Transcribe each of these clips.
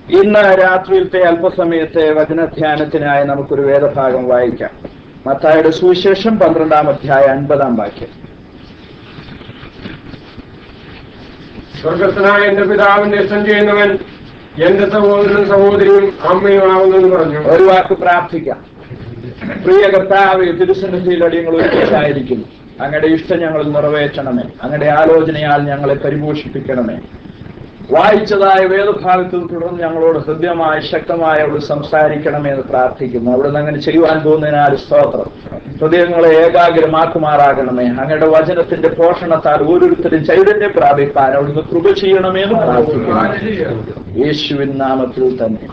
ഇന്ന് രാത്രിയിലത്തെ അല്പസമയത്തെ വചനധ്യാനത്തിനായി നമുക്കൊരു വേദഭാഗം വായിക്കാം മത്തായുടെ സുവിശേഷം പന്ത്രണ്ടാം അധ്യായ അൻപതാം വാക്യം സ്വർഗസ്ഥനായ എന്റെ പിതാവിന്റെ ഇഷ്ടം ചെയ്യുന്നവൻ എന്റെ സഹോദരനും സഹോദരിയും അമ്മയും ആവുന്നെന്ന് പറഞ്ഞു ഒരു വാക്ക് പ്രാർത്ഥിക്കാം പ്രിയ കർത്താവ് തിരുസന്നിധിയിൽ അടിയങ്ങൾ ഒരുമിച്ചായിരിക്കുന്നു അങ്ങയുടെ ഇഷ്ടം ഞങ്ങൾ നിറവേറ്റണമേ അങ്ങയുടെ ആലോചനയാൽ ഞങ്ങളെ പരിപോഷിപ്പിക്കണമേ വായിച്ചതായ വേദഭാഗത്തിൽ തുടർന്ന് ഞങ്ങളോട് ഹൃദ്യമായ ശക്തമായ അവിടെ സംസാരിക്കണമേ എന്ന് പ്രാർത്ഥിക്കുന്നു അവിടുന്ന് അങ്ങനെ ചെയ്യുവാൻ പോകുന്നതിനാൽ സ്തോത്രം ഹൃദയങ്ങളെ ഏകാഗ്രമാക്കുമാറാകണമേ അങ്ങയുടെ വചനത്തിന്റെ പോഷണത്താൽ ഓരോരുത്തരും ചൈതന്യം പ്രാപിപ്പാൻ അവിടുന്ന് കൃപ ചെയ്യണമേ എന്ന് പ്രാർത്ഥിക്കുന്നു യേശുവിൻ നാമത്തിൽ തന്നെ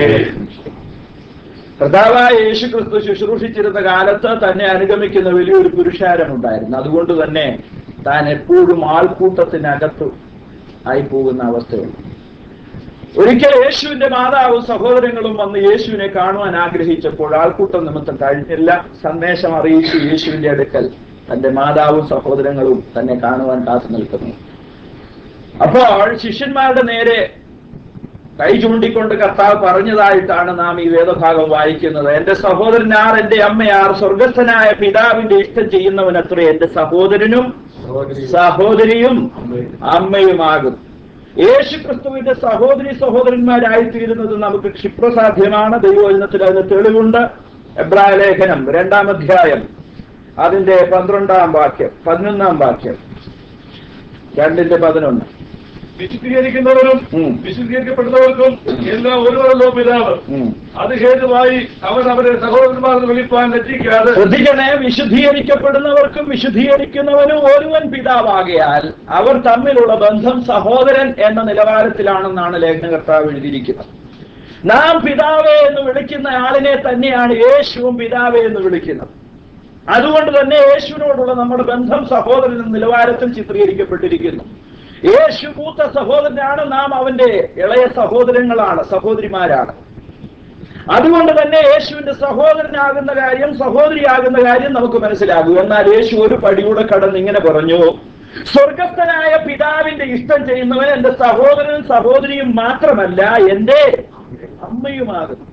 കർത്താവായ യേശു ക്രിസ്തു ശുശ്രൂഷിച്ചിരുന്ന കാലത്ത് തന്നെ അനുഗമിക്കുന്ന വലിയൊരു പുരുഷാരമുണ്ടായിരുന്നു അതുകൊണ്ട് തന്നെ താൻ എപ്പോഴും ആൾക്കൂട്ടത്തിനകത്ത് ആയി പോകുന്ന അവസ്ഥയുണ്ട് ഒരിക്കൽ യേശുവിന്റെ മാതാവും സഹോദരങ്ങളും വന്ന് യേശുവിനെ കാണുവാൻ ആഗ്രഹിച്ചപ്പോൾ ആൾക്കൂട്ടം നിമിത്തം കഴിഞ്ഞില്ല സന്ദേശം അറിയിച്ചു യേശുവിന്റെ അടുക്കൽ തന്റെ മാതാവും സഹോദരങ്ങളും തന്നെ കാണുവാൻ കാത്തു നിൽക്കുന്നു അപ്പോൾ ശിഷ്യന്മാരുടെ നേരെ കൈ ചൂണ്ടിക്കൊണ്ട് കർത്താവ് പറഞ്ഞതായിട്ടാണ് നാം ഈ വേദഭാഗം വായിക്കുന്നത് എന്റെ സഹോദരനാർ എന്റെ അമ്മയാർ സ്വർഗസ്ഥനായ പിതാവിന്റെ ഇഷ്ടം ചെയ്യുന്നവനത്ര എന്റെ സഹോദരനും സഹോദരിയും അമ്മയുമാകും യേശു ക്രിസ്തുവിന്റെ സഹോദരി സഹോദരന്മാരായി തീരുന്നത് നമുക്ക് ക്ഷിപ്രസാധ്യമാണ് ദൈവവചനത്തിൽ അതിന് തെളിവുണ്ട് എബ്രായ ലേഖനം രണ്ടാം അധ്യായം അതിന്റെ പന്ത്രണ്ടാം വാക്യം പതിനൊന്നാം വാക്യം രണ്ടിന്റെ പതിനൊന്ന് വിശുദ്ധീകരിക്കുന്നവരും ഉം. വിശുദ്ധീകരിക്കപ്പെടുന്നവർക്കും എല്ലാം ഒരുവരല്ലോ പിതാവ് ഉം. അത് ഹേതുവായി അവൻ അവരെ സഹോദരന്മാർക്ക് വിളിപ്പാൻ ലജ്ജിക്കാതെ ശ്രദ്ധിക്കണേ വിശുദ്ധീകരിക്കപ്പെടുന്നവർക്കും വിശുദ്ധീകരിക്കുന്നവനും ഒരുവൻ പിതാവാകയാൽ അവർ തമ്മിലുള്ള ബന്ധം സഹോദരൻ എന്ന നിലവാരത്തിലാണെന്നാണ് ലേഖനകർത്താവ് എഴുതിയിരിക്കുന്നത് നാം പിതാവേ എന്ന് വിളിക്കുന്ന ആളിനെ തന്നെയാണ് യേശുവും പിതാവേ എന്ന് വിളിക്കുന്നത് അതുകൊണ്ട് തന്നെ യേശുവിനോടുള്ള നമ്മുടെ ബന്ധം സഹോദരൻ എന്ന നിലവാരത്തിൽ ചിത്രീകരിക്കപ്പെട്ടിരിക്കുന്നു യേശു മൂത്ത സഹോദരനാണ് നാം അവന്റെ ഇളയ സഹോദരങ്ങളാണ് സഹോദരിമാരാണ് അതുകൊണ്ട് തന്നെ യേശുവിന്റെ സഹോദരനാകുന്ന കാര്യം സഹോദരിയാകുന്ന കാര്യം നമുക്ക് മനസ്സിലാകും എന്നാൽ യേശു ഒരു പടിയൂടെ കടന്ന് ഇങ്ങനെ പറഞ്ഞു സ്വർഗസ്ഥനായ പിതാവിന്റെ ഇഷ്ടം ചെയ്യുന്നവൻ എന്റെ സഹോദരനും സഹോദരിയും മാത്രമല്ല എന്റെ അമ്മയുമാകുന്നു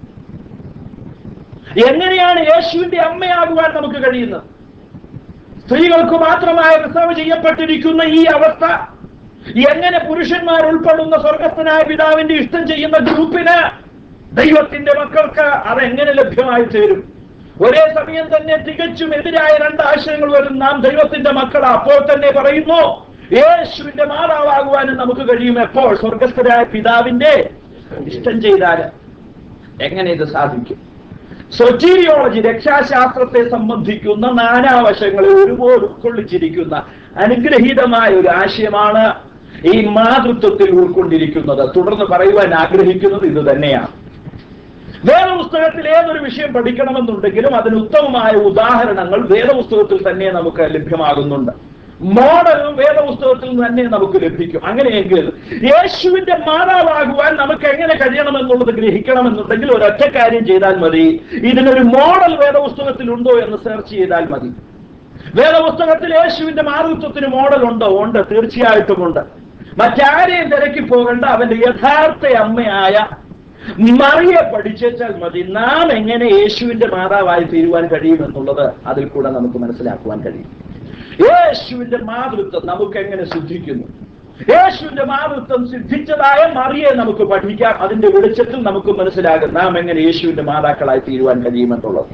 എങ്ങനെയാണ് യേശുവിന്റെ അമ്മയാകുവാൻ നമുക്ക് കഴിയുന്നത് സ്ത്രീകൾക്ക് മാത്രമായി റിസർവ് ചെയ്യപ്പെട്ടിരിക്കുന്ന ഈ അവസ്ഥ എങ്ങനെ പുരുഷന്മാർ ഉൾപ്പെടുന്ന സ്വർഗസ്ഥനായ പിതാവിന്റെ ഇഷ്ടം ചെയ്യുന്ന ഗ്രൂപ്പിന് ദൈവത്തിന്റെ മക്കൾക്ക് അതെങ്ങനെ ലഭ്യമായി തീരും ഒരേ സമയം തന്നെ തികച്ചും എതിരായ രണ്ട് ആശയങ്ങൾ വരും നാം ദൈവത്തിന്റെ മക്കൾ അപ്പോൾ തന്നെ പറയുന്നു യേശുവിന്റെ മാതാവാകുവാനും നമുക്ക് കഴിയും എപ്പോൾ സ്വർഗസ്ഥനായ പിതാവിന്റെ ഇഷ്ടം ചെയ്താൽ എങ്ങനെ ഇത് സാധിക്കും സൊറ്റീരിയോളജി രക്ഷാശാസ്ത്രത്തെ സംബന്ധിക്കുന്ന നാനാവശങ്ങളെ ഒരുപോലെ ഉൾക്കൊള്ളിച്ചിരിക്കുന്ന അനുഗ്രഹീതമായ ഒരു ആശയമാണ് ഈ മാതൃത്വത്തിൽ ഉൾക്കൊണ്ടിരിക്കുന്നത് തുടർന്ന് പറയുവാൻ ആഗ്രഹിക്കുന്നത് ഇത് തന്നെയാണ് വേദപുസ്തകത്തിൽ ഏതൊരു വിഷയം പഠിക്കണമെന്നുണ്ടെങ്കിലും അതിന് ഉത്തമമായ ഉദാഹരണങ്ങൾ വേദപുസ്തകത്തിൽ തന്നെ നമുക്ക് ലഭ്യമാകുന്നുണ്ട് മോഡലും വേദപുസ്തകത്തിൽ തന്നെ നമുക്ക് ലഭിക്കും അങ്ങനെയെങ്കിൽ യേശുവിന്റെ മാതാവാകുവാൻ നമുക്ക് എങ്ങനെ കഴിയണമെന്നുള്ളത് ഗ്രഹിക്കണമെന്നുണ്ടെങ്കിൽ ഒരൊറ്റ കാര്യം ചെയ്താൽ മതി ഇതിനൊരു മോഡൽ വേദപുസ്തകത്തിൽ ഉണ്ടോ എന്ന് സെർച്ച് ചെയ്താൽ മതി വേദപുസ്തകത്തിൽ യേശുവിന്റെ മാതൃത്വത്തിന് മോഡൽ ഉണ്ടോ ഉണ്ട് തീർച്ചയായിട്ടും ഉണ്ട് മറ്റാരെയും തിരക്കി പോകേണ്ട അവന്റെ യഥാർത്ഥ അമ്മയായ മറിയെ പഠിച്ചാൽ മതി നാം എങ്ങനെ യേശുവിന്റെ മാതാവായി തീരുവാൻ കഴിയുമെന്നുള്ളത് അതിൽ കൂടെ നമുക്ക് മനസ്സിലാക്കുവാൻ കഴിയും യേശുവിന്റെ മാതൃത്വം നമുക്ക് എങ്ങനെ സിദ്ധിക്കുന്നു യേശുവിന്റെ മാതൃത്വം സിദ്ധിച്ചതായ മറിയെ നമുക്ക് പഠിക്കാം അതിന്റെ വെളിച്ചത്തിൽ നമുക്ക് മനസ്സിലാകും നാം എങ്ങനെ യേശുവിന്റെ മാതാക്കളായി തീരുവാൻ കഴിയുമെന്നുള്ളത്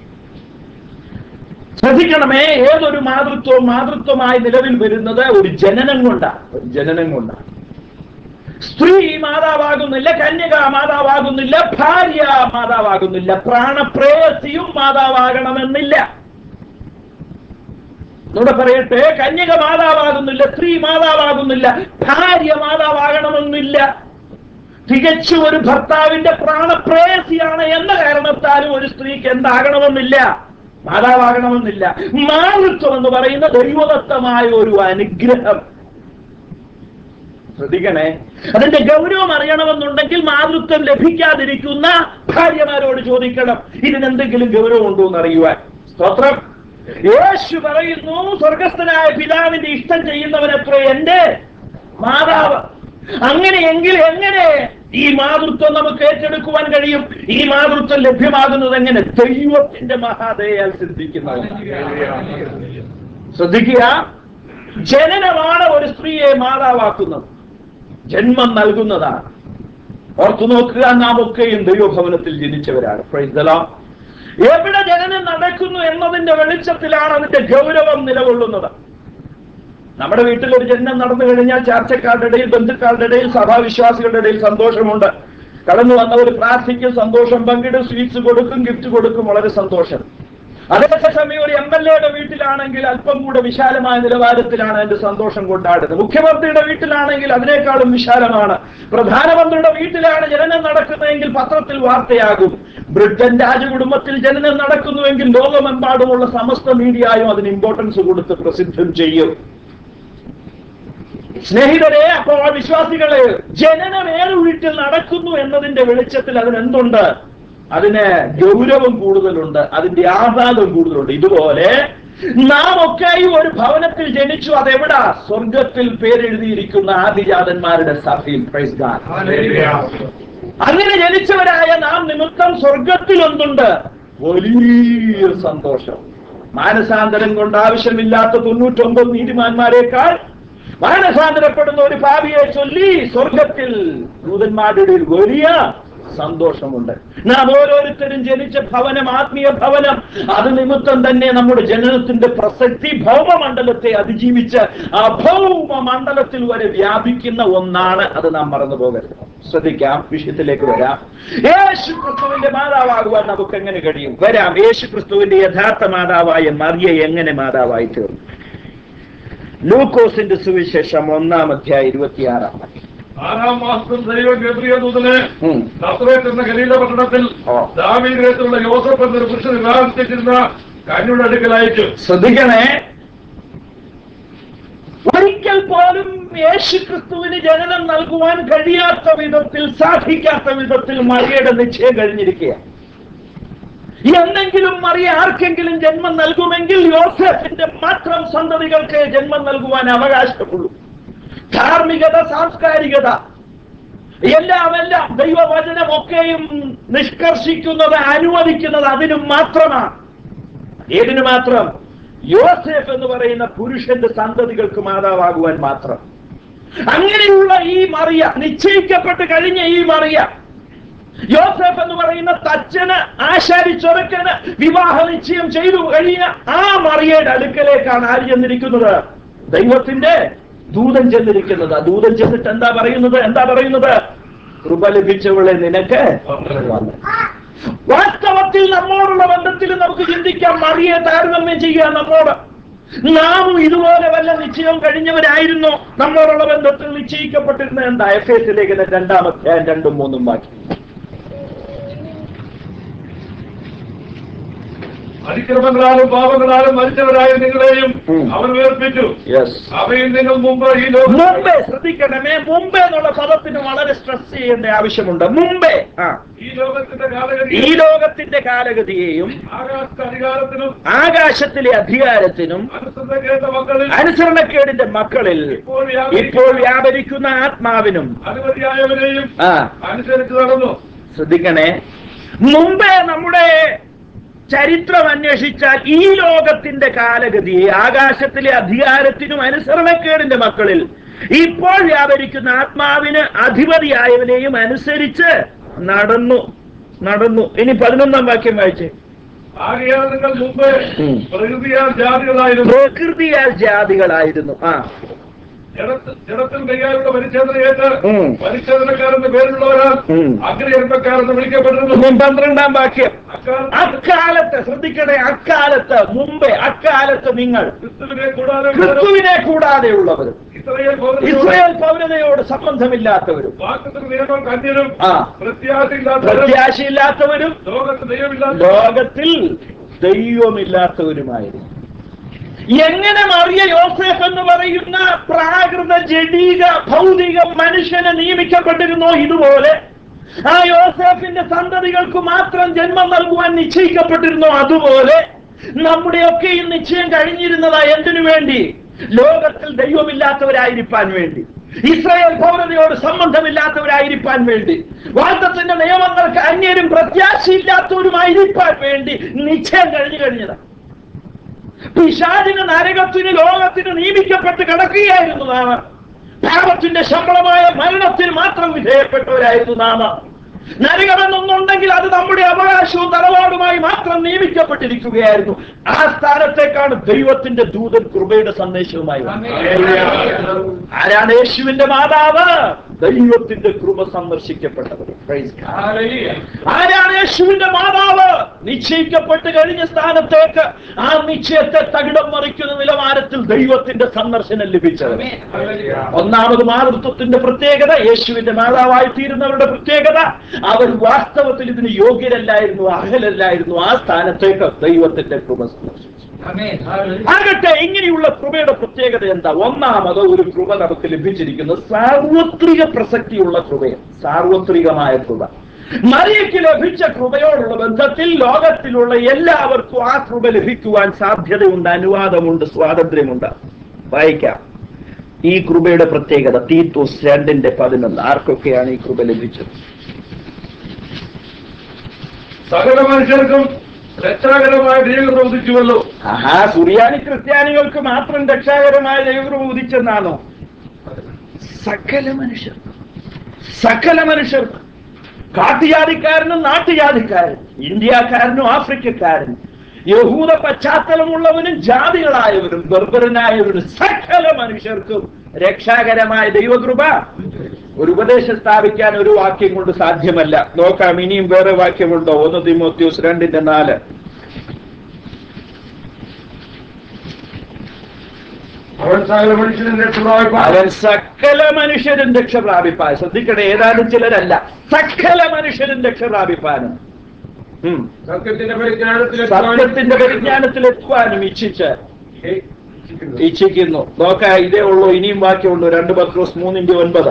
ശ്രദ്ധിക്കണമേ ഏതൊരു മാതൃത്വവും മാതൃത്വമായി നിലവിൽ വരുന്നത് ഒരു ജനനം കൊണ്ടാണ് ഒരു ജനനം കൊണ്ടാണ് സ്ത്രീ മാതാവാകുന്നില്ല കന്യക മാതാവാകുന്നില്ല ഭാര്യ മാതാവാകുന്നില്ല പ്രാണപ്രേയസിയും മാതാവാകണമെന്നില്ല ഇവിടെ പറയട്ടെ കന്യക മാതാവാകുന്നില്ല സ്ത്രീ മാതാവാകുന്നില്ല ഭാര്യ മാതാവാകണമെന്നില്ല തികച്ചും ഒരു ഭർത്താവിന്റെ പ്രാണപ്രേയസിയാണ് എന്ന കാരണത്താലും ഒരു സ്ത്രീക്ക് എന്താകണമെന്നില്ല മാതാവാകണമെന്നില്ല മാതൃത്വം എന്ന് പറയുന്ന ദൈവദത്തമായ ഒരു അനുഗ്രഹം ശ്രദ്ധിക്കണേ അതിന്റെ ഗൗരവം അറിയണമെന്നുണ്ടെങ്കിൽ മാതൃത്വം ലഭിക്കാതിരിക്കുന്ന ഭാര്യമാരോട് ചോദിക്കണം ഇതിനെന്തെങ്കിലും ഗൗരവം ഉണ്ടോ എന്ന് അറിയുവാൻ സ്തോത്രം യേശു പറയുന്നു സ്വർഗസ്ഥനായ പിതാവിന്റെ ഇഷ്ടം ചെയ്യുന്നവനത്ര എന്റെ മാതാവ് അങ്ങനെയെങ്കിൽ എങ്ങനെ ഈ മാതൃത്വം നമുക്ക് ഏറ്റെടുക്കുവാൻ കഴിയും ഈ മാതൃത്വം ലഭ്യമാകുന്നത് എങ്ങനെ ദൈവത്തിന്റെ മഹാദയാൽ സിദ്ധിക്കുന്നതാണ് ശ്രദ്ധിക്കുക ജനനമാണ് ഒരു സ്ത്രീയെ മാതാവാക്കുന്നത് ജന്മം നൽകുന്നതാണ് ഓർത്തു നോക്കുക നാം ഒക്കെയും ദൈവഭവനത്തിൽ ജനിച്ചവരാണ് Praise the Lord. എവിടെ ജനനം നടക്കുന്നു എന്നതിന്റെ വെളിച്ചത്തിലാണ് അതിന്റെ ഗൗരവം നിലകൊള്ളുന്നത് നമ്മുടെ വീട്ടിൽ ഒരു ജനനം നടന്നു കഴിഞ്ഞാൽ ചാർച്ചക്കാരുടെ ഇടയിൽ ബന്ധുക്കളുടെ ഇടയിൽ സഭാവിശ്വാസികളുടെ ഇടയിൽ സന്തോഷമുണ്ട് കടന്നു വന്നവർ പ്രാർത്ഥിക്കും സന്തോഷം പങ്കിടും സ്വീറ്റ്സ് കൊടുക്കും ഗിഫ്റ്റ് കൊടുക്കും വളരെ സന്തോഷം അതേസമയം ഒരു എം എൽ എയുടെ വീട്ടിലാണെങ്കിൽ അല്പം കൂടെ വിശാലമായ നിലവാരത്തിലാണ് അതിന്റെ സന്തോഷം കൊണ്ടാടുന്നത് മുഖ്യമന്ത്രിയുടെ വീട്ടിലാണെങ്കിൽ അതിനേക്കാളും വിശാലമാണ് പ്രധാനമന്ത്രിയുടെ വീട്ടിലാണ് ജനനം നടക്കുന്നതെങ്കിൽ പത്രത്തിൽ വാർത്തയാകും ബ്രിട്ടൻ രാജകുടുംബത്തിൽ ജനനം നടക്കുന്നുവെങ്കിൽ ലോകമെമ്പാടുമുള്ള സമസ്ത മീഡിയയും അതിന് ഇമ്പോർട്ടൻസ് കൊടുത്ത് പ്രസിദ്ധം ചെയ്യും സ്നേഹിതരെ അപ്പോൾ വിശ്വാസികളെ ജനനം ഏത് വീട്ടിൽ നടക്കുന്നു എന്നതിന്റെ വെളിച്ചത്തിൽ അതിനെന്തുണ്ട് അതിന് ഗൗരവം കൂടുതലുണ്ട് അതിന്റെ ആഹ്ലാദം കൂടുതലുണ്ട് ഇതുപോലെ നാം ഒക്കെയും ഒരു ഭവനത്തിൽ ജനിച്ചു അതെവിടാ സ്വർഗത്തിൽ പേരെഴുതിയിരിക്കുന്ന ആദിജാതന്മാരുടെ സഭയിൽ പ്രൈസ് ഗാഡ് അങ്ങനെ ജനിച്ചവരായ നാം നിമിത്തം സ്വർഗത്തിൽ ഒന്നുണ്ട് വലിയ സന്തോഷം മാനസാന്തരം കൊണ്ട് ആവശ്യമില്ലാത്ത തൊണ്ണൂറ്റൊമ്പത് നീതിമാന്മാരെക്കാൾ മാനസാന്തരപ്പെടുന്ന ഒരു പാപിയെ ചൊല്ലി സ്വർഗത്തിൽ ദൂതന്മാരുടെ ഇടയിൽ വലിയ സന്തോഷമുണ്ട് നാം ഓരോരുത്തരും ജനിച്ച ഭവനം ആത്മീയ ഭവനം അത് നിമിത്തം തന്നെ നമ്മുടെ ജനനത്തിന്റെ പ്രസക്തി ഭൗമമണ്ഡലത്തെ അതിജീവിച്ച് ആ ഭൗമ മണ്ഡലത്തിൽ വരെ വ്യാപിക്കുന്ന ഒന്നാണ് അത് നാം മറന്നു പോകരുത് ശ്രദ്ധിക്കാം വിഷയത്തിലേക്ക് വരാം യേശു ക്രിസ്തുവിന്റെ മാതാവാകുവാൻ നമുക്ക് എങ്ങനെ കഴിയും വരാം യേശു ക്രിസ്തുവിന്റെ യഥാർത്ഥ മാതാവായ മറിയ എങ്ങനെ മാതാവായി തീർന്നു ലൂക്കോസിന്റെ സുവിശേഷം ഒന്നാം അധ്യായം ഇരുപത്തിയാറാം ആറാം മാസത്തിൽ ദൈവം ഗബ്രിയ ദൂതനെ ഉം. നസ്രേത്ത് എന്ന ഗലീല പട്ടണത്തിൽ ഓ. ദാവീദത്തിലുള്ള യോസഫ് എന്നൊരു പുരുഷൻ വിവാഹം ചെയ്തിരുന്ന കന്യുടെ അടുക്കൽ അയച്ചു ശ്രദ്ധിക്കണേ ഒരിക്കൽ പോലും യേശു ക്രിസ്തുവിന് ജനനം നൽകുവാൻ കഴിയാത്ത വിധത്തിൽ സാധിക്കാത്ത വിധത്തിൽ മറിയയുടെ നിശ്ചയം കഴിഞ്ഞിരിക്കുക എന്തെങ്കിലും മറിയ ആർക്കെങ്കിലും ജന്മം നൽകുമെങ്കിൽ യോസഫിന്റെ മാത്രം സന്തതികൾക്ക് ജന്മം നൽകുവാൻ അവകാശമുള്ളൂ ധാർമ്മികത സാംസ്കാരികത എല്ലാം എല്ലാം ദൈവവചനമൊക്കെയും നിഷ്കർഷിക്കുന്നത് അനുവദിക്കുന്നത് അതിനും മാത്രമാണ് ഏതിനു മാത്രം യോസേഫ് എന്ന് പറയുന്ന പുരുഷന്റെ സന്തതികൾക്ക് മാതാവാകുവാൻ മാത്രം അങ്ങനെയുള്ള ഈ മറിയ നിശ്ചയിക്കപ്പെട്ട് കഴിഞ്ഞ ഈ മറിയ യോസേഫ് എന്ന് പറയുന്ന തച്ചന് ആശാരി ചൊരക്കന് വിവാഹ നിശ്ചയം ചെയ്തു കഴിഞ്ഞ ആ മറിയയുടെ അടുക്കലേക്കാണ് ആര് ചെന്നിരിക്കുന്നത് ദൈവത്തിന്റെ ദൂതൻ ചെന്നിരിക്കുന്നത് ആ ദൂതൻ ചെന്നിട്ട് എന്താ പറയുന്നത് എന്താ പറയുന്നത് കൃപ ലഭിച്ചവളെ നിനക്ക് വന്നു വാസ്തവത്തിൽ നമ്മോടുള്ള ബന്ധത്തിൽ നമുക്ക് ചിന്തിക്കാം മറിയെ താരതമ്യം ചെയ്യുക നമ്മോട് നാമും ഇതുപോലെ വല്ല നിശ്ചയം കഴിഞ്ഞവരായിരുന്നു നമ്മോടുള്ള ബന്ധത്തിൽ നിശ്ചയിക്കപ്പെട്ടിരുന്ന എന്താ എഫ് എസ് ലേഖന രണ്ടാമത്തെ രണ്ടും മൂന്നും ബാക്കി അതിക്രമങ്ങളാലും പാപങ്ങളാലും മരിച്ചവരായ നിങ്ങളെയും ഉം. അവൻ വേർപ്പിച്ചു യെസ് അവയിൽ നിങ്ങൾ മുമ്പ് ഈ ലോകം മുമ്പേ ശ്രദ്ധിക്കണമേ മുമ്പേ എന്നുള്ള പദത്തിന് വളരെ സ്ട്രെസ് ചെയ്യേണ്ട ആവശ്യമുണ്ട് മുമ്പേ ആ ഈ ലോകത്തിന്റെ കാലഗതി ഈ ലോകത്തിന്റെ കാലഗതിയെയും ആകാശ അധികാരത്തിനും ആകാശത്തിലെ അധികാരത്തിനും അനുസൃത കേട്ട മക്കളിൽ അനുസരണക്കേടിന്റെ മക്കളിൽ ഇപ്പോൾ വ്യാപരിക്കുന്ന ഇപ്പോൾ വ്യാപരിക്കുന്ന ആത്മാവിനും അനുമതിയായവരെയും ആ അനുസരിച്ച് നടന്നു ശ്രദ്ധിക്കണേ മുമ്പേ നമ്മുടെ ചരിത്രം അന്വേഷിച്ചാൽ ഈ ലോകത്തിന്റെ കാലഗതിയെ ആകാശത്തിലെ അധികാരത്തിനും അനുസരണക്കേടിന്റെ മക്കളിൽ ഇപ്പോൾ വ്യാപരിക്കുന്ന ആത്മാവിന് അധിപതിയായവനെയും അനുസരിച്ച് നടന്നു നടന്നു ഇനി പതിനൊന്നാം വാക്യം വായിച്ചേ ആകയാൽ നിങ്ങൾ മുമ്പ് ഉം. പ്രകൃതിയാൽ ജാതികളായിരുന്നു പ്രകൃതിയാൽ ജാതികളായിരുന്നു ആ ജഡത്ത്- ജഡത്തിൽ കൈകാലുള്ള പരിച്ഛേദനയേറ്റ് ഉം. പരിച്ഛേദനക്കാരെന്ന് പേരുള്ളവരാൽ ഉം. അഗ്രചർമ്മക്കാരെന്ന് വിളിക്കപ്പെട്ടിരുന്നു ഇനി പന്ത്രണ്ടാം വാക്യം അക്കാലത്ത് അക്കാലത്ത് ശ്രദ്ധിക്കണേ അക്കാലത്ത് മുമ്പേ അക്കാലത്ത് നിങ്ങൾ ക്രിസ്തുവിനെ കൂടാതെ ക്രിസ്തുവിനെ കൂടാതെയുള്ളവരും ഇസ്രയേൽ പൗരന്മാരും ഇസ്രയേൽ പൗരതയോട് സംബന്ധമില്ലാത്തവരും വാക്കത്തിന് നിയമം കന്യരും ആ പ്രത്യാശയില്ലാത്തവരും പ്രത്യാശയില്ലാത്തവരും ലോകത്ത് ദൈവമില്ലാത്ത ലോകത്തിൽ ദൈവമില്ലാത്തവരുമായിരുന്നു എങ്ങനെ മറിയ യോസേഫ് എന്ന് പറയുന്ന പ്രാകൃത ജഡീക ഭൗതിക മനുഷ്യനെ നിയമിക്കപ്പെട്ടിരുന്നോ ഇതുപോലെ ആ യോസേഫിന്റെ സന്തതികൾക്ക് മാത്രം ജന്മം നൽകുവാൻ നിശ്ചയിക്കപ്പെട്ടിരുന്നോ അതുപോലെ നമ്മുടെയൊക്കെ ഈ നിശ്ചയം കഴിഞ്ഞിരുന്നതാ എന്തിനു വേണ്ടി ലോകത്തിൽ ദൈവമില്ലാത്തവരായിരിക്കാൻ വേണ്ടി ഇസ്രായേൽ പൗരതയോട് സംബന്ധമില്ലാത്തവരായിരിക്കാൻ വേണ്ടി വാദത്തിന്റെ നിയമങ്ങൾക്ക് അന്യരും പ്രത്യാശയില്ലാത്തവരുമായിരിക്കാൻ വേണ്ടി നിശ്ചയം കഴിഞ്ഞു കഴിഞ്ഞതാണ് പിശാചിന് നരകത്തിന് ലോകത്തിന് നിയമിക്കപ്പെട്ട് കിടക്കുകയായിരുന്നു നാം പാപത്തിന്റെ ശമ്പളമായ മരണത്തിന് മാത്രം വിധേയപ്പെട്ടവരായിരുന്നു നാം നരകമെന്നൊന്നുണ്ടെങ്കിൽ അത് നമ്മുടെ അവകാശവും തറവാടുമായി മാത്രം നിയമിക്കപ്പെട്ടിരിക്കുകയായിരുന്നു ആ സ്ഥാനത്തേക്കാണ് ദൈവത്തിന്റെ ദൂതൻ കൃപയുടെ സന്ദേശവുമായി വന്നത്. ആരാണ് യേശുവിന്റെ മാതാവ് ദൈവത്തിന്റെ കൃപ സന്ദർശിക്കപ്പെട്ടവർ Praise God. ആരാണ് യേശുവിന്റെ മാതാവ് നിശ്ചയിക്കപ്പെട്ട് കഴിഞ്ഞ സ്ഥാനത്തേക്ക് ആ നിശ്ചയത്തെ തകിടം മറിക്കുന്ന നിലവാരത്തിൽ ദൈവത്തിന്റെ സന്ദർശനം ലഭിച്ചത് ഒന്നാമത് മാതൃത്വത്തിന്റെ പ്രത്യേകത യേശുവിന്റെ മാതാവായി തീരുന്നവരുടെ പ്രത്യേകത അവർ വാസ്തവത്തിൽ ഇതിന് യോഗ്യരല്ലായിരുന്നു അർഹരല്ലായിരുന്നു ആ സ്ഥാനത്തേക്ക് ദൈവത്തിന്റെ കൃപ സന്ദർശിച്ചു ആകട്ടെ ഇങ്ങനെയുള്ള കൃപയുടെ പ്രത്യേകത എന്താ ഒന്നാമത് ഒരു കൃപ നമുക്ക് ലഭിച്ചിരിക്കുന്നത് സാർവത്രിക പ്രസക്തിയുള്ള കൃപയാണ് സാർവത്രികമായ കൃപ മറിയയ്ക്ക് ലഭിച്ച കൃപയോടുള്ള ബന്ധത്തിൽ ലോകത്തിലുള്ള എല്ലാവർക്കും ആ കൃപ ലഭിക്കുവാൻ സാധ്യതയുണ്ട് അനുവാദമുണ്ട് സ്വാതന്ത്ര്യമുണ്ട് വായിക്കാം ഈ കൃപയുടെ പ്രത്യേകത തീത്തോസ് രണ്ടിന്റെ പതിനൊന്ന് ആർക്കൊക്കെയാണ് ഈ കൃപ ലഭിച്ചത് സകല മനുഷ്യർക്കും രക്ഷാകരമായ ദൈവം ഉദിച്ചുവല്ലോ ആഹാ സുറിയാനി ക്രിസ്ത്യാനികൾക്ക് മാത്രം രക്ഷാകരമായ ദൈവകൃപ ഉദിച്ചെന്നാണോ സകല മനുഷ്യർ സകല മനുഷ്യർക്ക് കാട്ടുജാതിക്കാരനും നാട്ടുജാതിക്കാരൻ ഇന്ത്യക്കാരനും ആഫ്രിക്കക്കാരനും യഹൂദ പശ്ചാത്തലമുള്ളവനും ജാതികളായവരും ബർബരനായവരും സകല മനുഷ്യർക്കും രക്ഷാകരമായ ദൈവകൃപ ഒരു ഉപദേശം സ്ഥാപിക്കാൻ ഒരു വാക്യം കൊണ്ട് സാധ്യമല്ല നോക്കാം ഇനിയും വേറെ വാക്യമുണ്ടോ ഒന്ന് തിമോത്യൂസ് രണ്ടിന്റെ നാല് അവൻ സകല മനുഷ്യനും രക്ഷപ്രാപിപ്പാൻ അവൻ സകല മനുഷ്യരും രക്ഷ പ്രാപിപ്പാൻ ശ്രദ്ധിക്കട്ടെ ഏതാനും ചിലരല്ല സകല മനുഷ്യരും രക്ഷ പ്രാപിപ്പാനും ഉം. സത്യത്തിന്റെ പരിജ്ഞാനത്തിൽ സത്യത്തിന്റെ പരിജ്ഞാനത്തിൽ എത്തുവാനും ഇച്ഛിച്ച് ഇച്ഛിക്കുന്നു നോക്ക ഇതേ ഉള്ളൂ ഇനിയും ബാക്കിയുള്ളൂ രണ്ട് പത്രോസ് മൂന്നിന്റെ ഒൻപത്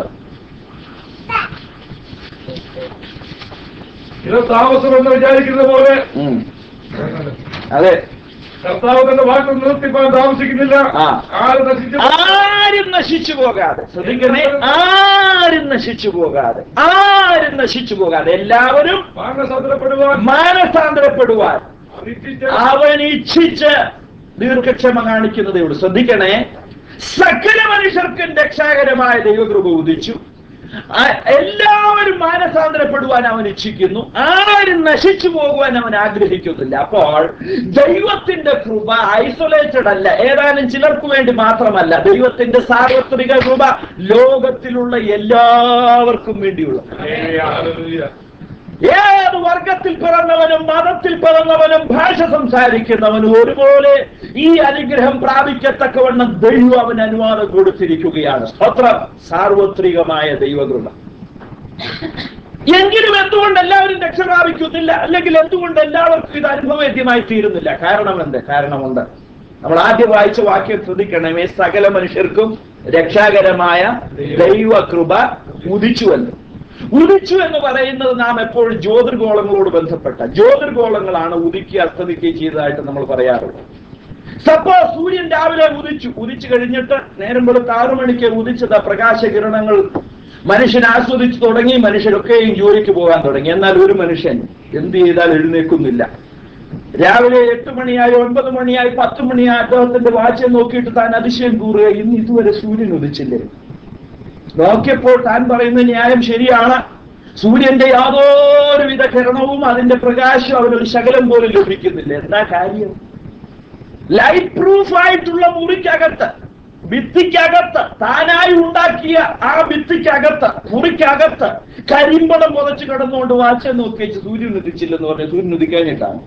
ഇത് താമസമെന്ന് വിചാരിക്കുന്ന പോലെ ഉം. അതെ കർത്താവ് തന്റെ വാക്ക് നിർത്തിപ്പാൻ താമസിക്കുന്നില്ല ആ. ആര് നശിച്ചു ആരും നശിച്ചു പോകാതെ ശ്രദ്ധിക്കണേ ആരും നശിച്ചു പോകാതെ ആരും നശിച്ചു പോകാതെ എല്ലാവരും മാനസാന്തരപ്പെടുവാൻ മാനസാന്തരപ്പെടുവാൻ നിശ്ചയിച്ച അവൻ ഇച്ഛിച്ച് ദീർഘക്ഷമ കാണിക്കുന്നതേ ഉള്ളൂ ശ്രദ്ധിക്കണേ സകല മനുഷ്യർക്കും രക്ഷാകരമായ ദൈവകൃപ ഉദിച്ചു ആ, എല്ലാവരും മാനസാന്തരപ്പെടുവാൻ അവൻ ഇച്ഛിക്കുന്നു ആരും നശിച്ചു പോകുവാൻ അവൻ ആഗ്രഹിക്കുന്നില്ല അപ്പോൾ ദൈവത്തിന്റെ കൃപ ഐസൊലേറ്റഡ് അല്ല ഏതാനും ചിലർക്ക് വേണ്ടി മാത്രമല്ല ദൈവത്തിന്റെ സാർവത്രിക കൃപ ലോകത്തിലുള്ള എല്ലാവർക്കും വേണ്ടിയുള്ള ഹല്ലേലൂയ. ഏത് വർഗത്തിൽ പിറന്നവനും മതത്തിൽ പിറന്നവനും ഭാഷ സംസാരിക്കുന്നവനും ഒരുപോലെ ഈ അനുഗ്രഹം പ്രാപിക്കത്തക്കവണ്ണം ദൈവം അവന് അനുവാദം കൊടുത്തിരിക്കുകയാണ് സ്തോത്രം സാർവത്രികമായ ദൈവകൃപ എങ്കിലും എന്തുകൊണ്ട് എല്ലാവരും രക്ഷ പ്രാപിക്കുന്നില്ല അല്ലെങ്കിൽ എന്തുകൊണ്ട് എല്ലാവർക്കും ഇത് അനുഭവവേദ്യമായി തീരുന്നില്ല കാരണം എന്ത് കാരണമുണ്ട് നമ്മൾ ആദ്യം വായിച്ച വാക്യം ശ്രദ്ധിക്കണമേ സകല മനുഷ്യർക്കും രക്ഷാകരമായ ദൈവകൃപ ഉദിച്ചുവല്ലോ ഉദിച്ചു എന്ന് പറയുന്നത് നാം എപ്പോഴും ജ്യോതിർഗോളങ്ങളോട് ബന്ധപ്പെട്ട ജ്യോതിർഗോളങ്ങളാണ് ഉദിക്കുക അസ്തമിക്കുകയും ചെയ്തതായിട്ട് നമ്മൾ പറയാറുള്ളത് സപ്പോസ് സൂര്യൻ രാവിലെ ഉദിച്ചു ഉദിച്ചു കഴിഞ്ഞിട്ട് നേരം വെളുത്ത് ആറു മണിക്ക് ഉദിച്ചത് പ്രകാശകിരണങ്ങൾ മനുഷ്യൻ ആസ്വദിച്ചു തുടങ്ങി മനുഷ്യരൊക്കെയും ജോലിക്ക് പോകാൻ തുടങ്ങി എന്നാൽ ഒരു മനുഷ്യൻ എന്ത് ചെയ്താൽ എഴുന്നേക്കുന്നില്ല രാവിലെ എട്ട് മണിയായി ഒൻപത് മണിയായി പത്ത് മണിയായി അദ്ദേഹത്തിന്റെ വാച്ച് നോക്കിയിട്ട് താൻ അതിശയം കൂറുക ഇന്ന് ഇതുവരെ സൂര്യൻ ഉദിച്ചില്ലേ നോക്കിയപ്പോൾ താൻ പറയുന്ന ന്യായം ശരിയാണ് സൂര്യന്റെ യാതൊരുവിധ കിരണവും അതിന്റെ പ്രകാശവും അവനൊരു ശകലം പോലും ലഭിക്കുന്നില്ല എന്താ കാര്യം ലൈറ്റ് പ്രൂഫ് ആയിട്ടുള്ള മുറിക്കകത്ത് ഭിത്തിക്കകത്ത് താനായി ഉണ്ടാക്കിയ ആ ഭിത്തിക്കകത്ത് മുറിക്കകത്ത് കരിമ്പടം പുതച്ച് കിടന്നുകൊണ്ട് വാച്ച നോക്കി വെച്ച് സൂര്യൻ ഉദിച്ചില്ലെന്ന് പറഞ്ഞു സൂര്യൻ ഉദിക്കാനിട്ടാണ്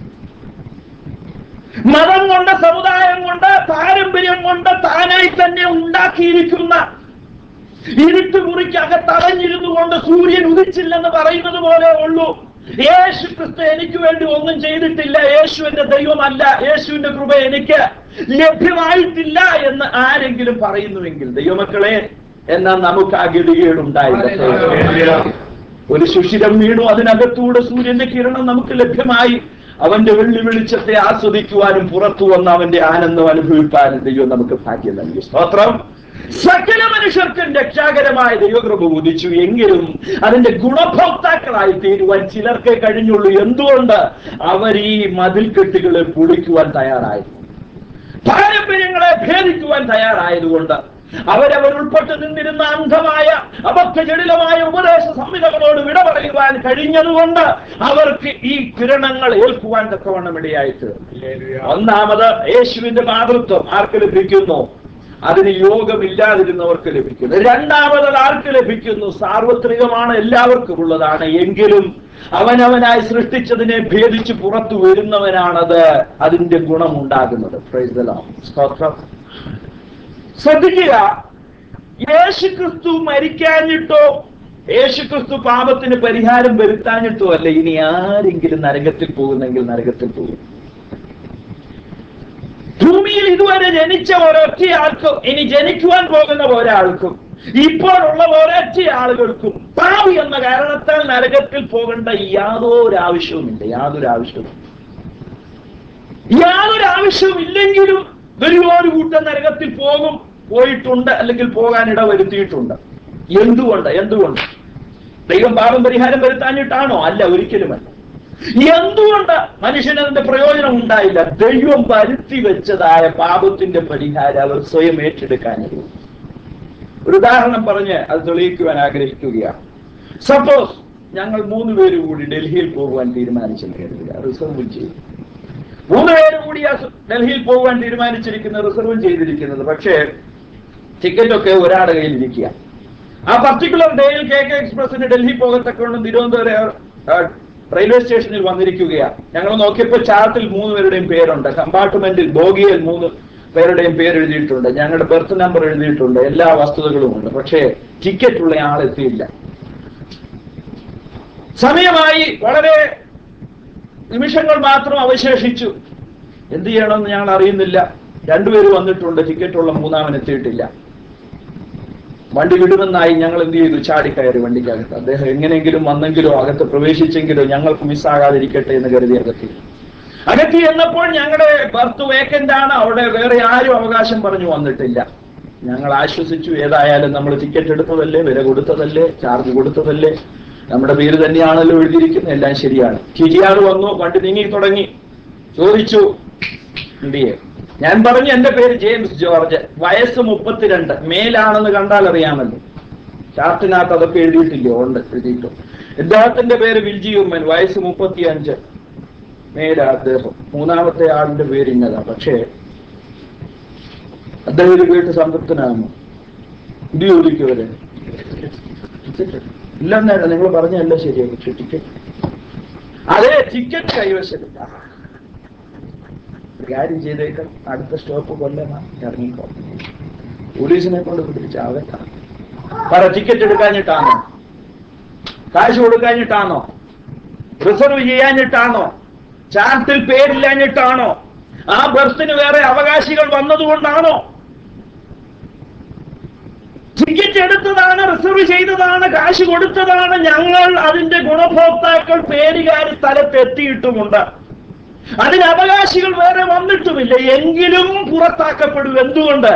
മതം കൊണ്ട് സമുദായം കൊണ്ട് പാരമ്പര്യം കൊണ്ട് താനായി തന്നെ ഉണ്ടാക്കിയിരിക്കുന്ന ഇരുട്ട് മുറിക്കകത്ത് അടഞ്ഞിരുന്നു കൊണ്ട് സൂര്യൻ ഉദിച്ചില്ലെന്ന് പറയുന്നത് പോലെ ഉള്ളൂ യേശു ക്രിസ്തു എനിക്ക് വേണ്ടി ഒന്നും ചെയ്തിട്ടില്ല യേശു എന്റെ ദൈവമല്ല യേശുവിന്റെ കൃപ എനിക്ക് ലഭ്യമായിട്ടില്ല എന്ന് ആരെങ്കിലും പറയുന്നുവെങ്കിൽ ദൈവമക്കളെ എന്നാൽ നമുക്ക് ആ ഗതികേടുണ്ടായില്ല ഒരു സുഷിരം വീണു അതിനകത്തൂടെ സൂര്യന്റെ കിരണം നമുക്ക് ലഭ്യമായി അവന്റെ വെള്ളി വെളിച്ചത്തെ ആസ്വദിക്കുവാനും പുറത്തു വന്ന് അവന്റെ ആനന്ദം അനുഭവിക്കാനും ദൈവം നമുക്ക് ഭാഗ്യം നൽകി സ്തോത്രം സകല മനുഷ്യർക്കും രക്ഷാകരമായ ദൈവകൃപ ഉദിച്ചു എങ്കിലും അതിന്റെ ഗുണഭോക്താക്കളായി തീരുവാൻ ചിലർക്കേ കഴിഞ്ഞുള്ളൂ എന്തുകൊണ്ട് അവർ ഈ മതിൽക്കെട്ടുകളെ പൊളിക്കുവാൻ തയ്യാറായിരുന്നു പാരമ്പര്യങ്ങളെ ഭേദിക്കുവാൻ തയ്യാറായതുകൊണ്ട് അവരവർ ഉൾപ്പെട്ട് നിന്നിരുന്ന അന്ധമായ അബദ്ധജടിലമായ ഉപദേശ സംഹിതകളോട് വിട പറയുവാൻ കഴിഞ്ഞതുകൊണ്ട് അവർക്ക് ഈ കിരണങ്ങൾ ഏൽക്കുവാൻ തക്കവണ്ണം ഇടയായിട്ട് ഒന്നാമത് യേശുവിന്റെ മാതൃത്വം ആർക്ക് ലഭിക്കുന്നു അതിന് യോഗമില്ലാതിരുന്നവർക്ക് ലഭിക്കുന്നു രണ്ടാമത് അത് ആർക്ക് ലഭിക്കുന്നു സാർവത്രികമാണ് എല്ലാവർക്കും ഉള്ളതാണ് എങ്കിലും അവനവനായി സൃഷ്ടിച്ചതിനെ ഭേദിച്ച് പുറത്തു വരുന്നവനാണത് അതിന്റെ ഗുണമുണ്ടാകുന്നത് Praise the Lord. സ്തോത്രം ശ്രദ്ധിക്കുക യേശുക്രിസ്തു മരിക്കാഞ്ഞിട്ടോ യേശുക്രിസ്തു പാപത്തിന് പരിഹാരം വരുത്താഞ്ഞിട്ടോ അല്ല ഇനി ആരെങ്കിലും നരകത്തിൽ പോകുന്നെങ്കിൽ നരകത്തിൽ പോകും ഭൂമിയിൽ ഇതുവരെ ജനിച്ച ഒരൊറ്റയാൾക്കും ഇനി ജനിക്കുവാൻ പോകുന്ന ഒരാൾക്കും ഇപ്പോഴുള്ള ഒരൊറ്റ ആളുകൾക്കും പാവി എന്ന കാരണത്താൽ നരകത്തിൽ പോകേണ്ട യാതൊരു ആവശ്യവുമില്ല യാതൊരു ആവശ്യവും യാതൊരു ആവശ്യവും ഇല്ലെങ്കിലും വലിയൊരു കൂട്ടം നരകത്തിൽ പോകും പോയിട്ടുണ്ട് അല്ലെങ്കിൽ പോകാൻ ഇടവരുത്തിയിട്ടുണ്ട് എന്തുകൊണ്ട് എന്തുകൊണ്ട് ദൈവം പാപം പരിഹാരം വരുത്താനിട്ടാണോ അല്ല ഒരിക്കലുമല്ല എന്തുകൊണ്ട് മനുഷ്യന് അതിന്റെ പ്രയോജനം ഉണ്ടായില്ല ദൈവം വരുത്തി വെച്ചതായ പാപത്തിന്റെ പരിഹാരം അവർ സ്വയം ഏറ്റെടുക്കാനില്ല ഒരു ഉദാഹരണം പറഞ്ഞ് അത് തെളിയിക്കുവാൻ ആഗ്രഹിക്കുകയാണ് സപ്പോസ് ഞങ്ങൾ മൂന്ന് പേര് കൂടി ഡൽഹിയിൽ പോകുവാൻ തീരുമാനിച്ചെന്ന് കരുതുക റിസർവ് ചെയ്തു മൂന്ന് പേര് കൂടി ആ സ- ഡൽഹിയിൽ പോകുവാൻ തീരുമാനിച്ചിരിക്കുന്ന റിസർവും ചെയ്തിരിക്കുന്നത് പക്ഷേ ടിക്കറ്റൊക്കെ ഒരാളുടെ കയ്യിൽ ഇരിക്കുക ആ പർട്ടിക്കുലർ ഡേയിൽ കെ കെ എക്സ്പ്രസിന് ഡൽഹി പോകത്തക്കവണ്ണം തിരുവനന്തപുരം ആ, റെയിൽവേ സ്റ്റേഷനിൽ വന്നിരിക്കുകയാണ് ഞങ്ങൾ നോക്കിയപ്പോൾ ചാർട്ടിൽ മൂന്ന് പേരുടെയും പേരുണ്ട് കമ്പാർട്ട്മെന്റിൽ ബോഗിയിൽ മൂന്ന് പേരുടെയും പേര് എഴുതിയിട്ടുണ്ട് ഞങ്ങളുടെ ബർത്ത് നമ്പർ എഴുതിയിട്ടുണ്ട് എല്ലാ വസ്തുതകളും ഉണ്ട് പക്ഷേ ടിക്കറ്റ് ഉള്ള ആളെത്തിയില്ല സമയമായി വളരെ നിമിഷങ്ങൾ മാത്രം അവശേഷിച്ചു എന്ത് ചെയ്യണമെന്ന് ഞങ്ങൾ അറിയുന്നില്ല രണ്ടുപേര് വന്നിട്ടുണ്ട് ടിക്കറ്റുള്ള മൂന്നാമൻ എത്തിയിട്ടില്ല വണ്ടി വിടുമെന്നായി ഞങ്ങൾ എന്ത് ചെയ്തു ചാടിക്കയറി വണ്ടിക്കകത്ത് അദ്ദേഹം എങ്ങനെയെങ്കിലും വന്നെങ്കിലോ അകത്ത് പ്രവേശിച്ചെങ്കിലോ ഞങ്ങൾക്ക് മിസ്സാകാതിരിക്കട്ടെ എന്ന് കരുതി അകത്തി അകത്തി എന്നപ്പോൾ ഞങ്ങളുടെ ബർത്ത് വേക്കന്റ് ആണ് അവിടെ വേറെ ആരും അവകാശം പറഞ്ഞു വന്നിട്ടില്ല ഞങ്ങൾ ആശ്വസിച്ചു ഏതായാലും നമ്മൾ ടിക്കറ്റ് എടുത്തതല്ലേ വില കൊടുത്തതല്ലേ ചാർജ് കൊടുത്തതല്ലേ നമ്മുടെ പേര് തന്നെയാണല്ലോ എഴുതിയിരിക്കുന്നത് എല്ലാം ശരിയാണ് ടിജിആർ വന്നു വണ്ടി നീങ്ങി തുടങ്ങി ചോദിച്ചു ഇന്ത്യയെ ഞാൻ പറഞ്ഞു എന്റെ പേര് ജെയിംസ് ജോർജ് വയസ്സ് മുപ്പത്തിരണ്ട് മേലാണെന്ന് കണ്ടാൽ അറിയാമല്ലോ ചാർട്ടിനകത്ത് അതൊക്കെ എഴുതിയിട്ടില്ലോ ഉണ്ട് എഴുതിയിട്ടു ഇദ്ദേഹത്തിന്റെ പേര് വിൽജി ഉമ്മൻ വയസ്സ് മുപ്പത്തിയഞ്ച് മേല അദ്ദേഹം മൂന്നാമത്തെ ആളിന്റെ പേര് ഇന്നതാ പക്ഷേ അദ്ദേഹം ഇത് കേട്ട് സംതൃപ്തനാകുന്നു ഇത് ചോദിക്കും അവര് ഇല്ലെന്നല്ല നിങ്ങൾ പറഞ്ഞല്ല ശരിയാണ് പക്ഷെ ടിക്കറ്റ് അതെ ടിക്കറ്റ് കൈവശമില്ല ഒരു കാര്യം ചെയ്തേക്കാം അടുത്ത സ്റ്റോപ്പ് കൊല്ലമാണ് ഇറങ്ങിക്കോ പോലീസിനെ കൊണ്ട് പിടിച്ച് ആകട്ട പറ ടിക്കറ്റ് എടുക്കാഞ്ഞിട്ടാണോ കാശ് കൊടുക്കാഞ്ഞിട്ടാണോ റിസർവ് ചെയ്യാഞ്ഞിട്ടാണോ ചാർട്ടിൽ പേരില്ലാഞ്ഞിട്ടാണോ ആ ബർത്തിന് വേറെ അവകാശികൾ വന്നതുകൊണ്ടാണോ ടിക്കറ്റ് എടുത്തതാണ് റിസർവ് ചെയ്തതാണ് കാശ് കൊടുത്തതാണ് ഞങ്ങൾ അതിന്റെ ഗുണഭോക്താക്കൾ പേരുകാരി സ്ഥലത്ത് എത്തിയിട്ടുമുണ്ട് അതിന് അവകാശികൾ വേറെ വന്നിട്ടുമില്ല എങ്കിലും പുറത്താക്കപ്പെടും എന്തുകൊണ്ട്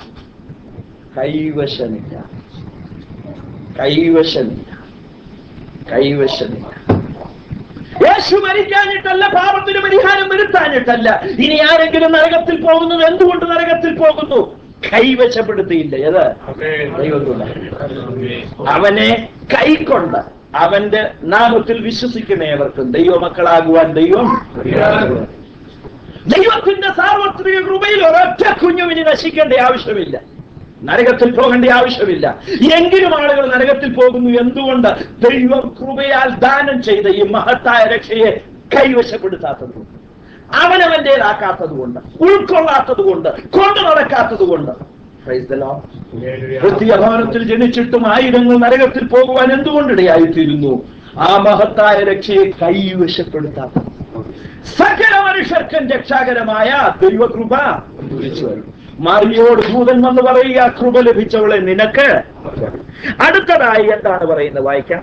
കൈവശമില്ല കൈവശമില്ല കൈവശമില്ല യേശു മരിക്കാഞ്ഞിട്ടല്ല പാപത്തിന് പരിഹാരം വരുത്താഞ്ഞിട്ടല്ല ഇനി ആരെങ്കിലും നരകത്തിൽ പോകുന്നത് എന്തുകൊണ്ട് നരകത്തിൽ പോകുന്നു കൈവശപ്പെടുത്തിയില്ല ഏത് ദൈവത്തിലുള്ള അവനെ കൈക്കൊണ്ട് അവന്റെ നാമത്തിൽ വിശ്വസിക്കുന്നവർക്കും ദൈവമക്കളാകുവാൻ ദൈവം ദൈവത്തിന്റെ സാർവത്രിക കൃപയിൽ ഒരൊറ്റ കുഞ്ഞുവിന് നശിക്കേണ്ട ആവശ്യമില്ല നരകത്തിൽ പോകേണ്ട ആവശ്യമില്ല എങ്കിലും ആളുകൾ നരകത്തിൽ പോകുന്നു എന്തുകൊണ്ട് ദൈവം കൃപയാൽ ദാനം ചെയ്ത ഈ മഹത്തായ രക്ഷയെ കൈവശപ്പെടുത്താത്തത് കൊണ്ട് അവനവന്റേതാക്കാത്തത് കൊണ്ട് ഉൾക്കൊള്ളാത്തത് കൊണ്ട് കൊണ്ടു നടക്കാത്തത് കൊണ്ട് Praise the Lord. ക്രിസ്തീയ ഭവനത്തിൽ ജനിച്ചിട്ടും ആയിരങ്ങൾ നരകത്തിൽ പോകുവാൻ എന്തുകൊണ്ടിടയായിത്തീരുന്നു ആ മഹത്തായ രക്ഷയെ കൈവശപ്പെടുത്താത്ത സകല മനുഷ്യർക്കും രക്ഷാകരമായ ദൈവകൃപ വിളിച്ചു വരും മറിയോട് ദൂതൻ വന്ന് പറയുക കൃപ ലഭിച്ചവളെ നിനക്ക് അടുത്തതായി എന്താണ് പറയുന്നത് വായിക്കാം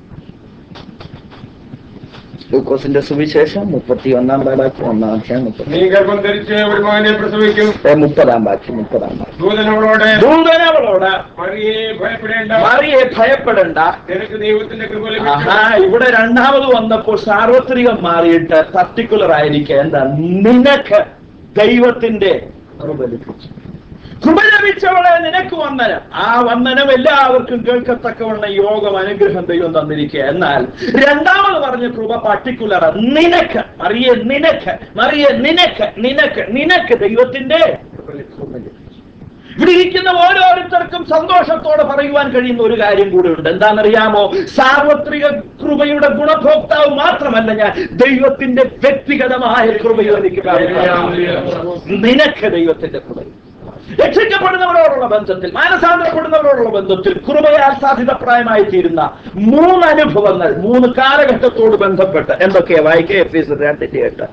ലൂക്കോസിന്റെ സുവിശേഷം മുപ്പത്തി ഒന്നാം വാക്യം ഒന്നാം അധ്യായം മുപ്പത്തി നീ ഗർഭം ധരിച്ച് ഒരു മകനെ പ്രസവിക്കും മുപ്പതാം വാക്യം മുപ്പതാം വാക്യം ദൂതനോട് ദൂതനവളോട് മറിയെ ഭയപ്പെടേണ്ട മറിയെ ഭയപ്പെടണ്ട നിനക്ക് ദൈവത്തിന്റെ കൃപ ലഭിച്ചു ആഹാ ഇവിടെ രണ്ടാമത് വന്നപ്പോൾ സാർവത്രികം മാറിയിട്ട് പർട്ടിക്കുലർ ആയിരിക്കുക എന്താ നിനക്ക് ദൈവത്തിന്റെ കൃപ ലഭിച്ചു കൃപ ലഭിച്ചവളെ നിനക്ക് വന്ദനം ആ വന്ദനം എല്ലാവർക്കും കേൾക്കത്തക്കവണ്ണം യോഗം അനുഗ്രഹം ദൈവം തന്നിരിക്കുക എന്നാൽ രണ്ടാമത് പറഞ്ഞ കൃപ പർട്ടിക്കുലർ നിനക്ക് മറിയെ നിനക്ക് മറിയെ നിനക്ക് നിനക്ക് നിനക്ക് ദൈവത്തിന്റെ കൃപ ലഭിച്ചു ഇവിടെ ഇരിക്കുന്ന ഓരോരുത്തർക്കും സന്തോഷത്തോടെ പറയുവാൻ കഴിയുന്ന ഒരു കാര്യം കൂടെ ഉണ്ട് എന്താണെന്നറിയാമോ സാർവത്രിക കൃപയുടെ ഗുണഭോക്താവ് മാത്രമല്ല ഞാൻ ദൈവത്തിന്റെ വ്യക്തിഗതമായ കൃപയും എനിക്ക് പ്രാപിക്കാം. നിനക്ക് ദൈവത്തിന്റെ കൃപ രക്ഷിക്കപ്പെടുന്നവരോടുള്ള ബന്ധത്തിൽ മാനസാന്തരപ്പെടുന്നവരോടുള്ള ബന്ധത്തിൽ കൃപയാൽ സാധ്യതപ്രായമായി തീരുന്ന മൂന്ന് അനുഭവങ്ങൾ മൂന്ന് കാലഘട്ടത്തോട് ബന്ധപ്പെട്ട് എന്തൊക്കെയാ വായിക്കേ എഫ് എസ് രണ്ടിന്റെ എട്ട്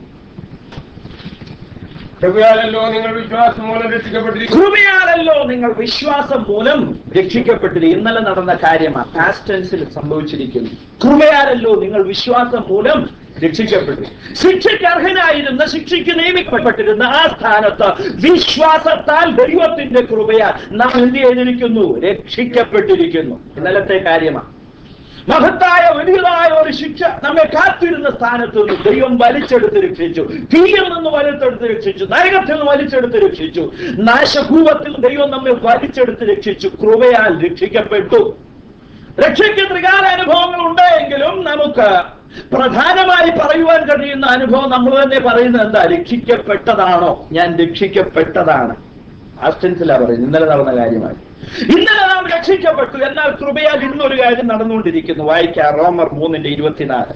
കൃപയാലല്ലോ നിങ്ങൾ വിശ്വാസം മൂലം രക്ഷിക്കപ്പെട്ടിരിക്കുന്നു കൃപയാലല്ലോ നിങ്ങൾ വിശ്വാസം മൂലം രക്ഷിക്കപ്പെട്ടില്ല ഇന്നലെ നടന്ന കാര്യമാണ് പാസ്റ്റൻസിൽ സംഭവിച്ചിരിക്കുന്നു കൃപയാലല്ലോ നിങ്ങൾ വിശ്വാസം മൂലം രക്ഷിക്കപ്പെട്ടു ശിക്ഷയ്ക്ക് അർഹനായിരുന്ന ശിക്ഷയ്ക്ക് നിയമിക്കപ്പെട്ടിരുന്ന ആ സ്ഥാനത്ത് വിശ്വാസത്താൽ ദൈവത്തിന്റെ കൃപയാൽ നാം എന്ത് ചെയ്തിരിക്കുന്നു രക്ഷിക്കപ്പെട്ടിരിക്കുന്നു ഇന്നലത്തെ കാര്യമാണ് മഹത്തായ വലിയതായ ഒരു ശിക്ഷ നമ്മെ കാത്തിരുന്ന സ്ഥാനത്ത് നിന്ന് ദൈവം വലിച്ചെടുത്ത് രക്ഷിച്ചു തീയിൽ നിന്ന് വലിച്ചെടുത്ത് രക്ഷിച്ചു നരകത്തിൽ നിന്ന് വലിച്ചെടുത്ത് രക്ഷിച്ചു നാശകൂപത്തിൽ ദൈവം നമ്മെ വലിച്ചെടുത്ത് രക്ഷിച്ചു കൃപയാൽ രക്ഷിക്കപ്പെട്ടു രക്ഷയ്ക്ക് ത്രികാല അനുഭവങ്ങൾ ഉണ്ടെങ്കിലും നമുക്ക് പ്രധാനമായി പറയുവാൻ കഴിയുന്ന അനുഭവം നമ്മൾ തന്നെ പറയുന്നത് എന്താ രക്ഷിക്കപ്പെട്ടതാണോ ഞാൻ രക്ഷിക്കപ്പെട്ടതാണ് ആസ്റ്റൻസിലാ പറയുന്നത് ഇന്നലെ നടന്ന കാര്യമാണ് ഇന്നലെ നാം രക്ഷിക്കപ്പെട്ടു എന്നാൽ കൃപയാൽ ഇന്നൊരു കാര്യം നടന്നുകൊണ്ടിരിക്കുന്നു വായിക്കാം റോമർ മൂന്നിന്റെ ഇരുപത്തിനാല്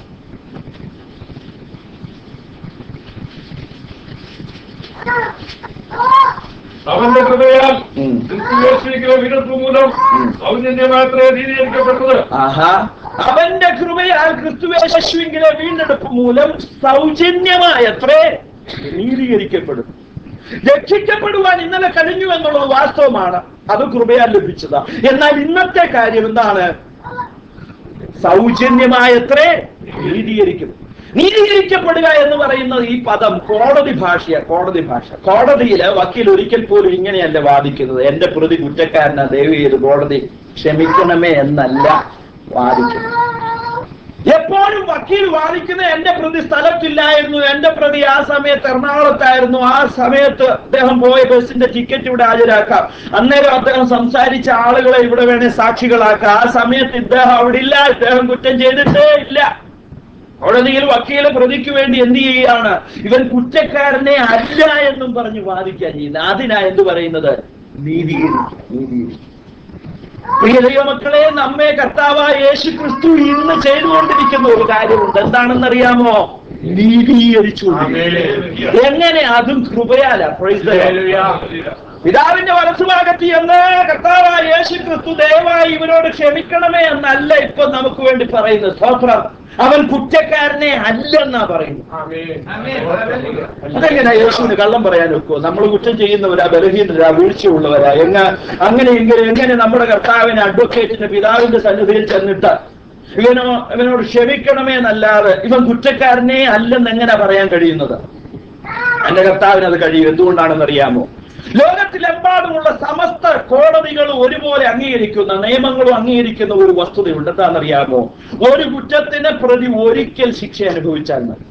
അവന്റെ കൃപയാൽ ഉം. ക്രിസ്തുയേശുവിലെ വീരത്വ മൂലം ഔന്നത്യ മാത്രമേ നീതീകരിക്കപ്പെട്ടത് ആഹാ അവന്റെ കൃപയാൽ ക്രിസ്തുവേശുവിങ്കിലെ വീണ്ടെടുപ്പ് മൂലം സൗജന്യമായത്രേ നീതീകരിക്കപ്പെടും രക്ഷിക്കപ്പെടുവാൻ ഇന്നലെ കഴിഞ്ഞു എന്നുള്ളത് വാസ്തവമാണ് അത് കൃപയാൽ ലഭിച്ചതാ എന്നാൽ ഇന്നത്തെ കാര്യം എന്താണ് സൗജന്യമായത്രേ നീതീകരിക്കും നീതീകരിക്കപ്പെടുക എന്ന് പറയുന്നത് ഈ പദം കോടതി ഭാഷയാ കോടതി ഭാഷ കോടതിയില് വക്കീൽ ഒരിക്കൽ പോലും ഇങ്ങനെയല്ല വാദിക്കുന്നത് എന്റെ പ്രതി കുറ്റക്കാരനാ ദയവ് ചെയ്ത് കോടതി ക്ഷമിക്കണമേ എന്നല്ല വാദിക്കുന്നത് എപ്പോഴും വക്കീൽ വാദിക്കുന്ന എന്റെ പ്രതി സ്ഥലത്തില്ലായിരുന്നു എന്റെ പ്രതി ആ സമയത്ത് എറണാകുളത്തായിരുന്നു ആ സമയത്ത് അദ്ദേഹം പോയ ബസിന്റെ ടിക്കറ്റ് ഇവിടെ ഹാജരാക്കാം അന്നേരം അദ്ദേഹം സംസാരിച്ച ആളുകളെ ഇവിടെ വേണേ സാക്ഷികളാക്കാം ആ സമയത്ത് ഇദ്ദേഹം അവിടെ ഇല്ല ഇദ്ദേഹം കുറ്റം ചെയ്തിട്ടേ ഇല്ല കോടതിയിൽ വക്കീല് പ്രതിക്ക് വേണ്ടി എന്ത് ചെയ്യുകയാണ് ഇവൻ കുറ്റക്കാരനെ അല്ല എന്നും പറഞ്ഞ് വാദിക്കാൻ ചെയ്യുന്നത് അതിനാ എന്ത് പറയുന്നത് നീതീകരിക്കും നീതീകരിക്കും പ്രിയ ദൈവമക്കളെ നമ്മെ കർത്താവായ യേശു ക്രിസ്തു ഇന്ന് ചെയ്തുകൊണ്ടിരിക്കുന്ന ഒരു കാര്യമുണ്ട് എന്താണെന്നറിയാമോ നീതീകരിച്ചു എങ്ങനെ അതും കൃപയാല Praise the Lord. പിതാവിന്റെ വലത്തുഭാഗത്ത് എന്ന് കർത്താവായ യേശു ക്രിസ്തു ദയവായി ഇവരോട് ക്ഷമിക്കണമേ എന്നല്ല ഇപ്പൊ നമുക്ക് വേണ്ടി പറയുന്നത് സ്തോത്രം അവൻ കുറ്റക്കാരനെ അല്ലെന്നാ പറയുന്നത് അതെങ്ങനെ യേശുവിന് കള്ളം പറയാൻ ഒക്കുമോ നമ്മൾ കുറ്റം ചെയ്യുന്നവരാ ബലഹീനരാ വീഴ്ചയുള്ളവരാ എങ്ങ അങ്ങനെ ഇങ്ങനെ എങ്ങനെ നമ്മുടെ കർത്താവിനെ അഡ്വക്കേറ്റിന്റെ പിതാവിന്റെ സന്നിധിയിൽ ചെന്നിട്ട് ഇവനോ ഇവനോട് ക്ഷമിക്കണമേ എന്നല്ലാതെ ഇവൻ കുറ്റക്കാരനെ അല്ലെന്ന് എങ്ങനെ പറയാൻ കഴിയുന്നത് എന്റെ കർത്താവിന് അത് കഴിയും എന്തുകൊണ്ടാണെന്ന് അറിയാമോ ലോകത്തിലെമ്പാടുമുള്ള സമസ്ത കോടതികളും ഒരുപോലെ അംഗീകരിക്കുന്ന നിയമങ്ങളും അംഗീകരിക്കുന്ന ഒരു വസ്തുതയുണ്ട് എന്താണെന്നറിയാമോ ഒരു കുറ്റത്തിന് പ്രതി ഒരിക്കൽ ശിക്ഷ അനുഭവിച്ചാൽ മതി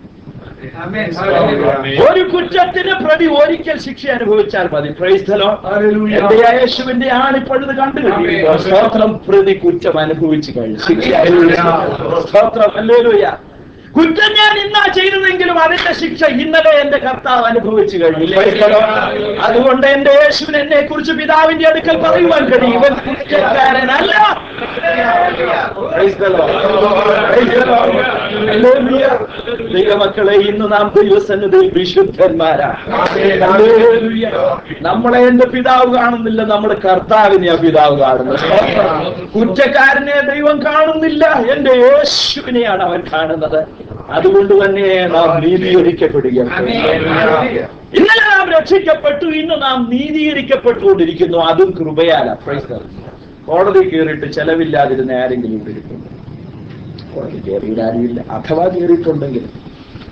ഒരു കുറ്റത്തിന് പ്രതി ഒരിക്കൽ ശിക്ഷ അനുഭവിച്ചാൽ മതി പ്രൈസ്തലോ എന്റെ യേശുവിന്റെ ആണിപ്പഴുത് കണ്ടു കഴിയുമ്പോൾ സ്തോത്രം പ്രതി കുറ്റം അനുഭവിച്ചു കഴിഞ്ഞു ശിക്ഷ അനുഭവിച്ചു സ്തോത്രം അല്ലേലൂയ കുറ്റം ഞാൻ ഇന്നാ ചെയ്തതെങ്കിലും അതിന്റെ ശിക്ഷ ഇന്നലെ എന്റെ കർത്താവ് അനുഭവിച്ചു കഴിഞ്ഞു Praise the Lord. അതുകൊണ്ട് എന്റെ യേശുവിന് എന്നെ കുറിച്ച് പിതാവിന്റെ അടുക്കൽ പറയുവാൻ കഴിയും ഇവൻ കുറ്റക്കാരനല്ല Praise the Lord. Praise the Lord. Hallelujah. ദൈവമക്കളെ ഇന്ന് നാം ദൈവസന്നിധിയിൽ വിശുദ്ധന്മാരാ Hallelujah. നമ്മളെ എന്റെ പിതാവ് കാണുന്നില്ല നമ്മുടെ കർത്താവിനെ ആ പിതാവ് കാണുന്നത് കുറ്റക്കാരനെ ദൈവം കാണുന്നില്ല എന്റെ യേശുവിനെയാണ് അവൻ കാണുന്നത് അതുകൊണ്ട് തന്നെ നാം നീതീകരിക്കപ്പെടുകയാണ് ഇന്നലെ നാം രക്ഷിക്കപ്പെട്ടു ഇന്ന് നാം നീതീകരിക്കപ്പെട്ടുകൊണ്ടിരിക്കുന്നു അതും കൃപയാല Praise the Lord. കോടതി കയറിയിട്ട് ചെലവില്ലാതിരുന്ന ആരെങ്കിലും ഇവിടെ ഇരിക്കുന്നു കോടതി കയറിയിട്ട് ആരുമില്ല അഥവാ കയറിയിട്ടുണ്ടെങ്കിൽ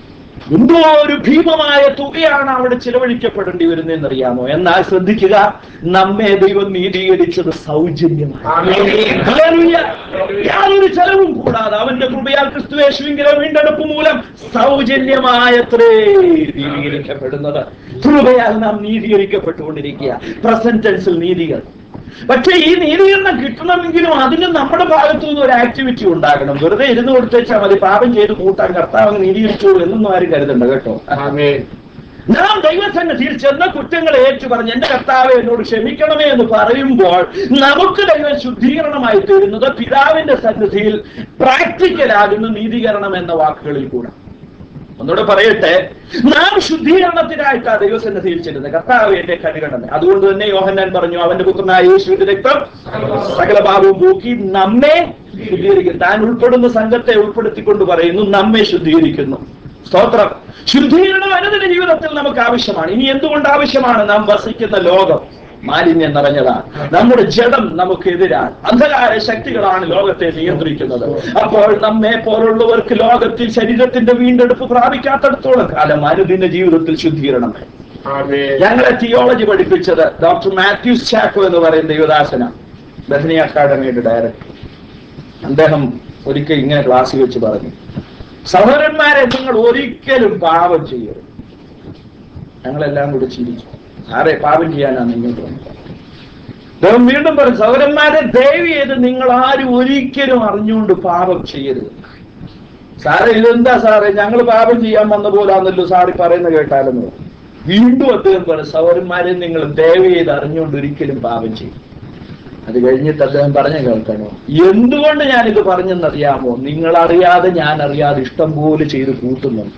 എന്തോ ഒരു ഭീമമായ തുകയാണ് അവിടെ ചിലവഴിക്കപ്പെടേണ്ടി വരുന്നതെന്നറിയാമോ എന്നാൽ ശ്രദ്ധിക്കുക നമ്മെ ദൈവം നീതീകരിച്ചത് സൗജന്യമായി ആമേൻ. ഹല്ലേലൂയ. യാതൊരു ചെലവും കൂടാതെ അവന്റെ കൃപയാൽ ക്രിസ്തുവേശുവിന്റെ വീണ്ടെടുപ്പ് മൂലം സൗജന്യമായത്രേ നീതീകരിക്കപ്പെടുന്നത് കൃപയാൽ നാം നീതീകരിക്കപ്പെട്ടുകൊണ്ടിരിക്കുക പ്രസന്റ് ടെൻസിൽ നീതികൾ പക്ഷെ ഈ നീതീകരണം കിട്ടണമെങ്കിലും അതിന് നമ്മുടെ ഭാഗത്തു നിന്ന് ഒരു ആക്ടിവിറ്റി ഉണ്ടാകണം വെറുതെ ഇരുന്ന് കൊടുത്തേച്ചാൽ മതി പാപം ചെയ്ത് കൂട്ടാൻ കർത്താവ് അങ്ങ് നീതീകരിച്ചോളൂ എന്നൊന്നും ആരും കരുതണ്ട കേട്ടോ ആമേൻ നാം ദൈവസന്നിധിയിൽ ചെന്ന കുറ്റങ്ങൾ ഏറ്റു പറഞ്ഞ് എന്റെ കർത്താവ് എന്നോട് ക്ഷമിക്കണമേ എന്ന് പറയുമ്പോൾ നമുക്ക് ദൈവം ശുദ്ധീകരണമായി തീരുന്നത് പിതാവിന്റെ സന്നിധിയിൽ പ്രാക്ടിക്കലാകുന്ന നീതീകരണം എന്ന വാക്കുകളിൽ കൂടെ ഒന്നുകൂടെ പറയട്ടെ നാം ശുദ്ധീകരണത്തിനായിട്ടാ ദൈവസന്നിധിയിൽ ചെല്ലുന്നത് കർത്താവ് എന്റെ കരുകണമേ അതുകൊണ്ട് തന്നെ യോഹന്നാൻ പറഞ്ഞു അവന്റെ പുത്രനായ യേശുവിന്റെ രക്തം സകല പാപവും പോക്കി നമ്മെ ശുദ്ധീകരിക്കും താൻ ഉൾപ്പെടുന്ന സംഘത്തെ ഉൾപ്പെടുത്തിക്കൊണ്ട് പറയുന്നു നമ്മെ ശുദ്ധീകരിക്കുന്നു സ്തോത്രം ശുദ്ധീകരണം അനുദിന ജീവിതത്തിൽ നമുക്ക് ആവശ്യമാണ് ഇനി എന്തുകൊണ്ട് ആവശ്യമാണ് നാം വസിക്കുന്ന ലോകം മാലിന്യം നിറഞ്ഞതാണ് നമ്മുടെ ജഡം നമുക്കെതിരാണ് അന്ധകാര ശക്തികളാണ് ലോകത്തെ നിയന്ത്രിക്കുന്നത് അപ്പോൾ നമ്മെ പോലുള്ളവർക്ക് ലോകത്തിൽ ശരീരത്തിന്റെ വീണ്ടെടുപ്പ് പ്രാപിക്കാത്തടത്തോളം കാലം അനുദിന ജീവിതത്തിൽ ശുദ്ധീകരണം വേണം. ആമേൻ ഞങ്ങളെ തിയോളജി പഠിപ്പിച്ചത് ഡോക്ടർ മാത്യൂസ് ചാക്കോ എന്ന് പറയുന്ന ദേവദാസന ബഥനി അക്കാദമിയുടെ ഡയറക്ടർ അദ്ദേഹം ഒരിക്കൽ ഇങ്ങനെ ക്ലാസ്സിൽ വെച്ച് പറഞ്ഞു സഹോദരന്മാരെ നിങ്ങൾ ഒരിക്കലും പാപം ചെയ്യരുത് ഞങ്ങളെല്ലാം കൂടെ ചിരിച്ചു സാറേ പാപം ചെയ്യാനാണ് നിങ്ങൾക്ക് വന്നത് അദ്ദേഹം വീണ്ടും പറഞ്ഞു സഹോദരന്മാരെ ദയവ് ചെയ്ത് നിങ്ങൾ ആരും ഒരിക്കലും അറിഞ്ഞുകൊണ്ട് പാപം ചെയ്യരുത് സാറേ ഇതെന്താ സാറേ ഞങ്ങൾ പാപം ചെയ്യാൻ വന്ന പോലാന്നല്ലോ സാറി പറയുന്നത് കേട്ടാലെന്ന് പറഞ്ഞു. വീണ്ടും അദ്ദേഹം പറഞ്ഞു സഹോദരന്മാരെ നിങ്ങൾ ദയവ് ചെയ്ത് അറിഞ്ഞുകൊണ്ട് ഒരിക്കലും പാപം ചെയ്യും അത് കഴിഞ്ഞിട്ട് അദ്ദേഹം പറഞ്ഞ കേൾക്കണോ എന്തുകൊണ്ട് ഞാനിത് പറഞ്ഞെന്നറിയാമോ നിങ്ങൾ അറിയാതെ ഞാൻ അറിയാതെ ഇഷ്ടം പോലെ ചെയ്ത് കൂട്ടുന്നുണ്ട്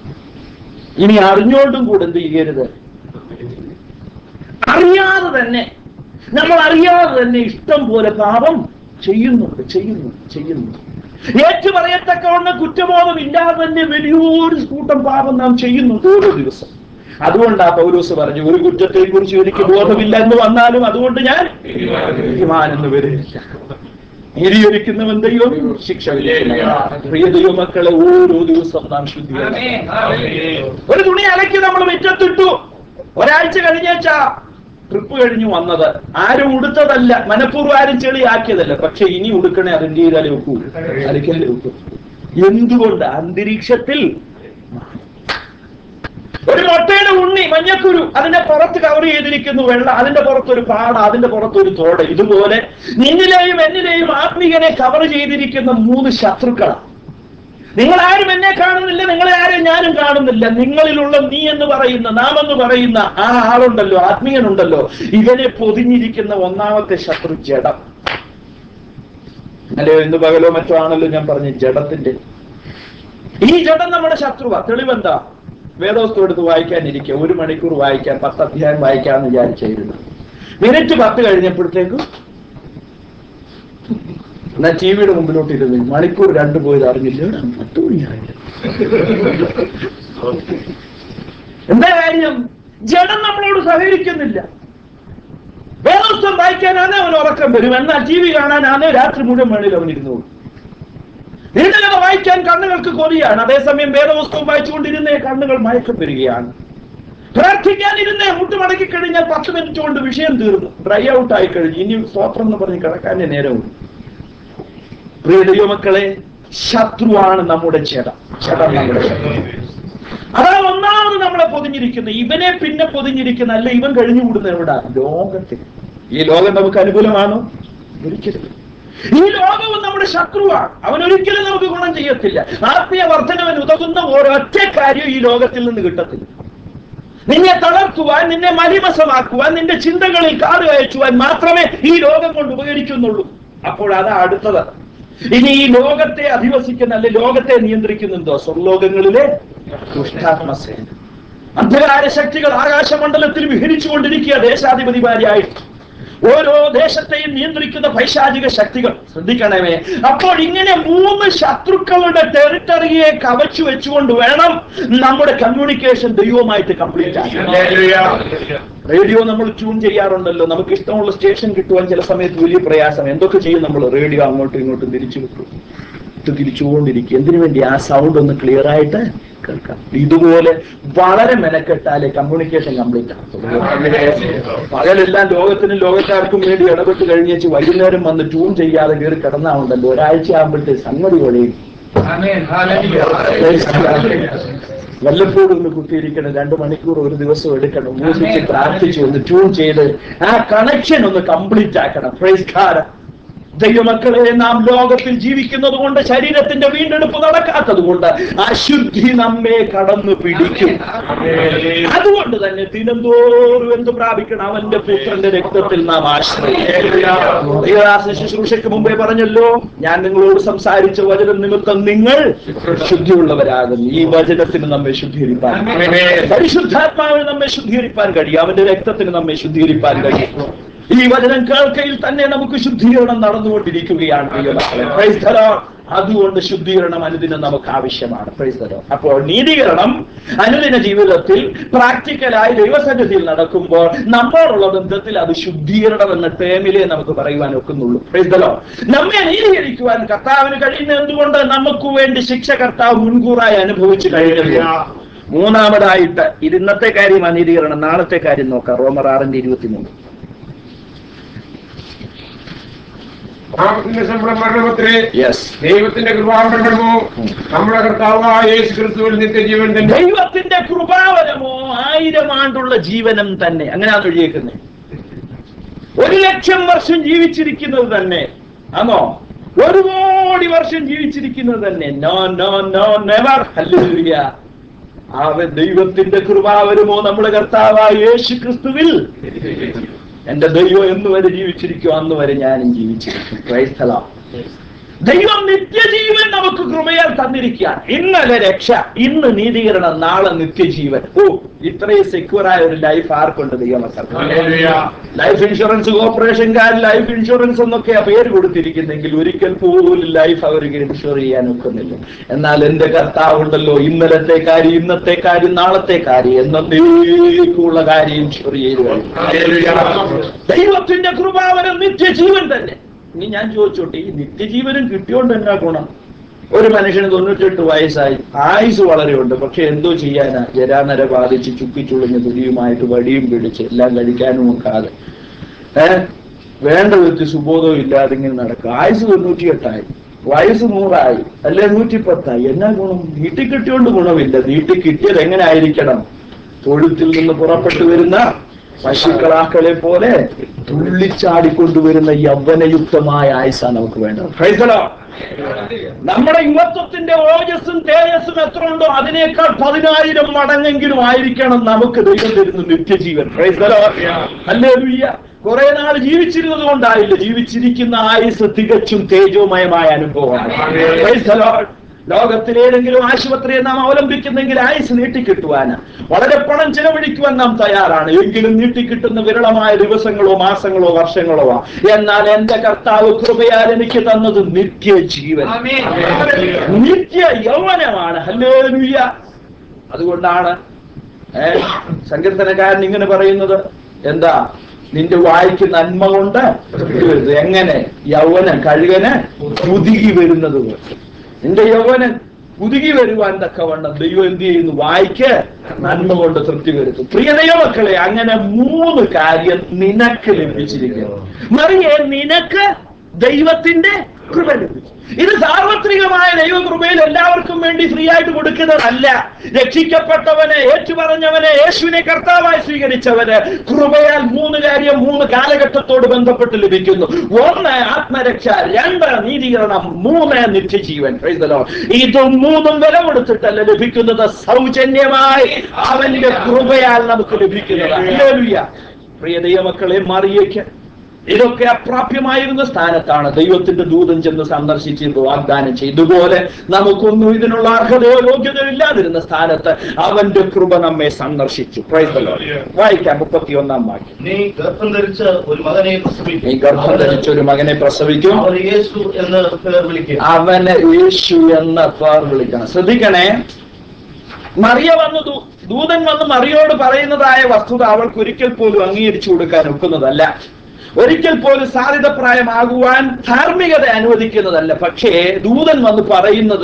ഇനി അറിഞ്ഞോണ്ടും കൂടെ എന്ത് ചെയ്യരുത് അറിയാതെ തന്നെ നമ്മൾ അറിയാതെ തന്നെ ഇഷ്ടം പോലെ പാപം ചെയ്യുന്നുണ്ട് ചെയ്യുന്നു ചെയ്യുന്നു ഏറ്റു പറയത്തക്കവണ്ണം കുറ്റബോധം ഇല്ലാതെ തന്നെ വലിയൊരു കൂട്ടം പാപം നാം ചെയ്യുന്നുണ്ട് ഓരോ ദിവസം അതുകൊണ്ടാ പൗലോസ് പറഞ്ഞു ഒരു കുറ്റത്തെ കുറിച്ച് എനിക്ക് ബോധമില്ല എന്ന് വന്നാലും അതുകൊണ്ട് ഞാൻ നീതിമാനെന്ന് വരില്ല നീതിയൊരിക്കുന്നവൻ ദൈവം ശിക്ഷ വിധിക്കുന്നവനാണ്. പ്രിയ ദൈവമക്കളെ ഓരോ ദിവസം നാം ശുദ്ധിയാണ് ഒരു തുണി അലക്കി നമ്മൾ മുറ്റത്തിട്ടു ഒരാഴ്ച കഴിഞ്ഞേച്ചാ ട്രിപ്പ് കഴിഞ്ഞു വന്നത് ആരും ഉടുത്തതല്ല മനഃപൂർവ്വം ആരും ചെളിയാക്കിയതല്ല പക്ഷെ ഇനി ഉടുക്കണേ അതിന്റെ ചെയ്താലേ ഒക്കൂ അലക്കാലേ ഒക്കൂ എന്തുകൊണ്ട് അന്തരീക്ഷത്തിൽ ഒരു മുട്ടയുടെ ഉണ്ണി മഞ്ഞക്കുരു അതിന്റെ പുറത്ത് കവർ ചെയ്തിരിക്കുന്നു വെള്ള അതിന്റെ പുറത്തൊരു പാട അതിന്റെ പുറത്തൊരു തോട് ഇതുപോലെ നിന്നിലെയും എന്നിലെയും ആത്മീയനെ കവർ ചെയ്തിരിക്കുന്ന മൂന്ന് ശത്രുക്കളാണ് നിങ്ങൾ ആരും എന്നെ കാണുന്നില്ല നിങ്ങളെ ആരും ഞാനും കാണുന്നില്ല നിങ്ങളിലുള്ള നീ എന്ന് പറയുന്ന നാം എന്ന് പറയുന്ന ആ ആളുണ്ടല്ലോ ആത്മീയനുണ്ടല്ലോ ഇവനെ പൊതിഞ്ഞിരിക്കുന്ന ഒന്നാമത്തെ ശത്രു ജഡം അല്ലയോ ഇന്ന് പകലോ മറ്റോ ആണല്ലോ ഞാൻ പറഞ്ഞ ജഡത്തിന്റെ ഈ ജഡം നമ്മുടെ ശത്രുവാ തെളിവെന്താ വേദോസ്തു എടുത്ത് വായിക്കാനിരിക്കുക ഒരു മണിക്കൂർ വായിക്കാൻ പത്ത് അധ്യായം വായിക്കാന്ന് വിചാരിച്ചായിരുന്നു മിനിറ്റ് പത്ത് കഴിഞ്ഞപ്പോഴത്തേക്കും എന്നാ ടി വിയുടെ മുമ്പിലോട്ട് ഇരുന്ന് മണിക്കൂർ രണ്ട് പോയത് അറിഞ്ഞില്ല എടാ, പത്ത് മണിയായില്ല എന്താ കാര്യം ജഡം നമ്മളോട് സഹകരിക്കുന്നില്ല വേദോസ്തം വായിക്കാനാണ് അവൻ ഉറക്കം വരും എന്നാൽ ടി വി കാണാനാണ് രാത്രി മുഴുവൻ വേണേലും അവൻ ഇരുന്നോളൂ നീണ്ടകഥ വായിക്കാൻ കണ്ണുകൾക്ക് കൊതിയാണ് അതേസമയം വേദപുസ്തകം വായിച്ചുകൊണ്ടിരുന്നേ കണ്ണുകൾ മയക്കം വരികയാണ് പ്രാർത്ഥിക്കാൻ ഇരുന്നേ മുട്ടുമടക്കി കഴിഞ്ഞാൽ പത്ത് മിനിറ്റ് കൊണ്ട് വിഷയം തീർന്നു ഡ്രൈ ഔട്ട് ആയി കഴിഞ്ഞു ഇനി സ്വത്രം എന്ന് പറഞ്ഞ് കിടക്കാനേ നേരവും പ്രിയ ദൈവമക്കളെ ശത്രുവാണ് നമ്മുടെ ജഡം ജഡം നമ്മുടെ ശത്രു അതാണ് ഒന്നാമത് നമ്മളെ പൊതിഞ്ഞിരിക്കുന്നത് ഇവനെ പിന്നെ പൊതിഞ്ഞിരിക്കുന്ന അല്ല ഇവൻ കഴിഞ്ഞുകൂടുന്ന എവിടെ ലോകത്തിൽ ഈ ലോകം നമുക്ക് അനുകൂലമാണോ ഒരിക്കലും ഈ ലോകവും നമ്മുടെ ശത്രുവാണ് അവൻ ഒരിക്കലും നമുക്ക് ഗുണം ചെയ്യത്തില്ല ആത്മീയ വർധനവന് ഉതകുന്ന ഒരൊറ്റ കാര്യം ഈ ലോകത്തിൽ നിന്ന് കിട്ടത്തില്ല നിന്നെ തളർത്തുവാൻ നിന്നെ മലിമസമാക്കുവാൻ നിന്റെ ചിന്തകളിൽ കാട് കയറ്റുവാൻ മാത്രമേ ഈ ലോകം കൊണ്ട് ഉപകരിക്കുന്നുള്ളൂ അപ്പോൾ അതാ അടുത്തത് ഇനി ഈ ലോകത്തെ അധിവസിക്കുന്ന അല്ലെ ലോകത്തെ നിയന്ത്രിക്കുന്നുണ്ടോ സ്വർലോകങ്ങളിലെ ദുഷ്ടാത്മസേന അന്ധകാര ശക്തികൾ ആകാശമണ്ഡലത്തിൽ വിഹരിച്ചുകൊണ്ടിരിക്കുക ദേശാധിപതിമാരായിട്ട് ഓരോ ദേശത്തെയും നിയന്ത്രിക്കുന്ന പൈശാചിക ശക്തികൾ ശ്രദ്ധിക്കണമേ അപ്പോൾ ഇങ്ങനെ മൂന്ന് ശത്രുക്കളുടെ ടെറിട്ടറിയെ കവച്ചു വെച്ചുകൊണ്ട് വേണം നമ്മുടെ കമ്മ്യൂണിക്കേഷൻ ദൈവമായിട്ട് കംപ്ലീറ്റ് ആക്കാൻ റേഡിയോ നമ്മൾ ട്യൂൺ ചെയ്യാറുണ്ടല്ലോ നമുക്ക് ഇഷ്ടമുള്ള സ്റ്റേഷൻ കിട്ടുവാൻ ചില സമയത്ത് വലിയ പ്രയാസം എന്തൊക്കെ ചെയ്യും നമ്മൾ റേഡിയോ അങ്ങോട്ടും ഇങ്ങോട്ടും തിരിച്ചു വിട്ടു ഇത് തിരിച്ചുകൊണ്ടിരിക്കും എന്തിനു വേണ്ടി ആ സൗണ്ട് ഒന്ന് ക്ലിയർ ആയിട്ട് കേൾക്കാം ഇതുപോലെ വളരെ മെനക്കെട്ടാലേ കമ്മ്യൂണിക്കേഷൻ കംപ്ലീറ്റ് ആകത്തുള്ളൂ പകലെല്ലാം ലോകത്തിനും ലോകക്കാർക്കും വേണ്ടി ഇടപെട്ട് കഴിഞ്ഞേച്ച് വൈകുന്നേരം വന്ന് ട്യൂൺ ചെയ്യാതെ കയറി കിടന്നാവുണ്ടല്ലോ ഒരാഴ്ച ആകുമ്പോഴത്തെ സംഗതി വഴിയും വല്ലപ്പോഴും ഒന്ന് കുത്തിയിരിക്കണം രണ്ടു മണിക്കൂർ ഒരു ദിവസം എടുക്കണം മ്യൂസിക് പ്രാർത്ഥിച്ചു ഒന്ന് ട്യൂൺ ചെയ്ത് ആ കണക്ഷൻ ഒന്ന് കംപ്ലീറ്റ് ആക്കണം പ്രൈസ് കാർഡ് ദൈവമക്കളെ നാം ലോകത്തിൽ ജീവിക്കുന്നത് കൊണ്ട് ശരീരത്തിന്റെ വീണ്ടെടുപ്പ് നടക്കാത്തത് കൊണ്ട് അശുദ്ധി നമ്മെ കടന്നു പിടിക്കും അതുകൊണ്ട് തന്നെ ദിനംതോറും എന്ത് പ്രാപിക്കണം അവന്റെ പുത്രന്റെ രക്തത്തിൽ നാം ആശ്രയിക്കും ശുശ്രൂഷയ്ക്ക് മുമ്പേ പറഞ്ഞല്ലോ ഞാൻ നിങ്ങളോട് സംസാരിച്ച വചനം നിമിത്തം നിങ്ങൾ ശുദ്ധിയുള്ളവരാകുന്നു ഈ വചനത്തിന് നമ്മെ ശുദ്ധീകരിപ്പാൻ പരിശുദ്ധാത്മാവിന് നമ്മെ ശുദ്ധീകരിപ്പാൻ കഴിയും അവന്റെ രക്തത്തിന് നമ്മെ ശുദ്ധീകരിപ്പാൻ കഴിയും ഈ വചനം കേൾക്കയിൽ തന്നെ നമുക്ക് ശുദ്ധീകരണം നടന്നുകൊണ്ടിരിക്കുകയാണ് പ്രിയമക്കളെ. Praise the Lord. അതുകൊണ്ട് ശുദ്ധീകരണം അനുദിനം നമുക്ക് ആവശ്യമാണ് Praise the Lord. അപ്പോൾ നീതീകരണം അനുദിന ജീവിതത്തിൽ പ്രാക്ടിക്കലായി ദൈവസന്നിധിയിൽ നടക്കുമ്പോൾ നമ്മോടുള്ള ബന്ധത്തിൽ അത് ശുദ്ധീകരണം എന്ന ടേമിലേ നമുക്ക് പറയുവാൻ ഒക്കുന്നുള്ളൂ Praise the Lord. നമ്മെ നീതീകരിക്കുവാൻ കർത്താവിന് കഴിയുന്ന എന്തുകൊണ്ട് നമുക്ക് വേണ്ടി ശിക്ഷ കർത്താവ് മുൻകൂറായി അനുഭവിച്ചു കഴിഞ്ഞു മൂന്നാമതായിട്ട് ഇത് ഇന്നത്തെ കാര്യമാണ് നീതീകരണം നാളത്തെ കാര്യം നോക്കാം റോമർ ആറിന്റെ ഇരുപത്തിമൂന്ന് പാപത്തിന്റെ ശമ്പളം മരണമത്രേ യെസ് ദൈവത്തിന്റെ കൃപാകരണമോ നമ്മുടെ കർത്താവായ യേശു ക്രിസ്തുവിൽ നിത്യജീവൻ തന്നെ ദൈവത്തിന്റെ കൃപാവരമോ ആയിരം ആണ്ടുള്ള ജീവനം തന്നെ അങ്ങനെയാണ് എഴുതിയേക്കുന്നത് ഒരു ലക്ഷം വർഷം ജീവിച്ചിരിക്കുന്നത് തന്നെ ആണോ ഒരു കോടി വർഷം ജീവിച്ചിരിക്കുന്നത് തന്നെ no no no never hallelujah അവൻ ദൈവത്തിന്റെ കൃപാവരമോ നമ്മുടെ കർത്താവായ യേശു ക്രിസ്തുവിൽ എന്റെ ദൈവം എന്ന് വരെ ജീവിച്ചിരിക്കും അന്ന് വരെ ഞാനും ജീവിച്ചിരിക്കും Praise the Lord. ദൈവം നിത്യജീവൻ നമുക്ക് കൃപയാൽ തന്നിരിക്കുകയാണ് ഇന്നലെ രക്ഷ ഇന്ന് നീതീകരണം നാളെ നിത്യജീവൻ ഓ ഇത്രയും സെക്യൂർ ആയ ഒരു ലൈഫ് ആർക്കുണ്ട് ദൈവമക്കൾ ലൈഫ് ഇൻഷുറൻസ് കോർപ്പറേഷൻകാർ ലൈഫ് ഇൻഷുറൻസ് എന്നൊക്കെയാ പേര് കൊടുത്തിരിക്കുന്നെങ്കിൽ ഒരിക്കൽ പോലും ലൈഫ് അവർക്ക് ഇൻഷുർ ചെയ്യാൻ ഒക്കുന്നില്ല എന്നാൽ എന്റെ കർത്താവുണ്ടല്ലോ ഇന്നലത്തെ കാര്യം ഇന്നത്തെ കാര്യം നാളത്തെ കാര്യം എന്നേക്കുള്ള കാര്യം ഇൻഷുർ ചെയ്തു കഴിഞ്ഞു. ദൈവത്തിന്റെ കൃപാവനം നിത്യജീവൻ തന്നെ ഇനി ഞാൻ ചോദിച്ചോട്ടെ ഈ നിത്യജീവനും കിട്ടിയോണ്ട് എന്നാ ഗുണം ഒരു മനുഷ്യന് തൊണ്ണൂറ്റെട്ട് വയസ്സായി ആയുസ് വളരെ ഉണ്ട് പക്ഷെ എന്തോ ചെയ്യാനാ ജരാനര ബാധിച്ച് ചുക്കിച്ചുളിഞ്ഞ് തുരിയുമായിട്ട് വടിയും പിടിച്ച് എല്ലാം കഴിക്കാനും ഒക്കാതെ ഏഹ് വേണ്ട വ്യക്തി സുബോധവും ഇല്ലാതെ ഇങ്ങനെ നടക്കുക ആയുസ് തൊണ്ണൂറ്റിയെട്ടായി വയസ്സ് നൂറായി അല്ലെ നൂറ്റിപ്പത്തായി എന്നാ ഗുണം നീട്ടി കിട്ടിയോണ്ട് ഗുണമില്ല നീട്ടി കിട്ടിയത് എങ്ങനെ ആയിരിക്കണം തൊഴുത്തിൽ നിന്ന് പുറപ്പെട്ടു വരുന്ന പശുക്കളാക്കളെ പോലെ തുള്ളിച്ചാടിക്കൊണ്ടുവരുന്ന യൗവനയുക്തമായ ആയുസാണ് നമുക്ക് വേണ്ടത് Praise the Lord. നമ്മുടെ യുവത്വത്തിന്റെ ഓജസ്സും തേജസ്സും എത്ര ഉണ്ടോ അതിനേക്കാൾ പതിനായിരം മടങ്ങെങ്കിലും ആയിരിക്കണം നമുക്ക് ദൈവം തരുന്ന നിത്യജീവൻ Praise the Lord. Hallelujah. കുറെ നാൾ ജീവിച്ചിരുന്നത് കൊണ്ടായില്ല ജീവിച്ചിരിക്കുന്ന ആയുസ് തികച്ചും തേജോമയമായ അനുഭവമാണ് Praise the Lord. ലോകത്തിലേതെങ്കിലും ആശുപത്രിയെ നാം അവലംബിക്കുന്നെങ്കിൽ ആയുസ് നീട്ടിക്കിട്ടുവാന് വളരെ പണം ചെലവഴിക്കുവാൻ നാം തയ്യാറാണ് എങ്കിലും നീട്ടിക്കിട്ടുന്ന വിരളമായ ദിവസങ്ങളോ മാസങ്ങളോ വർഷങ്ങളോ ആ. എന്നാൽ എന്റെ കർത്താവ് കൃപയാൽ എനിക്ക് തന്നത് നിത്യജീവൻ നിത്യ യൗവനമാണ് ഹല്ലേലൂയ അതുകൊണ്ടാണ് ഏ, സങ്കീർത്തനക്കാരൻ ഇങ്ങനെ പറയുന്നത് എന്താ നിന്റെ വായിക്ക് നന്മ കൊണ്ട് തൃപ്തി വരുന്നത് എങ്ങനെ യൗവനം കഴുകന് പുതുകി വരുന്നത് പോലെ നിന്റെ യൗവനം പുതുകി വരുവാൻ തക്കവണ്ണം ദൈവം എന്ത് ചെയ്യുന്നു വായിക്ക് നന്മ കൊണ്ട് തൃപ്തി വരുത്തും പ്രിയ ദൈവമക്കളെ അങ്ങനെ മൂന്ന് കാര്യം നിനക്ക് ലഭിച്ചിരിക്കുന്നു മറിയെ നിനക്ക് ദൈവത്തിന്റെ കൃപ ലഭിച്ചു ഇത് സാർവത്രികമായ ദൈവകൃപയിൽ എല്ലാവർക്കും വേണ്ടി ഫ്രീ ആയിട്ട് കൊടുക്കുന്നതല്ല രക്ഷിക്കപ്പെട്ടവനെ ഏറ്റുപറഞ്ഞവനെ യേശുവിനെ കർത്താവായി സ്വീകരിച്ചവന് കൃപയാൽ മൂന്ന് കാര്യം മൂന്ന് കാലഘട്ടത്തോട് ബന്ധപ്പെട്ട് ലഭിക്കുന്നു ഒന്ന് ആത്മരക്ഷ രണ്ട് നീതീകരണം മൂന്ന് നിത്യജീവൻ Praise the Lord. ഇത് മൂന്നും വില കൊടുത്തിട്ടല്ല ലഭിക്കുന്നത് സൗജന്യമായി അവന്റെ കൃപയാൽ നമുക്ക് ലഭിക്കുന്നത് Hallelujah. പ്രിയ ദൈവമക്കളെ മറിയേക്ക് ഇതൊക്കെ അപ്രാപ്യമായിരുന്ന സ്ഥാനത്താണ് ദൈവത്തിന്റെ ദൂതൻ ചെന്ന് സന്ദർശിച്ച് ഇത് വാഗ്ദാനം ചെയ്തതുപോലെ നമുക്കൊന്നും ഇതിനുള്ള അർഹതയോ യോഗ്യതയോ ഇല്ലാതിരുന്ന സ്ഥാനത്ത് അവന്റെ കൃപ നമ്മെ സന്ദർശിച്ചു Praise the Lord. വായിക്കാം മുപ്പത്തിയൊന്നാം വാക്യം നീ ഗർഭം ധരിച്ച ഒരു മകനെ പ്രസവിക്കും നീ ഗർഭം ധരിച്ച ഒരു മകനെ പ്രസവിക്കും അവൻ യേശു എന്ന് പേർ വിളിക്കുക അവന് യേശു എന്ന പേർ വിളിക്കണം ശ്രദ്ധിക്കണേ മറിയ വന്നു ദൂ- ദൂതൻ വന്ന് മറിയോട് പറയുന്നതായ വസ്തുത അവൾക്ക് ഒരിക്കൽ പോലും അംഗീകരിച്ചു കൊടുക്കാൻ ഒക്കുന്നതല്ല ഒരിക്കൽ പോലും സാധ്യതപ്രായമാകുവാൻ ധാർമ്മികത അനുവദിക്കുന്നതല്ല പക്ഷേ ദൂതൻ വന്ന് പറയുന്നത്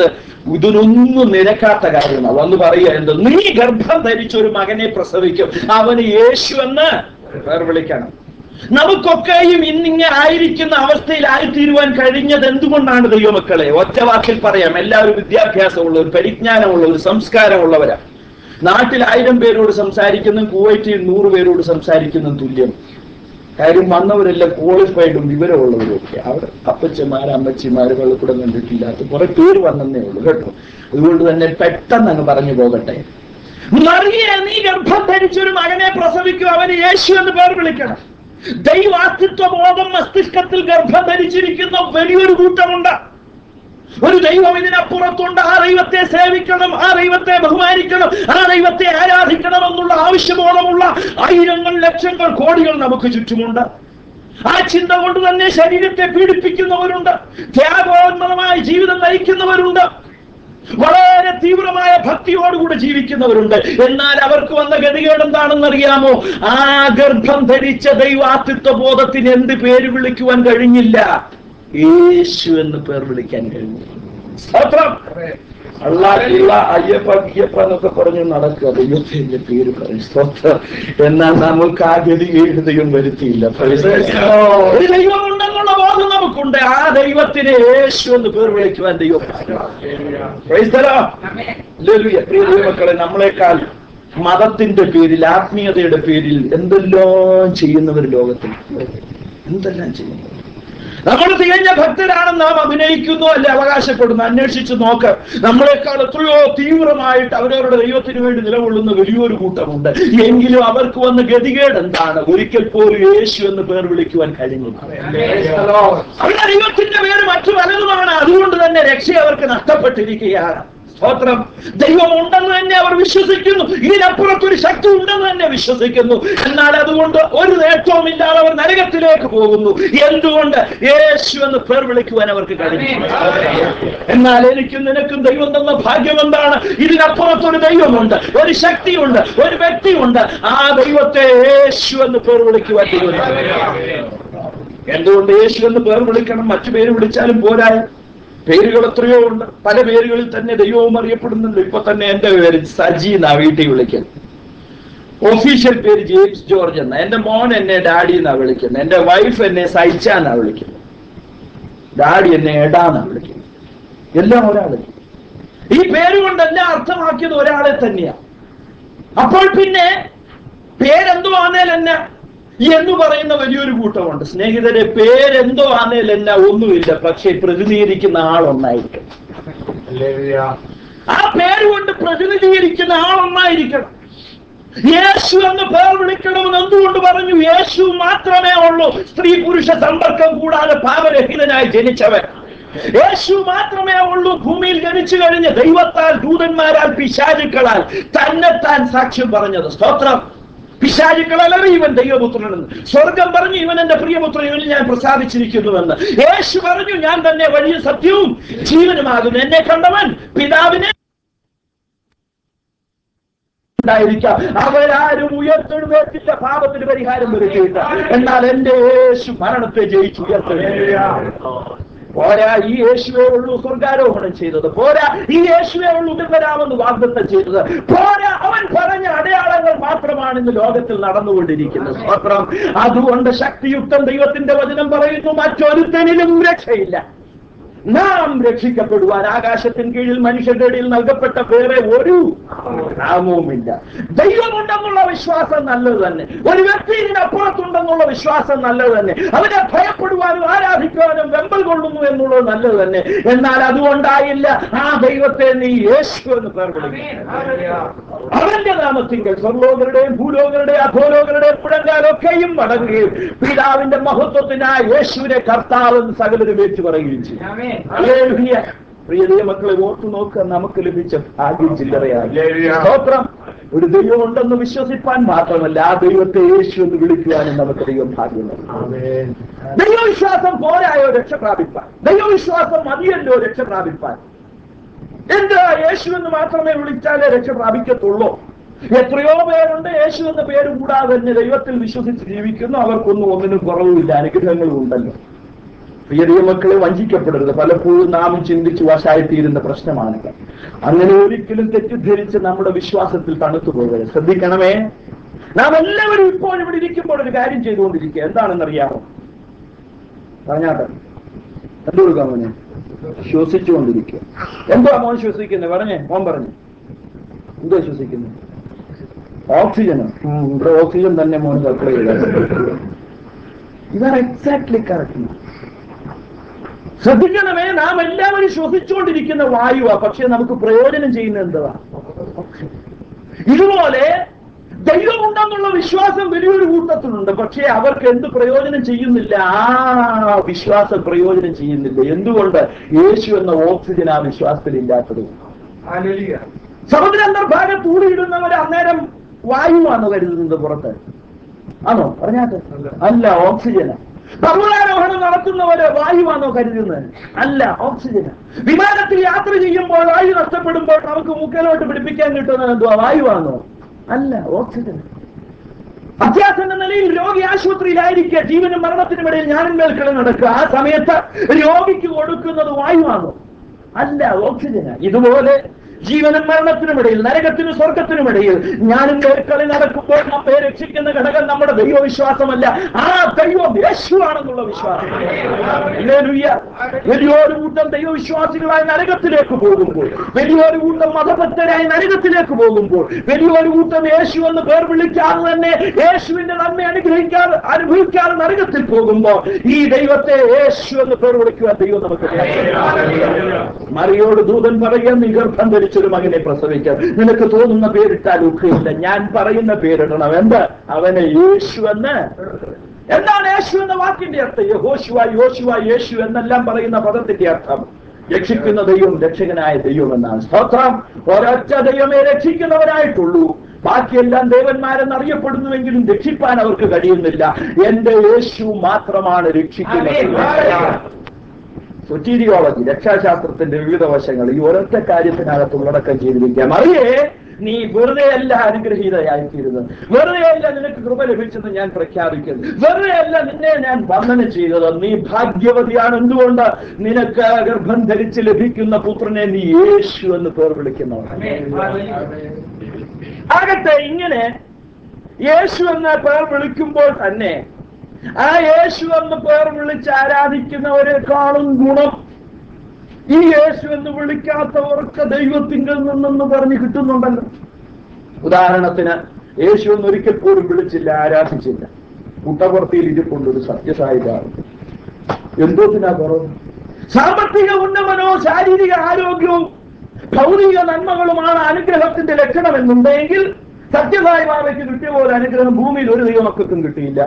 ഇതിനൊന്നും നിരക്കാത്ത കാര്യമാണ് വന്ന് പറയുക എന്ത് നീ ഗർഭം ധരിച്ച ഒരു മകനെ പ്രസവിക്കും അവന് യേശു എന്ന് പേർ വിളിക്കണം നമുക്കൊക്കെയും ഇന്നിങ്ങനെ ആയിരിക്കുന്ന അവസ്ഥയിലായിത്തീരുവാൻ കഴിഞ്ഞത് എന്തുകൊണ്ടാണ് ദൈവമക്കളെ ഒറ്റ വാക്കിൽ പറയാം എല്ലാവരും വിദ്യാഭ്യാസമുള്ളവർ പരിജ്ഞാനമുള്ളവർ സംസ്കാരമുള്ളവരാ നാട്ടിൽ ആയിരം പേരോട് സംസാരിക്കുന്ന കുവൈറ്റിൽ നൂറ് പേരോട് സംസാരിക്കുന്ന തുല്യം കാര്യം വന്നവരെല്ലാം ക്വാളിഫൈഡും വിവരമുള്ളവരും ഒക്കെ അവിടെ അപ്പച്ചമാര് അമ്മച്ചിമാര് വെള്ളക്കുടം കണ്ടിട്ടില്ലാത്ത കുറെ പേര് വന്നേ ഉള്ളൂ കേട്ടോ അതുകൊണ്ട് തന്നെ പെട്ടെന്ന് അങ്ങ് പറഞ്ഞു പോകട്ടെ മറിയെ നീ ഗർഭം ധരിച്ചൊരു മകനെ പ്രസവിക്കും അവന് യേശു എന്ന് പേർ വിളിക്കണം ദൈവാസ്തിത്വ ബോധം മസ്തിഷ്കത്തിൽ ഗർഭം ധരിച്ചിരിക്കുന്ന വലിയൊരു കൂട്ടമുണ്ട് ഒരു ദൈവം ഇതിനപ്പുറത്തുണ്ട് ആ ദൈവത്തെ സേവിക്കണം ആ ദൈവത്തെ ബഹുമാനിക്കണം ആ ദൈവത്തെ ആരാധിക്കണം എന്നുള്ള ആവശ്യബോധമുള്ള ആയിരങ്ങൾ ലക്ഷങ്ങൾ കോടികൾ നമുക്ക് ചുറ്റുമുണ്ട് ആ ചിന്ത കൊണ്ട് തന്നെ ശരീരത്തെ പീഡിപ്പിക്കുന്നവരുണ്ട് ത്യാഗോന്മതമായ ജീവിതം നയിക്കുന്നവരുണ്ട് വളരെ തീവ്രമായ ഭക്തിയോടുകൂടി ജീവിക്കുന്നവരുണ്ട് എന്നാൽ അവർക്ക് വന്ന ഗതികേട് എന്താണെന്ന് അറിയാമോ ആ ഗർഭം ധരിച്ച ദൈവാത്വിത്വ ബോധത്തിന് എന്ത് പേര് വിളിക്കുവാൻ കഴിഞ്ഞില്ല യേശു എന്ന് പേർ വിളിക്കാൻ കഴിഞ്ഞു സ്തോത്രം അള്ളാഹിള്ള അയ്യപ്പ അയ്യപ്പ എന്നൊക്കെ പറഞ്ഞ് നടക്കുക ദൈവത്തിന്റെ പേര് പറയും സ്തോത്രം എന്നാൽ നമുക്ക് ആ ഗതികേട് ദൈവം വരുത്തിയില്ല Praise the Lord. ഒരു ദൈവമുണ്ടെന്നുള്ള ബോധം നമുക്കുണ്ട് ആ ദൈവത്തിന് യേശു എന്ന് പേർ വിളിക്കുവാൻ ദൈവം Praise the Lord. Hallelujah. പ്രിയ ദൈവമക്കളെ നമ്മളെക്കാൾ മതത്തിന്റെ പേരിൽ ആത്മീയതയുടെ പേരിൽ എന്തെല്ലാം ചെയ്യുന്നവർ ലോകത്തിൽ എന്തെല്ലാം ചെയ്യുന്നു നമ്മൾ തികഞ്ഞ ഭക്തരാണെന്ന് നാം അഭിനയിക്കുന്നു അല്ലെ അവകാശപ്പെടുന്നു അന്വേഷിച്ച് നോക്ക് നമ്മളെക്കാൾ എത്രയോ തീവ്രമായിട്ട് അവരവരുടെ ദൈവത്തിന് വേണ്ടി നിലകൊള്ളുന്ന വലിയൊരു കൂട്ടമുണ്ട് എങ്കിലും അവർക്ക് വന്ന ഗതികേട് എന്താണ് ഒരിക്കൽ പോലും യേശു എന്ന് പേർ വിളിക്കുവാൻ കഴിഞ്ഞു അവരുടെ ദൈവത്തിന്റെ പേര് മറ്റു പലതുമാണ് അതുകൊണ്ട് തന്നെ രക്ഷ അവർക്ക് നഷ്ടപ്പെട്ടിരിക്കുകയാണ് സ്തോത്രം ദൈവം ഉണ്ടെന്ന് തന്നെ അവർ വിശ്വസിക്കുന്നു ഇതിനപ്പുറത്തൊരു ശക്തി ഉണ്ടെന്ന് തന്നെ വിശ്വസിക്കുന്നു എന്നാൽ അതുകൊണ്ട് ഒരു നേട്ടവും ഇല്ലാതെ അവർ നരകത്തിലേക്ക് പോകുന്നു എന്തുകൊണ്ട് യേശു എന്ന് പേർ വിളിക്കുവാൻ അവർക്ക് കഴിഞ്ഞു എന്നാൽ എനിക്കും നിനക്കും ദൈവം തന്ന ഭാഗ്യം എന്താണ് ഇതിനപ്പുറത്തൊരു ദൈവമുണ്ട് ഒരു ശക്തിയുണ്ട് ഒരു വ്യക്തിയുണ്ട് ആ ദൈവത്തെ യേശു എന്ന് പേർ വിളിക്കുവാൻ ദൈവം എന്തുകൊണ്ട് യേശു എന്ന് പേർ വിളിക്കണം മറ്റു പേര് വിളിച്ചാലും പോരായ പേരുകൾ എത്രയോ ഉണ്ട് പല പേരുകളിൽ തന്നെ ദൈവവും അറിയപ്പെടുന്നുണ്ട് ഇപ്പൊ തന്നെ എന്റെ പേര് സജി എന്നാ വീട്ടിൽ വിളിക്കുന്നത് ഒഫീഷ്യൽ പേര് ജെയിംസ് ജോർജ് എന്ന എന്റെ മോൻ എന്നെ ഡാഡി എന്നാ വിളിക്കുന്നത് എന്റെ വൈഫ് എന്നെ സൈച്ച എന്നാ വിളിക്കുന്നത് ഡാഡി എന്നെ എടാ എന്നാ വിളിക്കുന്നത് എല്ലാം ഒരാള് ഈ പേരുകൊണ്ടെല്ലാം അർത്ഥമാക്കിയത് ഒരാളെ തന്നെയാ അപ്പോൾ പിന്നെ പേരെന്തോ ആന്നേൽ എന്നെ എന്ന് പറയുന്ന വലിയൊരു കൂട്ടമുണ്ട് സ്നേഹിതരെ പേരെന്തോ ആന്നേൽ എന്നെ ഒന്നുമില്ല പക്ഷെ പ്രതിനിധീകരിക്കുന്ന ആളൊന്നായിരിക്കും ആ പേര് കൊണ്ട് പ്രതിനിധീകരിക്കുന്ന ആളൊന്നായിരിക്കണം യേശു എന്ന് പേർ വിളിക്കണമെന്ന് എന്തുകൊണ്ട് പറഞ്ഞു യേശു മാത്രമേ ഉള്ളൂ സ്ത്രീ പുരുഷ സമ്പർക്കം കൂടാതെ പാപരഹിതനായി ജനിച്ചവൻ യേശു മാത്രമേ ഉള്ളൂ ഭൂമിയിൽ ജനിച്ചു കഴിഞ്ഞ് ദൈവത്താൽ ദൂതന്മാരാൽ പിശാചുക്കളാൽ തന്നെത്താൻ സാക്ഷ്യം പറഞ്ഞത് സ്തോത്രം പിശാചുക്കളല്ല ഇവൻ ദൈവപുത്രനെന്ന് സ്വർഗം പറഞ്ഞു ഇവൻ എന്റെ പ്രിയപുത്രൻ ഇവനിൽ ഞാൻ പ്രസാദിച്ചിരിക്കുന്നുവെന്ന് യേശു പറഞ്ഞു ഞാൻ തന്നെ വലിയ സത്യവും ജീവനുമാകുന്നു എന്നെ കണ്ടവൻ പിതാവിനെ ഉണ്ടായിരിക്കാം അവരാരും ഉയർത്തെഴുന്നേറ്റില്ല പാപത്തിന് പരിഹാരം വരുത്തിയില്ല എന്നാൽ എന്റെ യേശു മരണത്തെ ജയിച്ചു ഉയർത്തെഴുന്നേറ്റു പോരാ ഈ യേശുവേ ഉള്ളൂ സ്വർഗാരോഹണം ചെയ്തത് പോരാ ഈ യേശുവേ ഉള്ളൂ ഉടമ്പരാമെന്ന് വാഗ്ദത്തം ചെയ്തത് പോരാ അവൻ പറഞ്ഞ അടയാളങ്ങൾ മാത്രമാണ് ഇന്ന് ലോകത്തിൽ നടന്നുകൊണ്ടിരിക്കുന്നത് സ്തോത്രം അതുകൊണ്ട് ശക്തിയുക്തം ദൈവത്തിന്റെ വചനം പറയുന്നു മറ്റൊരുത്തനിലും രക്ഷയില്ല നാം രക്ഷിക്കപ്പെടുവാൻ ആകാശത്തിന് കീഴിൽ മനുഷ്യരുടെ ഇടയിൽ നൽകപ്പെട്ട വേറെ ഒരു നാമവുമില്ല ദൈവമുണ്ടെന്നുള്ള വിശ്വാസം നല്ലത് തന്നെ ഒരു വ്യക്തി ഇതിനപ്പുറത്തുണ്ടെന്നുള്ള വിശ്വാസം നല്ലത് തന്നെ അവനെ ഭയപ്പെടുവാനും ആരാധിക്കുവാനും വെമ്പൽ കൊള്ളുന്നു എന്നുള്ളത് നല്ലത് തന്നെ എന്നാൽ അതുകൊണ്ടായില്ല ആ ദൈവത്തെ നീ യേശു എന്ന് പേർ വിളിക്കുന്നു അവന്റെ നാമത്തിങ്കൽ സ്വർലോകരുടെയും ഭൂലോകരുടെയും അധോലോകരുടെയും പുഴങ്കാലൊക്കെയും മടങ്ങുകയും പിതാവിന്റെ മഹത്വത്തിനായ യേശുവിനെ കർത്താവെന്ന് സകലരും ഏറ്റു പറയുകയും ചെയ്യും ഹല്ലേലൂയ. പ്രിയ ദൈവമക്കളെ ഓർത്തു നോക്കുക നമുക്ക് ലഭിച്ച ഭാഗ്യം ചില്ലറയാണ് സ്തോത്രം ഒരു ദൈവം ഉണ്ടെന്ന് വിശ്വസിപ്പാൻ മാത്രമല്ല ആ ദൈവത്തെ യേശു എന്ന് വിളിക്കുവാനും നമുക്ക് ദൈവം ഭാഗ്യം നൽകി. ദൈവവിശ്വാസം പോരായോ രക്ഷ പ്രാപിപ്പാൻ ദൈവവിശ്വാസം മതിയല്ലോ രക്ഷ പ്രാപിപ്പാൻ എന്താ യേശു എന്ന് മാത്രമേ വിളിച്ചാലേ രക്ഷ പ്രാപിക്കത്തുള്ളൂ എത്രയോ പേരുണ്ട് യേശു എന്ന പേര് കൂടാതെ തന്നെ ദൈവത്തിൽ വിശ്വസിച്ച് ജീവിക്കുന്നു അവർക്കൊന്നും ഒന്നിനും കുറവുമില്ല അനുഗ്രഹങ്ങളും ഉണ്ടല്ലോ പ്രിയ ദൈവമക്കളെ വഞ്ചിക്കപ്പെടരുത് പലപ്പോഴും നാം ചിന്തിച്ച് വശായിത്തീരുന്ന പ്രശ്നമാണിത് അങ്ങനെ ഒരിക്കലും തെറ്റിദ്ധരിച്ച് നമ്മുടെ വിശ്വാസത്തിൽ തണുത്തു പോകരുത് ശ്രദ്ധിക്കണമേ നാം എല്ലാവരും ഇപ്പോൾ ഇവിടെ ഇരിക്കുമ്പോൾ ഒരു കാര്യം ചെയ്തുകൊണ്ടിരിക്കുക എന്താണെന്നറിയാമോ പറഞ്ഞാട്ടെ എന്ത് കൊടുക്കാം മോനെ ശ്വസിച്ചുകൊണ്ടിരിക്കുക എന്തോ മോൻ ശ്വസിക്കുന്നത് പറഞ്ഞേ മോൻ പറഞ്ഞു എന്തോ ശ്വസിക്കുന്നത് ഓക്സിജനോ ഉം, ഇവിടെ ഓക്സിജൻ തന്നെ മോൻ സപ്ലൈ ചെയ്ത ഇവർ എക്സാക്ട്ലി കറക്റ്റ് ശ്രദ്ധിക്കണമേ നാം എല്ലാവരും ശ്വസിച്ചുകൊണ്ടിരിക്കുന്ന വായുവാ പക്ഷെ നമുക്ക് പ്രയോജനം ചെയ്യുന്ന എന്തുവാ ഇതുപോലെ ദൈവമുണ്ടെന്നുള്ള വിശ്വാസം വലിയൊരു കൂട്ടത്തിലുണ്ട് പക്ഷേ അവർക്ക് എന്ത് പ്രയോജനം ചെയ്യുന്നില്ല ആ വിശ്വാസം പ്രയോജനം ചെയ്യുന്നില്ല എന്തുകൊണ്ട് യേശു എന്ന ഓക്സിജൻ ആ വിശ്വാസത്തിൽ ഇല്ലാത്തത് സമുദ്രാന്തർഭാഗത്ത് ഊടിയിടുന്നവർ അന്നേരം വായുവാണോ കരുതുന്നത് പുറത്ത് ആണോ പറഞ്ഞാട്ട് അല്ല ഓക്സിജന് പർവ്വതാരോഹണം നടത്തുന്നവര് വായുവാണോ കരുതുന്നത് അല്ല ഓക്സിജന് വിമാനത്തിൽ യാത്ര ചെയ്യുമ്പോൾ വായു നഷ്ടപ്പെടുമ്പോൾ നമുക്ക് മുക്കലോട്ട് പിടിപ്പിക്കാൻ കിട്ടുന്നത് എന്തുവാ വായുവാണോ അല്ല ഓക്സിജൻ അത്യാസന്ന നിലയിൽ രോഗി ആശുപത്രിയിലായിരിക്കുക ജീവനും മരണത്തിനും ഇടയിൽ ഞാനും മേൽക്കളി നടക്കുക ആ സമയത്ത് രോഗിക്ക് കൊടുക്കുന്നത് വായുവാണോ അല്ല ഓക്സിജന് ഇതുപോലെ ജീവനും മരണത്തിനുമിടയിൽ നരകത്തിനും സ്വർഗത്തിനുമിടയിൽ ഞാനും മേൽക്കളി നടക്കുമ്പോൾ നമ്മെ രക്ഷിക്കുന്ന ഘടകം നമ്മുടെ ദൈവവിശ്വാസമല്ല ആ ദൈവം യേശുവാണെന്നുള്ള വിശ്വാസം ഹല്ലേലൂയ. വലിയൊരു കൂട്ടം ദൈവവിശ്വാസികളായി നരകത്തിലേക്ക് പോകുമ്പോൾ വലിയൊരു കൂട്ടം മതഭക്തരായി നരകത്തിലേക്ക് പോകുമ്പോൾ വലിയൊരു കൂട്ടം യേശു എന്ന് പേർ വിളിക്കാതെ തന്നെ യേശുവിന്റെ നന്മ അനുഗ്രഹിക്കാതെ അനുഭവിക്കാതെ നരകത്തിൽ പോകുമ്പോൾ ഈ ദൈവത്തെ യേശു എന്ന് പേർ വിളിക്കുവാൻ ദൈവം നമുക്ക് തരും. മറിയോട് ദൂതൻ പറയാൻ നീ ഗർഭം ധരിച്ചൊരു മകനെ പ്രസവിക്കാം നിനക്ക് തോന്നുന്ന പേരിട്ടാൽ ഒക്കെയില്ല ഞാൻ പറയുന്ന പേരിടണം എന്ത് അവനെ യേശു എന്ന് എന്താണ് യേശു എന്ന വാക്കിന്റെ അർത്ഥം യഹോശുവ യോശുവ യേശു എന്നെല്ലാം പറയുന്ന പദത്തിന്റെ അർത്ഥം രക്ഷിക്കുന്ന ദൈവം രക്ഷകനായ ദൈവം എന്നാണ് സ്തോത്രം ഒരൊറ്റ ദൈവമേ രക്ഷിക്കുന്നവരായിട്ടുള്ളൂ ബാക്കിയെല്ലാം ദേവന്മാരെന്ന് അറിയപ്പെടുന്നുവെങ്കിലും രക്ഷിപ്പാൻ അവർക്ക് കഴിയുന്നില്ല എന്റെ യേശു മാത്രമാണ് രക്ഷിക്കുന്നത് സുറ്റീരിയോളജി രക്ഷാശാസ്ത്രത്തിന്റെ വിവിധ വശങ്ങൾ ഈ ഒരൊറ്റ കാര്യത്തിനകത്ത് ഉള്ളടക്കം ചെയ്തിരിക്കാം അറിയേ നീ വെറുതെ അല്ല അനുഗ്രഹീതയായിത്തീരുന്നത് വെറുതെ അല്ല നിനക്ക് കൃപ ലഭിച്ചെന്ന് ഞാൻ പ്രഖ്യാപിക്കുന്നു വെറുതെ അല്ല നിന്നെ ഞാൻ വന്ദനം ചെയ്തത് നീ ഭാഗ്യവതിയാണ് എന്തുകൊണ്ട് നിനക്ക് ഗർഭം ധരിച്ച് ലഭിക്കുന്ന പുത്രനെ നീ യേശു എന്ന് പേർ വിളിക്കുന്നവൻ ആകട്ടെ ഇങ്ങനെ യേശു എന്ന പേർ വിളിക്കുമ്പോൾ തന്നെ ആ യേശു എന്ന് പേർ വിളിച്ച് ആരാധിക്കുന്നവരെക്കാളും ഗുണം ഈ യേശു എന്ന് വിളിക്കാത്തവർക്ക് ദൈവത്തിങ്കിൽ നിന്നെന്ന് പറഞ്ഞ് കിട്ടുന്നുണ്ടല്ലോ ഉദാഹരണത്തിന് യേശു എന്ന് ഒരിക്കൽ പോലും വിളിച്ചില്ല ആരാധിച്ചില്ല കുട്ടപുറത്തിയിൽ ഇരിപ്പുണ്ട് ഒരു സത്യസായിബാണ് എന്തോത്തിനാ കുറവ് സാമ്പത്തിക ഉന്നമനോ ശാരീരിക ആരോഗ്യവും ഭൗതിക നന്മകളുമാണ് അനുഗ്രഹത്തിന്റെ ലക്ഷണം എന്നുണ്ടെങ്കിൽ സത്യസായിബാബയ്ക്ക് കിട്ടിയ പോലെ അനുഗ്രഹം ഭൂമിയിൽ ഒരു ദൈവമക്കൾക്കും കിട്ടിയില്ല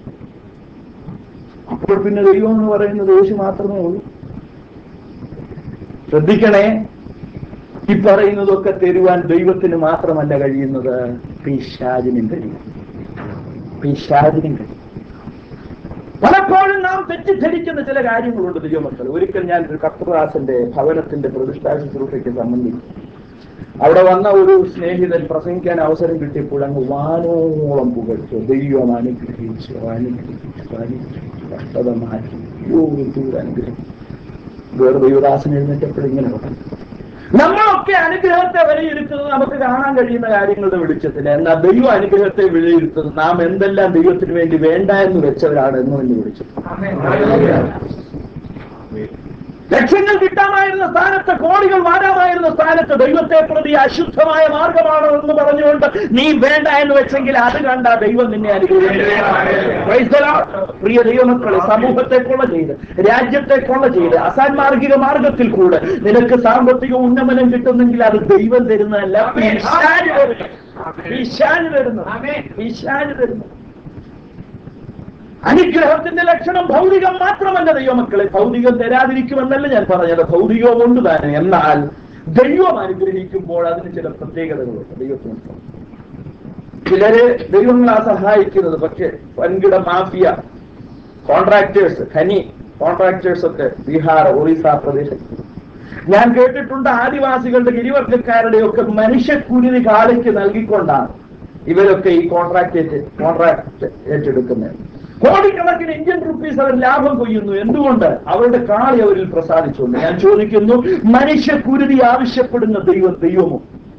അപ്പോൾ പിന്നെ ദൈവം എന്ന് പറയുന്നത് യേശു മാത്രമേ ഉള്ളൂ ശ്രദ്ധിക്കണേ ഈ പറയുന്നതൊക്കെ തരുവാൻ ദൈവത്തിന് മാത്രമല്ല കഴിയുന്നത് പിശാചിനും കഴിയും പിശാചിനും കഴിയും പലപ്പോഴും നാം തെറ്റിദ്ധരിക്കുന്ന ചില കാര്യങ്ങളുണ്ട് ദൈവമക്കൾ ഒരിക്കൽ ഞാൻ ഒരു കർത്തദാസന്റെ ഭവനത്തിന്റെ പ്രതിഷ്ഠാ ശുശ്രൂഷയ്ക്ക് സംബന്ധിച്ചു അവിടെ വന്ന ഒരു സ്നേഹിതൻ പ്രസംഗിക്കാൻ അവസരം കിട്ടിയപ്പോൾ അങ്ങ് വാനോളം പുകഴ്ത്തു ദൈവം അനുഗ്രഹിച്ചു അനുഗ്രഹിച്ചു അനുഗ്രഹിച്ചു കഷ്ടത മാറ്റി അയ്യോ എന്തൊരു അനുഗ്രഹം വേറെ ദൈവദാസൻ എഴുന്നേറ്റപ്പോൾ ഇങ്ങനെ പറഞ്ഞു നമ്മളൊക്കെ അനുഗ്രഹത്തെ വിലയിരുത്തുന്നത് നമുക്ക് കാണാൻ കഴിയുന്ന കാര്യങ്ങളുടെ വെളിച്ചത്തിൽ എന്നാൽ ദൈവ അനുഗ്രഹത്തെ വിലയിരുത്തുന്നത് നാം എന്തെല്ലാം ദൈവത്തിന് വേണ്ടി വേണ്ട എന്ന് വെച്ചവരാണ് എന്ന് എന്ന് വിളിച്ചത് ലക്ഷങ്ങൾ കിട്ടാമായിരുന്ന സ്ഥാനത്ത് കോടികൾ വാരാമായിരുന്ന സ്ഥാനത്ത് ദൈവത്തെ പ്രതി അശുദ്ധമായ മാർഗമാണ് എന്ന് പറഞ്ഞുകൊണ്ട് നീ വേണ്ട എന്ന് വെച്ചെങ്കിൽ അത് കണ്ട ദൈവം നിന്നെ അനുഗ്രഹിക്കും Praise the Lord. പ്രിയ ദൈവമക്കളെ സമൂഹത്തെ കൊള്ള ചെയ്ത് രാജ്യത്തെ കൊള്ള ചെയ്ത് അസാൻമാർഗിക മാർഗത്തിൽ കൂടെ നിനക്ക് സാമ്പത്തിക ഉന്നമനം കിട്ടുന്നെങ്കിൽ അത് ദൈവം തരുന്നതല്ല പിശാച് തരുന്നു പിശാച് തരുന്നു പിശാച് തരുന്നു അനുഗ്രഹത്തിന്റെ ലക്ഷണം ഭൗതികം മാത്രമല്ല ദൈവമക്കളെ ഭൗതികം തരാതിരിക്കുമെന്നല്ല ഞാൻ പറഞ്ഞത് ഭൗതികം കൊണ്ട് തന്നെ എന്നാൽ ദൈവം അനുഗ്രഹിക്കുമ്പോൾ അതിന് ചില പ്രത്യേകതകളുണ്ട് ദൈവത്തിന് ചിലര് ദൈവങ്ങളാ സഹായിക്കുന്നത് പക്ഷെ വൻകിട മാഫിയ കോൺട്രാക്ടേഴ്സ് ഖനി കോൺട്രാക്ടേഴ്സ് ഒക്കെ ബീഹാർ ഒറീസ പ്രദേശത്ത് ഞാൻ കേട്ടിട്ടുണ്ട് ആദിവാസികളുടെ ഗിരിവർഗക്കാരുടെ ഒക്കെ മനുഷ്യക്കുരുതി കാലയ്ക്ക് നൽകിക്കൊണ്ടാണ് ഇവരൊക്കെ ഈ കോൺട്രാക്ട് കോൺട്രാക്ട് ഏറ്റെടുക്കുന്നത് കോടിക്കണക്കിന് ഇന്ത്യൻ റുപ്പീസ് അവർ ലാഭം കൊയ്യുന്നു എന്തുകൊണ്ട് അവരുടെ കാളി അവരിൽ പ്രസാദിച്ചുകൊണ്ട് ഞാൻ ചോദിക്കുന്നു മനുഷ്യ കുരുതി ആവശ്യപ്പെടുന്ന ദൈവം ദൈവമോ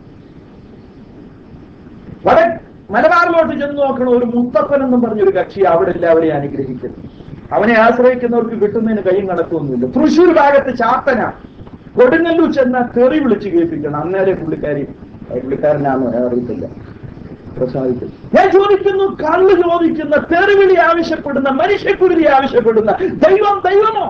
വട മലബാറിലോട്ട് ചെന്ന് നോക്കണം ഒരു മുത്തപ്പൻ എന്നും പറഞ്ഞൊരു കക്ഷി അവിടെ എല്ലാവരെയും അനുഗ്രഹിക്കുന്നു അവനെ ആശ്രയിക്കുന്നവർക്ക് കിട്ടുന്നതിന് കൈയും കണക്കൊന്നുമില്ല തൃശ്ശൂർ ഭാഗത്ത് ചാത്തന കൊടുങ്ങല്ലൂർ ചെന്ന തെറി വിളിച്ച് കേൾപ്പിക്കണം അന്നേരെ പുള്ളിക്കാരി ആ പുള്ളിക്കാരനാണോ അറിയത്തില്ല പ്രസാദിക്കും ഞാൻ ചോദിക്കുന്നു കള്ള് ചോദിക്കുന്ന തെറിവിളി ആവശ്യപ്പെടുന്ന മനുഷ്യക്കുരുതി ആവശ്യപ്പെടുന്ന ദൈവം ദൈവമോ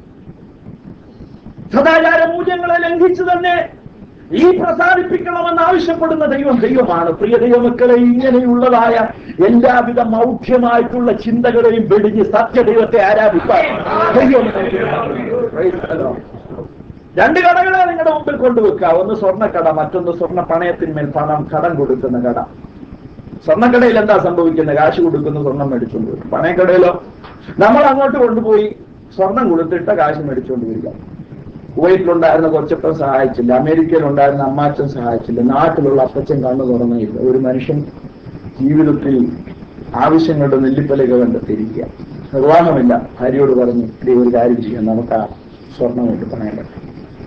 സദാചാര മൂല്യങ്ങളെ ലംഘിച്ചു തന്നെ ഈ പ്രസാദിപ്പിക്കണമെന്ന് ആവശ്യപ്പെടുന്ന ദൈവം ദൈവമാണ് പ്രിയ ദൈവമക്കളെ ഇങ്ങനെയുള്ളതായ എല്ലാവിധ മൗഢ്യമായിട്ടുള്ള ചിന്തകളെയും വെടിഞ്ഞ് സത്യദൈവത്തെ ആരാധിപ്പാൻ ദൈവം Praise the Lord. രണ്ട് കടകളെ നിങ്ങളുടെ മുമ്പിൽ കൊണ്ടുവെക്കുക ഒന്ന് സ്വർണ്ണക്കട മറ്റൊന്ന് സ്വർണ്ണ പണയത്തിന്മേൽ പണം കടം കൊടുക്കുന്ന കട സ്വർണ്ണക്കടയിൽ എന്താ സംഭവിക്കുന്നത് കാശ് കൊടുക്കുന്ന സ്വർണം മേടിച്ചുകൊണ്ട് വരും പണയക്കടയിലോ നമ്മൾ അങ്ങോട്ട് കൊണ്ടുപോയി സ്വർണം കൊടുത്തിട്ട കാശ് മേടിച്ചുകൊണ്ട് വരിക കുവൈറ്റിലുണ്ടായിരുന്ന കൊച്ചപ്പൻ സഹായിച്ചില്ല അമേരിക്കയിലുണ്ടായിരുന്ന അമ്മാച്ചൻ സഹായിച്ചില്ല നാട്ടിലുള്ള അപ്പച്ചൻ കണ്ണു തുറന്നില്ല ഒരു മനുഷ്യൻ ജീവിതത്തിൽ ആവശ്യങ്ങളുടെ നെല്ലിപ്പലക കണ്ടെത്തിയിരിക്കുക നിർവാഹമില്ല ഭാര്യയോട് പറഞ്ഞു "ദേ ഒരു കാര്യം ചെയ്യാം നമുക്ക് ആ സ്വർണം കൊണ്ട് പണയം പറ്റും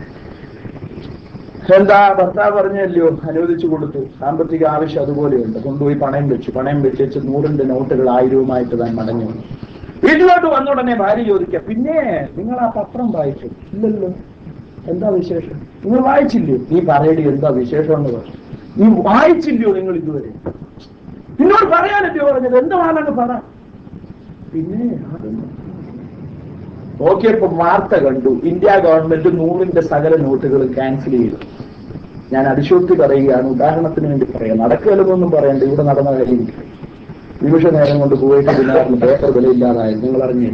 എന്താ ഭർത്താവ് പറഞ്ഞല്ലോ അനുവദിച്ചു കൊടുത്തു സാമ്പത്തിക ആവശ്യം അതുപോലെയുണ്ട് കൊണ്ടുപോയി പണയം വെച്ചു പണയം വെച്ച് നൂറിന്റെ നോട്ടുകൾ ആയിരവുമായിട്ട് താൻ മടങ്ങി വന്നു വീട്ടിലോട്ട് വന്ന ഉടനെ ഭാര്യ ചോദിക്കുക പിന്നെ നിങ്ങൾ ആ പത്രം വായിച്ചു ഇല്ലല്ലോ എന്താ വിശേഷം നിങ്ങൾ വായിച്ചില്ലയോ നീ പറയടി എന്താ വിശേഷം എന്ന് പറഞ്ഞു നീ വായിച്ചില്ലയോ നിങ്ങൾ ഇതുവരെ നിന്നോട് പറയാനല്ലോ പറഞ്ഞത് എന്താണെന്ന് പറ പിന്നെ അതൊന്നും നോക്കിയപ്പോ വാർത്ത കണ്ടു ഇന്ത്യ ഗവൺമെന്റ് നൂറിന്റെ സകല നോട്ടുകളും ക്യാൻസൽ ചെയ്തു ഞാൻ അതിശോക്തി പറയുകയാണ് ഉദാഹരണത്തിന് വേണ്ടി പറയാം നടക്കുകയല്ലെന്നൊന്നും പറയണ്ട ഇവിടെ നടന്ന കാര്യം നിമിഷ നേരം കൊണ്ട് പോയിട്ട് പിന്നെ പേപ്പർ വിലയില്ലാതായി നിങ്ങൾ അറിഞ്ഞു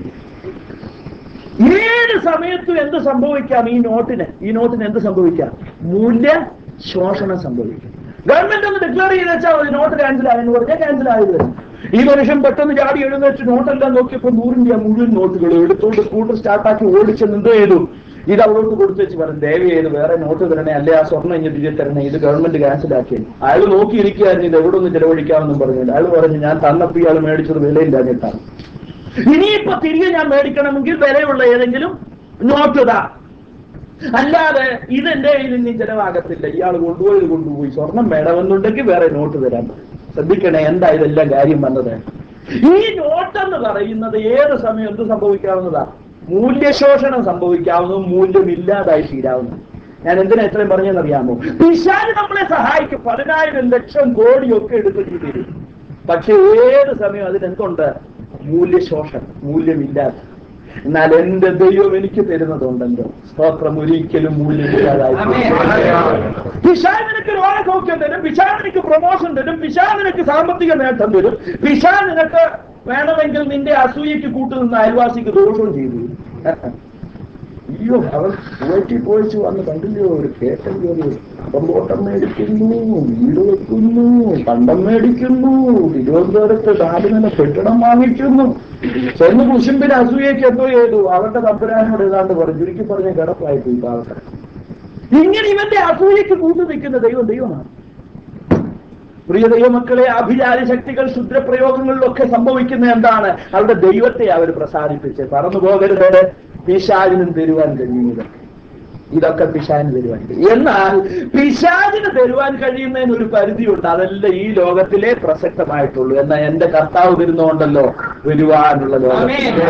ഏത് സമയത്തും എന്ത് സംഭവിക്കാം ഈ നോട്ടിന് ഈ നോട്ടിന് എന്ത് സംഭവിക്കാം മൂല്യ ശോഷണം സംഭവിക്കും ഗവൺമെന്റ് ഒന്ന് ഡിക്ലെയർ ചെയ്ത് വെച്ചാൽ മതി നോട്ട് ക്യാൻസൽ ആയെന്ന് പറഞ്ഞാൽ ക്യാൻസൽ ആയത് വരും. ഈ മനുഷ്യൻ പെട്ടെന്ന് ചാടി എഴുന്നേറ്റ് നോട്ടെല്ലാം നോക്കിയപ്പോ നൂറിന്റെ മുഴുവൻ നോട്ടുകൾ എടുത്തോണ്ട് സ്കൂട്ടർ സ്റ്റാർട്ടാക്കി ഓടിച്ചെന്ന് എന്ത് ചെയ്തു ഇത് അവളോട് കൊടുത്തു വെച്ച് പറഞ്ഞു ദയവ് ചെയ്ത് വേറെ നോട്ട് തരണേ അല്ലെ ആ സ്വർണ്ണം ഇഞ്ഞ് തിരികെ തരണേ ഇത് ഗവൺമെന്റ് ക്യാൻസൽ ആക്കി അയാൾ നോക്കിയിരിക്കുകയായിരുന്നു ഇത് എവിടെ ഒന്ന് ചെലവഴിക്കാമെന്നും പറഞ്ഞില്ല അയാൾ പറഞ്ഞു ഞാൻ തന്നപ്പോ ഇയാൾ മേടിച്ചത് വിലയില്ലാഞ്ഞിട്ടാണ് ഇനിയിപ്പോ തിരികെ ഞാൻ മേടിക്കണമെങ്കിൽ വിലയുള്ള ഏതെങ്കിലും നോട്ട് ഇതാ അല്ലാതെ ഇതെന്റെ കയ്യിൽ ഇനി ചെലവാകത്തില്ല ഇയാൾ കൊണ്ടുപോയി കൊണ്ടുപോയി സ്വർണം വേണമെന്നുണ്ടെങ്കിൽ വേറെ നോട്ട് തരാൻ ശ്രദ്ധിക്കണേ എന്താ ഇതെല്ലാം കാര്യം വന്നത് ഈ നോട്ടെന്ന് പറയുന്നത് ഏത് സമയം എന്ത് സംഭവിക്കാവുന്നതാ മൂല്യശോഷണം സംഭവിക്കാവുന്നതും മൂല്യമില്ലാതായി തീരാവുന്നു ഞാൻ എന്തിനാ ഇത്രയും പറഞ്ഞെന്നറിയാമോ പിശാല് നമ്മളെ സഹായിക്കും പതിനായിരം ലക്ഷം കോടിയൊക്കെ എടുത്തിട്ട് തരും പക്ഷെ ഏത് സമയം അതിനെന്തുണ്ട് മൂല്യശോഷണം മൂല്യമില്ലാതെ എന്നാൽ എന്റെ ദൈവം എനിക്ക് തരുന്നതുണ്ടല്ലോ സ്തോത്രം ഒരിക്കലും മൂല്യമില്ലാതായി പിശാ നിനക്ക് രോഗസൗഖ്യം തരും പിശാ നിനക്ക് പ്രൊമോഷൻ തരും പിശാ നിനക്ക് സാമ്പത്തിക നേട്ടം തരും പിശാ നിനക്ക് വേണമെങ്കിൽ നിന്റെ അസൂയക്ക് കൂട്ടുനിന്ന അയൽവാസിക്ക് ദോഷവും ചെയ്തു അയ്യോ അവൾ കുവൈറ്റിൽ പോയിച്ച് വന്ന് കണ്ടില്ലയോ ഒരു കേട്ടം കയറി പമ്പോട്ടം മേടിക്കുന്നു വീട് വെക്കുന്നു കണ്ടം മേടിക്കുന്നു തിരുവനന്തപുരത്ത് നാല് നില കെട്ടിടം വാങ്ങിക്കുന്നു ചെന്ന് കുശുമ്പിന് അസൂയക്ക് എന്തോ ചെയ്തു അവരുടെ തമ്പുരാനോട് ഏതാണ്ട് പറഞ്ഞു ചുരുക്കി പറഞ്ഞ കിടപ്പായി പോയി പാവട്ടെ ഇങ്ങനെ ഇവന്റെ അസൂയക്ക് കൂട്ടു നിൽക്കുന്ന ദൈവം ദൈവമാണ് പ്രിയ ദൈവമക്കളെ അഭിചാര ശക്തികൾ ശുദ്രപ്രയോഗങ്ങളിലൊക്കെ സംഭവിക്കുന്ന എന്താണ് അവരുടെ ദൈവത്തെ അവർ പ്രസാദിപ്പിച്ച് പറന്നു പോകരുത് പിശാചിനും തരുവാൻ കഴിയുന്നത് ഇതൊക്കെ പിശാചിന് തരുവാൻ കഴിയും എന്നാൽ പിശാചിന് തരുവാൻ കഴിയുന്നതിന് ഒരു പരിധിയുണ്ട് അതല്ല ഈ ലോകത്തിലെ പ്രസക്തമായിട്ടുള്ളൂ എന്നാൽ എന്റെ കർത്താവ് വരുന്നോണ്ടല്ലോ വരുവാനുള്ള ലോകം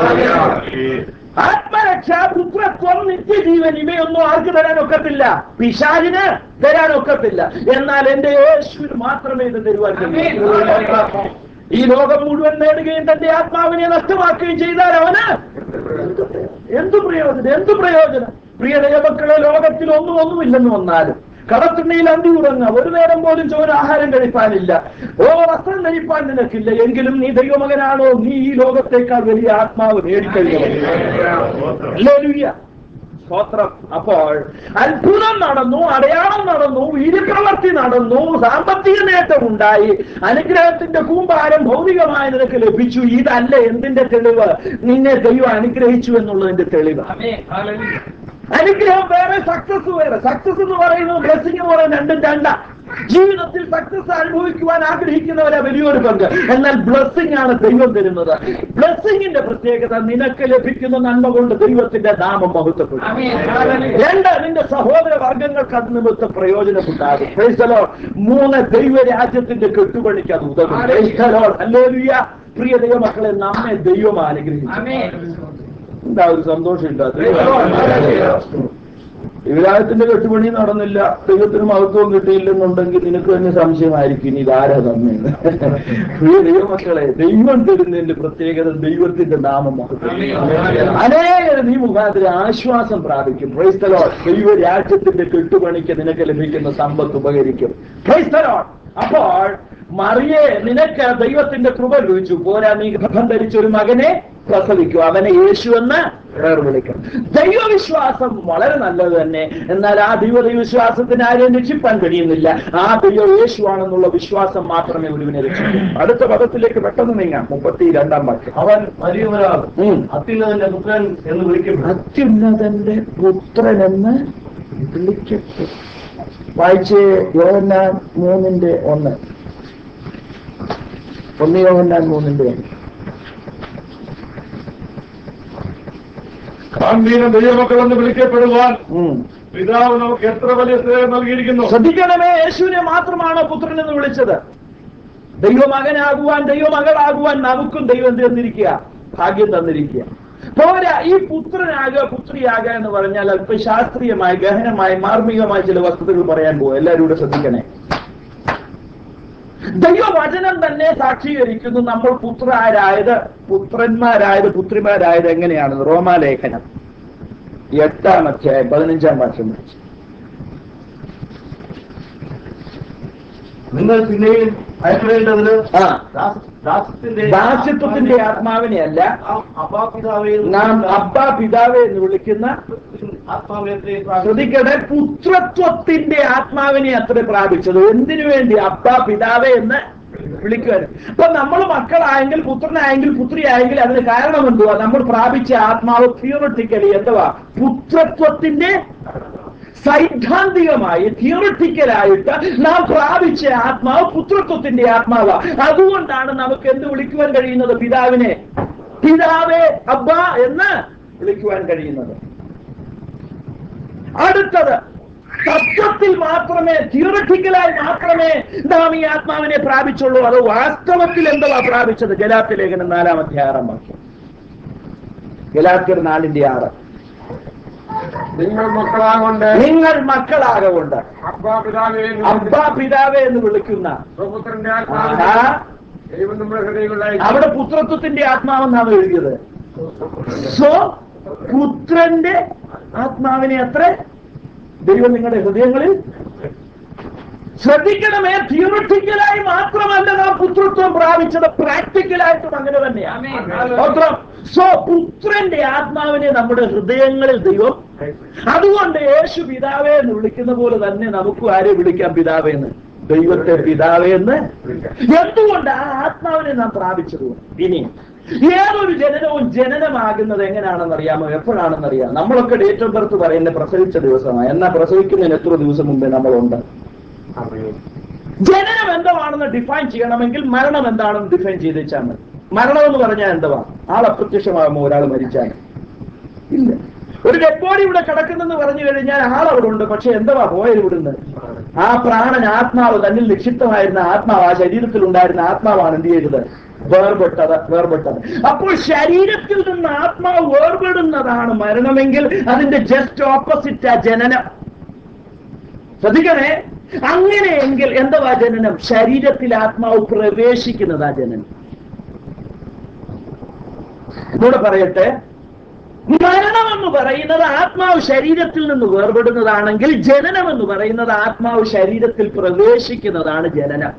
ആത്മരക്ഷ പുത്രത്വം നിത്യജീവൻ ഇവയൊന്നും ആർക്ക് തരാൻ ഒക്കത്തില്ല പിശാചിന് തരാൻ ഒക്കത്തില്ല എന്നാൽ എന്റെ യേശുവിന് മാത്രമേ ഇത് തരുവാൻ കഴിയൂ ഈ ലോകം മുഴുവൻ നേടുകയും തന്റെ ആത്മാവിനെ നഷ്ടമാക്കുകയും ചെയ്താൽ അവന് എന്തു പ്രയോജനം എന്തു പ്രയോജനം പ്രിയ ദൈവമക്കളെ ലോകത്തിൽ ഒന്നും ഒന്നുമില്ലെന്ന് വന്നാലും കടത്തിണ്ണയിൽ അന്തി ഉറങ്ങ ഒരു നേരം പോലും ചോര ആഹാരം കഴിപ്പാനില്ല ഓ വസ്ത്രം ധരിപ്പാൻ നിനക്കില്ല എങ്കിലും നീ ദൈവമകനാണോ നീ ഈ ലോകത്തേക്കാൾ വലിയ ആത്മാവ് നേടിക്കഴിഞ്ഞു സ്തോത്രം അപ്പോൾ അത്ഭുതം നടന്നു അടയാളം നടന്നു വീര്യപ്രവർത്തി നടന്നു സാമ്പത്തിക നേട്ടം ഉണ്ടായി അനുഗ്രഹത്തിന്റെ കൂമ്പാരം ഭൗതികമായി നിനക്ക് ലഭിച്ചു ഇതല്ല എന്തിന്റെ തെളിവ് നിന്നെ ദൈവം അനുഗ്രഹിച്ചു എന്നുള്ളതിന്റെ തെളിവ് അനുഗ്രഹം വേറെ സക്സസ് വേറെ സക്സസ് എന്ന് പറയുന്നത് ബ്ലെസ്സിംഗ് എന്ന് പറയുന്നത് രണ്ടും രണ്ട ജീവിതത്തിൽ സക്സസ് അനുഭവിക്കുവാൻ ആഗ്രഹിക്കുന്നവരാ വലിയൊരു പങ്ക് എന്നാൽ ബ്ലെസ്സിംഗ് ആണ് ദൈവം തരുന്നത് ബ്ലെസ്സിങ്ങിന്റെ പ്രത്യേകത നിനക്ക് ലഭിക്കുന്ന നന്മ കൊണ്ട് ദൈവത്തിന്റെ നാമം മഹത്വപ്പെടും രണ്ട് നിന്റെ സഹോദര വർഗങ്ങൾക്ക് അത് നിമിത്തം പ്രയോജനമുണ്ടാകും Praise the Lord. മൂന്ന് ദൈവരാജ്യത്തിന്റെ കെട്ടുപണിക്ക് അത് ഉതകും Praise the Lord. Hallelujah. പ്രിയ ദൈവമക്കളെ നമ്മെ ദൈവം അനുഗ്രഹിച്ചു എന്താ ഒരു സന്തോഷമില്ല വിവാഹത്തിന്റെ കെട്ടുപണി നടന്നില്ല ദൈവത്തിന് മഹത്വം കിട്ടിയില്ലെന്നുണ്ടെങ്കിൽ നിനക്ക് തന്നെ സംശയമായിരിക്കും ഇനി ഇതാരാ തന്നെയെന്ന് പ്രിയ ദൈവമക്കളെ ദൈവം തരുന്നതിന്റെ പ്രത്യേകത ദൈവത്തിന്റെ നാമം മഹത്വം അനേകർ നീ മുഖാന്തരം ആശ്വാസം പ്രാപിക്കും ക്രൈസ്തലോ ദൈവ രാജ്യത്തിന്റെ കെട്ടുപണിക്ക് നിനക്ക് ലഭിക്കുന്ന സമ്പത്ത് ഉപകരിക്കും ക്രൈസ്തലോ അപ്പോൾ മറിയെ നിനക്ക് ദൈവത്തിന്റെ കൃപ ലഭിച്ചു പോരാ നീ ഗർഭം ധരിച്ച ഒരു മകനെ പ്രസവിക്കും അവനെ യേശു എന്ന് പേർ വിളിക്കും ദൈവവിശ്വാസം വളരെ നല്ലത് തന്നെ എന്നാൽ ആ ദൈവ ദൈവവിശ്വാസത്തിന് ആരെയും രക്ഷിപ്പാൻ കഴിയുന്നില്ല ആ ദൈവ യേശു ആണെന്നുള്ള വിശ്വാസം മാത്രമേ ഒരുവിനെ രക്ഷിക്കൂ അടുത്ത പദത്തിലേക്ക് പെട്ടെന്ന് നീങ്ങാം മുപ്പത്തി രണ്ടാം വാക്യം അവൻ വലിയവനാണ് ഉം. അത്യുന്നതന്റെ പുത്രൻ എന്ന് വിളിക്കപ്പെടും അത്യുന്നതന്റെ പുത്രൻ എന്ന് വിളിക്കപ്പെട്ടു വായിച്ച് യോഹന്നാൻ മൂന്നിന്റെ ഒന്ന് ഒന്ന് യോഹന്നാൻ മൂന്നിന്റെ ഒന്ന് ഗാന്ധീന ദൈവമക്കളെന്ന് വിളിക്കപ്പെടുവാൻ ഉം. പിതാവ് നമുക്ക് എത്ര വലിയ സ്നേഹം നൽകിയിരിക്കുന്നു ശ്രദ്ധിക്കണമേ യേശുവിനെ മാത്രമാണ് പുത്രൻ എന്ന് വിളിച്ചത് ദൈവമകനാകുവാൻ ദൈവമകളാകുവാൻ നമുക്കും ദൈവം തന്നിരിക്കുക ഭാഗ്യം തന്നിരിക്കുക പോരാ ഈ പുത്രനാകുക പുത്രിയാകുക എന്ന് പറഞ്ഞാൽ അല്പം ശാസ്ത്രീയമായി ഗഹനമായി മാർമികമായ ചില വസ്തുതകൾ പറയാൻ പോകും എല്ലാവരും കൂടെ ശ്രദ്ധിക്കണേ ദൈവവചനം തന്നെ സാക്ഷീകരിക്കുന്നു നമ്മൾ പുത്രാരായത് പുത്രന്മാരായത് പുത്രിമാരായത് എങ്ങനെയാണെന്ന് റോമാലേഖനം എട്ടാം അധ്യായം പതിനഞ്ചാം വർഷം വെച്ച് നിങ്ങൾ പിന്നെയും ഭയപ്പെടേണ്ടതിന് ആ ദാസ്- ദാസ്യത്തിന്റെ ദാസ്യത്വത്തിന്റെ ആത്മാവിനെ അല്ല അപ്പാപിതാവേ നാം അബ്ബ പിതാവെ എന്ന് വിളിക്കുന്ന ആത്മാവിനെ ശ്രദ്ധിക്കട്ടെ പുത്രത്വത്തിന്റെ ആത്മാവിനെ അത്ര പ്രാപിച്ചത് എന്തിനു വേണ്ടി അബ്ബ പിതാവെ എന്ന് വിളിക്കുവാൻ അപ്പൊ നമ്മൾ മക്കളായെങ്കിൽ പുത്രനായെങ്കിൽ പുത്രിയായെങ്കിൽ അതിന് കാരണം എന്തുവാ നമ്മൾ പ്രാപിച്ച ആത്മാവ് തിയോറിറ്റിക്കലി എന്തുവാ പുത്രത്വത്തിന്റെ സൈദ്ധാന്തികമായി തിയോറിറ്റിക്കലായിട്ട് നാം പ്രാപിച്ച ആത്മാവ് പുത്രത്വത്തിന്റെ ആത്മാവ് അതുകൊണ്ടാണ് നമുക്ക് എന്ത് വിളിക്കുവാൻ കഴിയുന്നത് പിതാവിനെ പിതാവേ അബ്ബ എന്ന് വിളിക്കുവാൻ കഴിയുന്നത് അടുത്തത് തത്വത്തിൽ മാത്രമേ തിയററ്റിക്കലായി മാത്രമേ നാം ഈ ആത്മാവിനെ പ്രാപിച്ചുള്ളൂ അത് വാസ്തവത്തിൽ എന്തുവാ പ്രാപിച്ചത് ഗലാത്യ ലേഖനം നാലാമത്തെ ആറാം വാക്യം ഗലാത്യർ നാലിന്റെ ആറ് നിങ്ങൾ മക്കളാകൊണ്ട് നിങ്ങൾ മക്കളാകൊണ്ട് അബ്ബാ പിതാവേ എന്ന് അബ്ബ പിതാവേ എന്ന് വിളിക്കുന്ന സ്വപുത്രന്റെ ആ, ആത്മാവിനെ ദൈവം നമ്മുടെ ഹൃദയങ്ങളിലായി അവിടെ പുത്രത്വത്തിന്റെ ആത്മാവെന്നാണ് എഴുതിയത് സോ പുത്രന്റെ ആത്മാവിനെ അത്ര ദൈവം നിങ്ങളുടെ ഹൃദയങ്ങളിൽ ശ്രദ്ധിക്കണമേ തിയോറിറ്റിക്കലായി മാത്രമല്ല നാം പുത്രത്വം പ്രാപിച്ചത് പ്രാക്ടിക്കലായിട്ടും അങ്ങനെ തന്നെയാണ് സ്തോത്രം. സോ പുത്രന്റെ ആത്മാവിനെ നമ്മുടെ ഹൃദയങ്ങളിൽ ദൈവം അതുകൊണ്ട് യേശു പിതാവേ എന്ന് വിളിക്കുന്ന പോലെ തന്നെ നമുക്ക് ആരെ വിളിക്കാം പിതാവേ എന്ന് ദൈവത്തെ പിതാവേ എന്ന് എന്തുകൊണ്ട് ആ ആത്മാവിനെ നാം പ്രാപിച്ചത് ഇനി ഏതൊരു ജനനവും ജനനമാകുന്നത് എങ്ങനെയാണെന്ന് അറിയാമോ എപ്പോഴാണെന്ന് അറിയാം നമ്മളൊക്കെ ഡേറ്റ് ഓഫ് ബർത്ത് പറയുന്നത് പ്രസവിച്ച ദിവസമാണ് എന്നാൽ പ്രസവിക്കുന്നതിന് എത്ര ദിവസം മുമ്പേ നമ്മളുണ്ട് ജനനം എന്താണെന്ന് ഡിഫൈൻ ചെയ്യണമെങ്കിൽ മരണം എന്താണെന്ന് ഡിഫൈൻ ചെയ്ത് വെച്ചാൽ മതി മരണം എന്ന് പറഞ്ഞാൽ എന്തുവാ ആൾ അപ്രത്യക്ഷമാകുമ്പോൾ ഒരാൾ മരിച്ചാൽ ഇല്ല ഒരു ഡെഡ് ബോഡി ഇവിടെ കിടക്കുന്നെന്ന് പറഞ്ഞു കഴിഞ്ഞാൽ ആൾ അവിടെ ഉണ്ട് പക്ഷെ എന്തുവാ പോയത് ഇവിടുന്ന് ആ പ്രാണൻ ആത്മാവ് തന്നിൽ നിക്ഷിപ്തമായിരുന്ന ആത്മാവ് ആ ശരീരത്തിൽ ഉണ്ടായിരുന്ന ആത്മാവാണ് എന്ത് ചെയ്തത് വേർപെട്ടത് വേർപെട്ടത് അപ്പോൾ ശരീരത്തിൽ നിന്ന് ആത്മാവ് വേർപെടുന്നതാണ് മരണമെങ്കിൽ അതിന്റെ ജസ്റ്റ് ഓപ്പോസിറ്റ് ആ ജനനം ശ്രദ്ധിക്കണേ അങ്ങനെയെങ്കിൽ എന്തുവാ ജനനം ശരീരത്തിൽ ആത്മാവ് പ്രവേശിക്കുന്നതാ ജനനം കൂടെ പറയട്ടെ മരണം എന്ന് പറയുന്നത് ആത്മാവ് ശരീരത്തിൽ നിന്ന് വേർപെടുന്നതാണെങ്കിൽ ജനനം എന്ന് പറയുന്നത് ആത്മാവ് ശരീരത്തിൽ പ്രവേശിക്കുന്നതാണ് ജനനം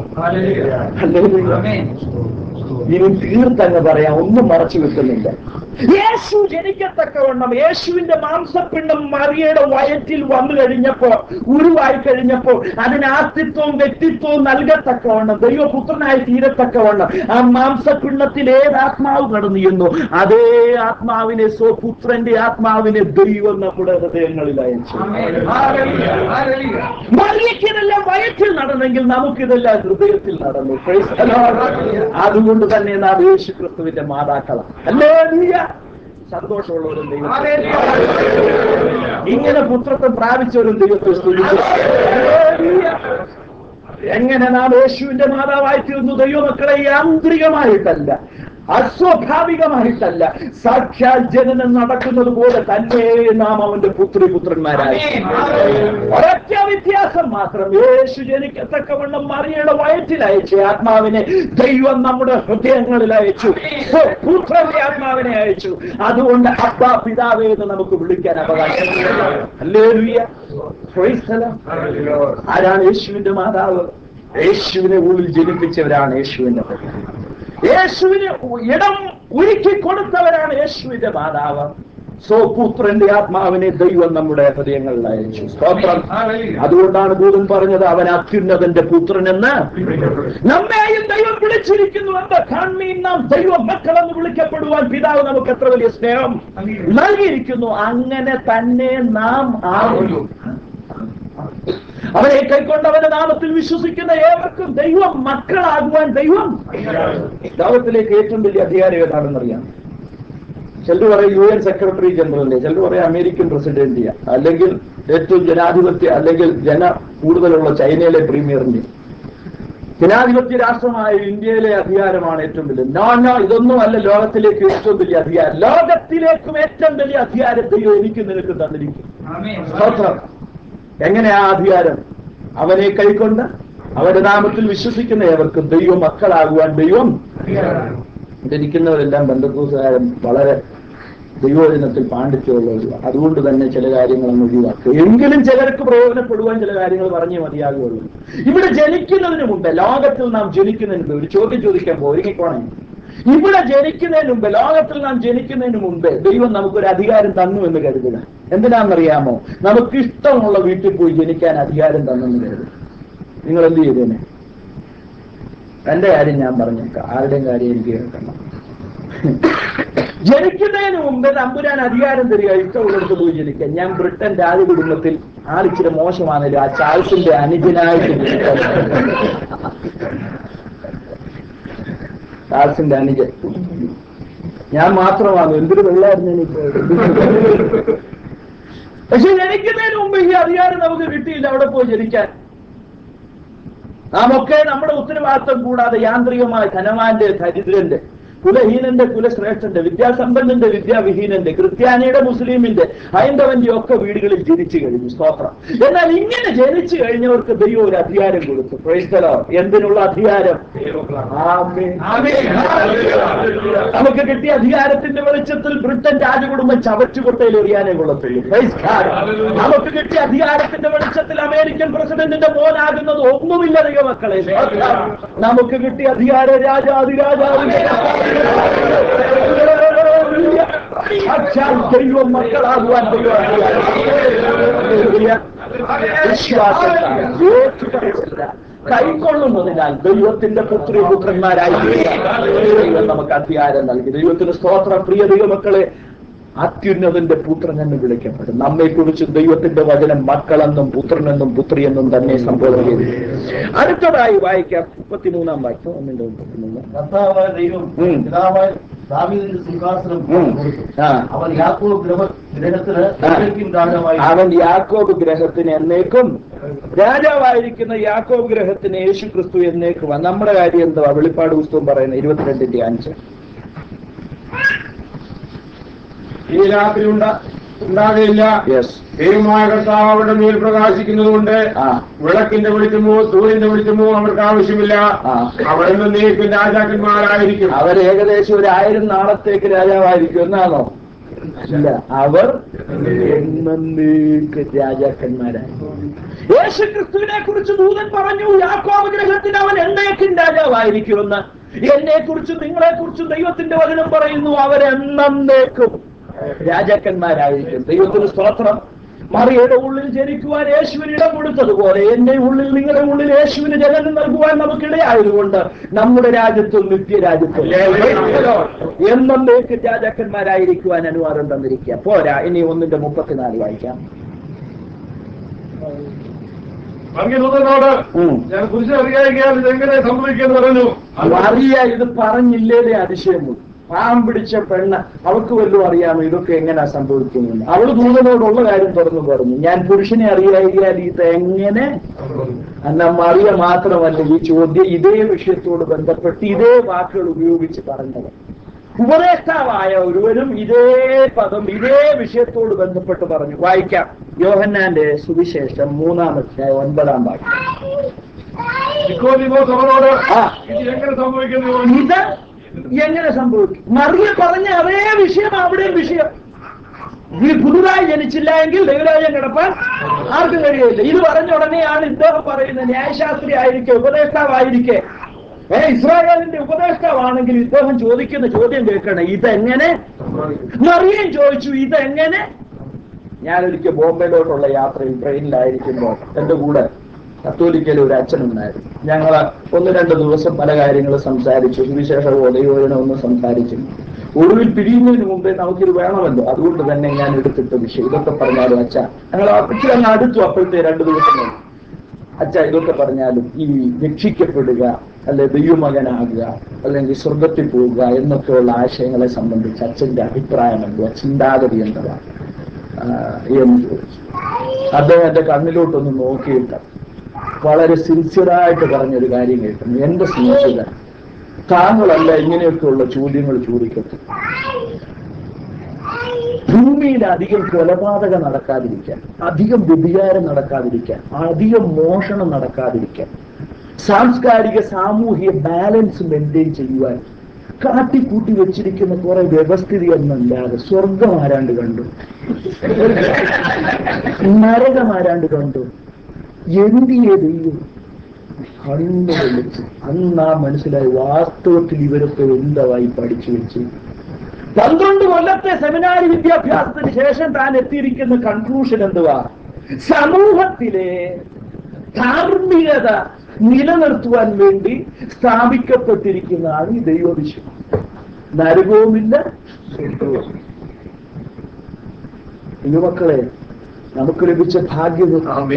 ഹല്ലേലൂയ. ഇനി തീർത്തങ്ങ് പറയാം ഒന്നും മറച്ചു വെക്കുന്നില്ല യേശു ജനിക്കത്തക്കവണ്ണം യേശുവിന്റെ മാംസപ്പിണ്ഡം മറിയയുടെ വയറ്റിൽ വന്നു കഴിഞ്ഞപ്പോ ഉരുവായി കഴിഞ്ഞപ്പോ അതിന് ആസ്തിത്വവും വ്യക്തിത്വവും നൽകത്തക്കവണ്ണം ദൈവപുത്രനായി തീരത്തക്കവണ്ണം ആ മാംസപ്പിണ്ഡത്തിൽ ഏത് ആത്മാവ് കടന്നു ചെന്നു അതേ ആത്മാവിനെ സ്വപുത്രന്റെ ആത്മാവിനെ ദൈവം നമ്മുടെ ഹൃദയങ്ങളിൽ അയച്ചു മറിയക്കിതെല്ലാം വയറ്റിൽ നടന്നെങ്കിൽ നമുക്കിതെല്ലാം ഹൃദയത്തിൽ നടന്നു Praise the Lord. അതുകൊണ്ട് തന്നെ നാം യേശു ക്രിസ്തുവിന്റെ മാതാക്കളാണ് അല്ലേ നീയ സന്തോഷമുള്ളവരും ദൈവം ഇങ്ങനെ പുത്രത്വം പ്രാപിച്ചവരും ദൈവത്തെ സ്തുതിച്ചു ഹല്ലേലൂയ. എങ്ങനെ നാം യേശുവിന്റെ മാതാവായി തീർന്നു ദൈവമക്കളെ യാന്ത്രികമായിട്ടല്ല അസ്വാഭാവികമായിട്ടല്ല സാക്ഷാൽ ജനനം നടക്കുന്നത് പോലെ തന്നെ നാം അവന്റെ പുത്രി പുത്രന്മാരായി ഒരൊറ്റ വ്യത്യാസം മാത്രം യേശു ജനിക്കത്തക്കവണ്ണം മറിയയുടെ വയറ്റിൽ അയച്ചു ആത്മാവിനെ ദൈവം നമ്മുടെ ഹൃദയങ്ങളിൽ അയച്ചു പുത്രന്റെ ആത്മാവിനെ അയച്ചു അതുകൊണ്ട് അബ്ബ പിതാവേ എന്ന് നമുക്ക് വിളിക്കാൻ അവകാശം ഹല്ലേലൂയ. Praise the Lord. ആരാണ് യേശുവിന്റെ മാതാവ് യേശുവിനെ ഉള്ളിൽ ജനിപ്പിച്ചവരാണ് യേശുവിന്റെ മക്കൾ. യേശുവിന് ഇടം ഒരുക്കി കൊടുത്തവരാണ് യേശുവിന്റെ മാതാവ് സ്വപുത്രന്റെ ആത്മാവിനെ ദൈവം നമ്മുടെ ഹൃദയങ്ങളിൽ അയച്ചു സ്തോത്രം അതുകൊണ്ടാണ് ദൂതൻ പറഞ്ഞത് അവൻ അത്യുന്നതന്റെ പുത്രനെന്ന് നമ്മെയും ദൈവം വിളിച്ചിരിക്കുന്നു എന്ന് കാൺമീൻ നാം ദൈവം മക്കളെന്ന് വിളിക്കപ്പെടുവാൻ പിതാവ് നമുക്ക് എത്ര വലിയ സ്നേഹം നൽകിയിരിക്കുന്നു അങ്ങനെ തന്നെ നാം ആവുന്നു അവനെ കൈക്കൊണ്ട് അവന്റെ നാമത്തിൽ വിശ്വസിക്കുന്ന ഏവർക്കും ദൈവം മക്കളാകുവാൻ ദൈവം ലോകത്തിലേക്ക് ഏറ്റവും വലിയ അധികാരം ഏതാണെന്നറിയാം ചിലർ പറയും യു എൻ സെക്രട്ടറി ജനറലിന്റെ ചിലർ പറയും അമേരിക്കൻ പ്രസിഡന്റിയ അല്ലെങ്കിൽ ഏറ്റവും ജനാധിപത്യ അല്ലെങ്കിൽ ജന കൂടുതലുള്ള ചൈനയിലെ പ്രീമിയറിന്റെ ജനാധിപത്യ രാഷ്ട്രമായ ഇന്ത്യയിലെ അധികാരമാണ് ഏറ്റവും വലിയ നോ നോ ഇതൊന്നും അല്ല ലോകത്തിലേക്ക് ഏറ്റവും വലിയ അധികാരം ലോകത്തിലേക്കും ഏറ്റവും വലിയ അധികാരം ദൈവം എനിക്ക് നിനക്ക് തന്നിരിക്കും സ്തോത്രം എങ്ങനെ ആ അധികാരം അവനെ കൈക്കൊണ്ട് അവന്റെ നാമത്തിൽ വിശ്വസിക്കുന്ന ഏവർക്കും ദൈവം മക്കളാകുവാൻ ദൈവം ധരിക്കുന്നവരെല്ലാം ബന്ധുക്കൂസുകാരൻ വളരെ ദൈവവചനത്തിൽ പാണ്ഡിത്യമുള്ളവരുമാണ് അതുകൊണ്ട് തന്നെ ചില കാര്യങ്ങളൊന്നും ഒഴിവാക്കുക എങ്കിലും ചിലർക്ക് പ്രയോജനപ്പെടുവാൻ ചില കാര്യങ്ങൾ പറഞ്ഞേ മതിയാകുള്ളൂ ഇവിടെ ജനിക്കുന്നതിന് മുമ്പ് ലോകത്തിൽ നാം ജനിക്കുന്നതിന് മുമ്പ് ഒരു ചോദ്യം ചോദിക്കാൻ പോ ഒരുങ്ങിക്കോണേ ഇവിടെ ജനിക്കുന്നതിന് മുമ്പ് ലോകത്തിൽ നാം ജനിക്കുന്നതിന് മുമ്പ് ദൈവം നമുക്കൊരു അധികാരം തന്നു എന്ന് കരുതുക എന്തിനാണെന്നറിയാമോ നമുക്ക് ഇഷ്ടമുള്ള വീട്ടിൽ പോയി ജനിക്കാൻ അധികാരം തന്നെന്ന് കരുതുക നിങ്ങൾ എന്ത് ചെയ്തേനെ എന്റെ കാര്യം ഞാൻ പറഞ്ഞേക്കാം ആരുടെയും കാര്യം എനിക്ക് കേൾക്കണം ജനിക്കുന്നതിന് മുമ്പ് തമ്പുരാൻ അധികാരം തരിക ഇഷ്ടമുള്ളിടത്ത് പോയി ജനിക്കാൻ ഞാൻ ബ്രിട്ടന്റെ ആദ്യ കുടുംബത്തിൽ ആളിച്ചിരി മോശമാണല്ലോ ആ ചാൾസിന്റെ അനുജനായിട്ട് ജനിക്കാൻ. ചാൾസിന്റെ അനുജൻ ഞാൻ മാത്രമാണ് എന്തൊരു വെള്ളമായിരുന്നു എനിക്ക് പക്ഷെ ജനിക്കുന്നതിന് മുമ്പ് ഈ അധികാരം നമുക്ക് കിട്ടിയില്ല അവിടെ പോയി ജനിക്കാൻ നാം ഒക്കെ നമ്മുടെ ഉത്തരവാദിത്വം കൂടാതെ യാന്ത്രികമായ ധനവാന്റെ ദരിദ്രന്റെ കുലഹീനന്റെ കുലശ്രേഷ്ഠന്റെ വിദ്യാസമ്പന്നന്റെ വിദ്യാവിഹീനന്റെ ക്രിസ്ത്യാനിയുടെ മുസ്ലിമിന്റെ ഹൈന്ദവന്റെ ഒക്കെ വീടുകളിൽ ജനിച്ചു കഴിഞ്ഞു സ്തോത്രം എന്നാൽ ഇങ്ങനെ ജനിച്ചു കഴിഞ്ഞവർക്ക് ദൈവം ഒരു അധികാരം കൊടുത്തു പ്രൈസ്തലോ എന്തിനുള്ള അധികാരം ആമേൻ. നമുക്ക് കിട്ടിയ അധികാരത്തിന്റെ വെളിച്ചത്തിൽ ബ്രിട്ടൻ രാജകുടുംബം ചവറ്റുകൊട്ടയിൽ എറിയാനേ കൊള്ളത്തുള്ളൂ Praise God. നമുക്ക് കിട്ടിയ അധികാരത്തിന്റെ വെളിച്ചത്തിൽ അമേരിക്കൻ പ്രസിഡന്റിന്റെ മോനാകുന്നത് ഒന്നുമില്ല ദൈവമക്കളെ നമുക്ക് കിട്ടിയ അധികാര രാജാതിരാജാവിന്റെ സാക്ഷാൽ ദൈവം മക്കളാകുവാൻ ദൈവം അധികാരം. വിശ്വാസത്താൽ ഏറ്റുപറച്ചില്ല കൈക്കൊള്ളുന്നതിനാൽ ദൈവത്തിന്റെ പുത്രി പുത്രന്മാരായി തീരാൻ ദൈവം നമുക്ക് അധികാരം നൽകി ദൈവത്തിന് സ്തോത്രം പ്രിയ ദൈവമക്കളെ അത്യുന്നതന്റെ പുത്രൻ എന്ന് വിളിക്കപ്പെടും നമ്മെ കുറിച്ച് ദൈവത്തിന്റെ വചനം മക്കളെന്നും പുത്രനെന്നും പുത്രിയെന്നും തന്നെ സംബോധന ചെയ്തു അടുത്തതായി വായിക്കാം മുപ്പത്തിമൂന്നാം വാക്യം ഒന്നിന്റെ മുപ്പത്തിമൂന്ന് കർത്താവായ ദൈവം ഉം. പിതാവായ ദാവീദിന്റെ സിംഹാസനം ഉം. കൊടുത്തു ആ അവൻ യാക്കോബ് ഗ്രഹ- ഗ്രഹത്തിന് ആ. എന്നേക്കും രാജാവായി അവൻ യാക്കോബ് ഗ്രഹത്തിന് എന്നേക്കും രാജാവായിരിക്കുന്ന യാക്കോബ് ഗ്രഹത്തിന് യേശു ക്രിസ്തു എന്നേക്കും നമ്മുടെ കാര്യം എന്തുവാ വെളിപ്പാട് പുസ്തകം പറയുന്നത് ഇരുപത്തിരണ്ടിന്റെ അഞ്ച് ഈ രാത്രി ഉണ്ടാ- ഉണ്ടാകുകയില്ല യെസ് ദൈവമായ കർത്താവ് അവരുടെ മേൽ പ്രകാശിക്കുന്നതുകൊണ്ട് ആ വിളക്കിന്റെ വെളിച്ചമോ സൂര്യന്റെ വെളിച്ചമോ അവർക്ക് ആവശ്യമില്ല ആ. അവർ എന്നേക്കും രാജാക്കന്മാരായിരിക്കും അവർ ഏകദേശം ഒരു ആയിരം നാളത്തേക്ക് രാജാവായിരിക്കും എന്നാണോ ഇല്ല അവർ എന്നേക്ക് രാജാക്കന്മാരായി യേശു ക്രിസ്തുവിനെ കുറിച്ച് ദൂതൻ പറഞ്ഞു യാക്കോബ് ഗ്രഹത്തിന് അവൻ എന്നേക്കും രാജാവായിരിക്കുമെന്ന് എന്നെ കുറിച്ചും നിങ്ങളെ കുറിച്ചും ദൈവത്തിന്റെ വചനം പറയുന്നു അവരെന്നേക്കും രാജാക്കന്മാരായിരിക്കും ദൈവത്തിന് സ്തോത്രം മറിയുടെ ഉള്ളിൽ ജനിക്കുവാൻ യേശുവിന് ഇടം കൊടുത്തതുപോലെ എന്റെ ഉള്ളിൽ നിങ്ങളുടെ ഉള്ളിൽ യേശുവിന് ജനനം നൽകുവാൻ നമുക്കിടയായതുകൊണ്ട് നമ്മുടെ രാജ്യത്തും നിത്യരാജ്യത്തും എന്നേക്ക് രാജാക്കന്മാരായിരിക്കുവാൻ അനുവാദം തന്നിരിക്കുക പോരാ ഇനി ഒന്നിന്റെ മുപ്പത്തിനാല് വായിക്കാം ഭംഗിദൂതനോട് ഉം. ഞാൻ കുറിച്ച് അറിയാൻ ഇതെങ്ങനെ സംഭവിക്കുമെന്ന് പറഞ്ഞു മറിയ ഇത് പറഞ്ഞില്ലേലേ അതിശയമുള്ളൂ പാവം പിടിച്ച പെണ്ണ് അവൾക്ക് വല്ലതും അറിയാമോ ഇതൊക്കെ എങ്ങനെയാ സംഭവിക്കുന്നത് അവള് ദൂതനോടുള്ള കാര്യം തുറന്നു പറഞ്ഞു ഞാൻ പുരുഷനെ അറിയാൽ ഇത് എങ്ങനെ എന്നാൽ മറിയ മാത്രമല്ല ഈ ചോദ്യം ഇതേ വിഷയത്തോട് ബന്ധപ്പെട്ട് ഇതേ വാക്കുകൾ ഉപയോഗിച്ച് പറഞ്ഞത് ഉപദേഷ്ടാവായ ഒരുവരും ഇതേ പദം ഇതേ വിഷയത്തോട് ബന്ധപ്പെട്ട് പറഞ്ഞു വായിക്കാം യോഹന്നാന്റെ സുവിശേഷം മൂന്നാമത്തെ ഒൻപതാം വാക്യം നിക്കോദിമോസ് അവനോട് ആ. ഇത് എങ്ങനെ സംഭവിക്കുന്നു എന്ന് ചോദിച്ചു. ഇത് എങ്ങനെ സംഭവിക്കും മറിയ പറഞ്ഞ അതേ വിഷയം അവിടെയും വിഷയം ഈ പുതുതായി ജനിച്ചില്ല എങ്കിൽ ദൈവരാജ്യം കിടപ്പാൻ ആർക്കും കഴിയില്ല ഇത് പറഞ്ഞ ഉടനെയാണ് ഇദ്ദേഹം പറയുന്നത് ന്യായശാസ്ത്രി ആയിരിക്കെ ഉപദേഷ്ടാവായിരിക്കെ ഏ ഇസ്രായേലിന്റെ ഉപദേഷ്ടാവാണെങ്കിൽ ഇദ്ദേഹം ചോദിക്കുന്ന ചോദ്യം കേൾക്കണം ഇതെങ്ങനെ മറിയം ചോദിച്ചു ഇതെങ്ങനെ ഞാനൊരിക്കൽ ബോംബെയിലോട്ടുള്ള യാത്രയിൽ ട്രെയിനിലായിരിക്കുമ്പോൾ എന്റെ കൂടെ കത്തോലിക്കയിൽ ഒരു അച്ഛനുണ്ടായിരുന്നു ഞങ്ങള് ഒന്ന് രണ്ട് ദിവസം പല കാര്യങ്ങൾ സംസാരിച്ചു സുവിശേഷ ദൈവജനം ഒന്ന് സംസാരിച്ചു ഒടുവിൽ പിരിയുന്നതിന് മുമ്പേ നമുക്കിത് വേണമല്ലോ അതുകൊണ്ട് തന്നെ ഞാൻ എടുത്തിട്ട വിഷയം ഇതൊക്കെ പറഞ്ഞാലും അച്ഛ ഞങ്ങൾ ഇച്ചിരി അങ്ങ് അടുത്തു അപ്പോഴത്തെ രണ്ട് ദിവസം കഴിഞ്ഞു. അച്ഛ ഇതൊക്കെ പറഞ്ഞാലും ഈ രക്ഷിക്കപ്പെടുക അല്ലെ ദൈവമകനാകുക അല്ലെങ്കിൽ സ്വർഗത്തിൽ പോവുക എന്നൊക്കെയുള്ള ആശയങ്ങളെ സംബന്ധിച്ച് അച്ഛന്റെ അഭിപ്രായം എന്തുവാ ചിന്താഗതി എന്തുവാ ആ, എന്ന് ചോദിച്ചു അദ്ദേഹം എന്റെ കണ്ണിലോട്ടൊന്ന് നോക്കിയിട്ട് വളരെ സിൻസിയറായിട്ട് പറഞ്ഞൊരു കാര്യം കേൾക്കുന്നു എന്റെ സ്നേഹിത താങ്കളല്ല ഇങ്ങനെയൊക്കെയുള്ള ചോദ്യങ്ങൾ ചോദിക്കട്ടെ ഭൂമിയിൽ അധികം കൊലപാതകം നടക്കാതിരിക്കാൻ അധികം വ്യഭിചാരം നടക്കാതിരിക്കാൻ അധികം മോഷണം നടക്കാതിരിക്കാൻ സാംസ്കാരിക സാമൂഹിക ബാലൻസ് മെയിൻറ്റെയിൻ ചെയ്യുവാൻ കാട്ടിക്കൂട്ടി വെച്ചിരിക്കുന്ന കുറെ വ്യവസ്ഥിതി എന്നല്ലാതെ സ്വർഗം ആരാണ്ട് കണ്ടു നരകം ആരാണ്ട് കണ്ടു എന്തിയെ ദൈവം കണ്ണു വിളിച്ച് അന്ന് ആ മനസ്സിലായി വാസ്തവത്തിൽ ഇവരൊക്കെ എന്തായി പഠിച്ചു വെച്ച് പന്ത്രണ്ട് കൊല്ലത്തെ സെമിനാരി വിദ്യാഭ്യാസത്തിന് ശേഷം താൻ എത്തിയിരിക്കുന്ന കൺക്ലൂഷൻ എന്തുവാ സമൂഹത്തിലെ ധാർമ്മികത നിലനിർത്തുവാൻ വേണ്ടി സ്ഥാപിക്കപ്പെട്ടിരിക്കുന്നതാണ് ഈ ദൈവവിശ്വം നരകവുമില്ല സ്വർഗവുമില്ല. യുവക്കളെ നമുക്ക് ലഭിച്ച ഭാഗ്യം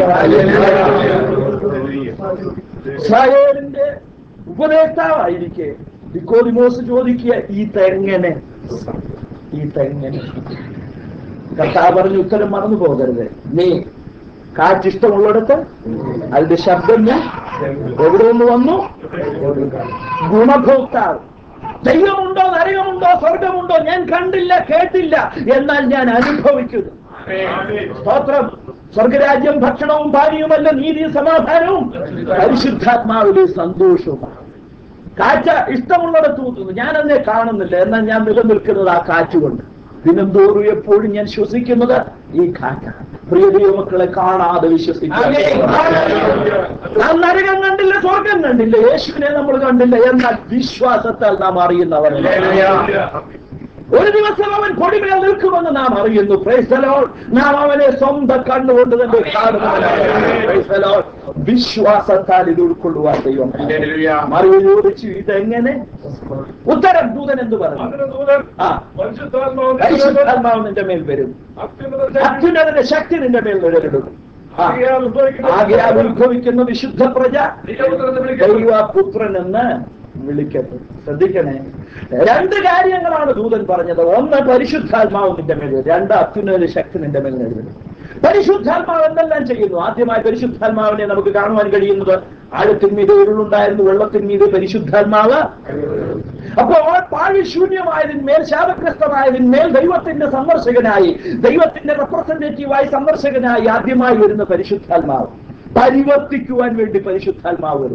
ഇസ്രായേലിന്റെ ഉപദേഷ്ടാവായിരിക്കെ നിക്കോദിമോസ് ചോദിക്കുക ഈ തെങ്ങനെ ഈ തെങ്ങനെ കർത്താവ് പറഞ്ഞ ഉത്തരം മറന്നു പോകരുത് നീ കാറ്റിഷ്ടമുള്ളിടത്ത് അതിന്റെ ശബ്ദം ഞാൻ എവിടെ നിന്ന് വന്നു ഗുണഭോക്താവ് ദൈവമുണ്ടോ നരകമുണ്ടോ സ്വർഗമുണ്ടോ ഞാൻ കണ്ടില്ല കേട്ടില്ല എന്നാൽ ഞാൻ അനുഭവിക്കുന്നു സ്തോത്രം സ്വർഗരാജ്യം ഭക്ഷണവും പാനീയവുമല്ല നീതി സമാധാനവും പരിശുദ്ധാത്മാവിലെ സന്തോഷവുമാണ് കാറ്റ ഇഷ്ടമുള്ളിടത്ത് ഊത്തുന്നു ഞാനതിനെ കാണുന്നില്ല എന്നാൽ ഞാൻ നിലനിൽക്കുന്നത് ആ കാറ്റുകൊണ്ട് ദിനംതോറും എപ്പോഴും ഞാൻ ശ്വസിക്കുന്നത് ഈ കാറ്റാണ് പ്രിയ ദൈവമക്കളെ കാണാതെ വിശ്വസിക്കുക നാം നരകം കണ്ടില്ല സ്വർഗം കണ്ടില്ല യേശുവിനെ നമ്മൾ കണ്ടില്ല എന്നാൽ വിശ്വാസത്താൽ നാം അറിയുന്നവരല്ല ഒരു ദിവസം അവൻ കൊടിമേൽ നിൽക്കുമെന്ന് നാം അറിയുന്നു Praise the Lord. നാം അവനെ സ്വന്തം കണ്ണുകൊണ്ട് തന്നെ കാണുന്നവനാണ് Praise the Lord. വിശ്വാസത്താൽ ഇത് ഉൾക്കൊള്ളുവാൻ ദൈവം മറിയ ചോദിച്ചു ഇതെങ്ങനെ ഉത്തരം ദൂതൻ എന്ത് പറഞ്ഞു അതിന് ദൂതൻ ആ പരിശുദ്ധാത്മാവ് പരിശുദ്ധാത്മാവ് നിന്റെ മേൽ വരും അത്യുന്നത ശക്തി അത്യുന്നതിന്റെ ശക്തി നിന്റെ മേൽ നിഴലിടും ആ. ആകയാൽ ഉത്ഭവിക്കുന്ന ആകയാൽ ഉത്ഭവിക്കുന്ന വിശുദ്ധ പ്രജ ദൈവപുത്രനെ വിളിക്കപ്പെടും. ദൈവപുത്രൻ എന്ന് വിളിക്കപ്പെടും ശ്രദ്ധിക്കണേ രണ്ട് കാര്യങ്ങളാണ് ദൂതൻ പറഞ്ഞത് ഒന്ന് പരിശുദ്ധാത്മാവ് നിന്റെ മേൽ വരും. രണ്ട് അത്യുന്നത ശക്തി നിന്റെ മേൽ നേടുന്നു പരിശുദ്ധാത്മാവ് എന്തെല്ലാം ചെയ്യുന്നു ആദ്യമായി പരിശുദ്ധാത്മാവിനെ നമുക്ക് കാണുവാൻ കഴിയുന്നത് ആഴത്തിന്മീത് ഉരുളുണ്ടായിരുന്നു വെള്ളത്തിന്മീത് പരിശുദ്ധാത്മാവ് അപ്പോൾ പാഴിശൂന്യമായതിന്മേൽ ശാപഗ്രസ്തമായതിന്മേൽ ദൈവത്തിന്റെ സന്ദർശകനായി ദൈവത്തിന്റെ റെപ്രസെന്റേറ്റീവായി സന്ദർശകനായി ആദ്യമായി വരുന്ന പരിശുദ്ധാത്മാവ് പരിവർത്തിക്കുവാൻ വേണ്ടി പരിശുദ്ധാത്മാവ് വരും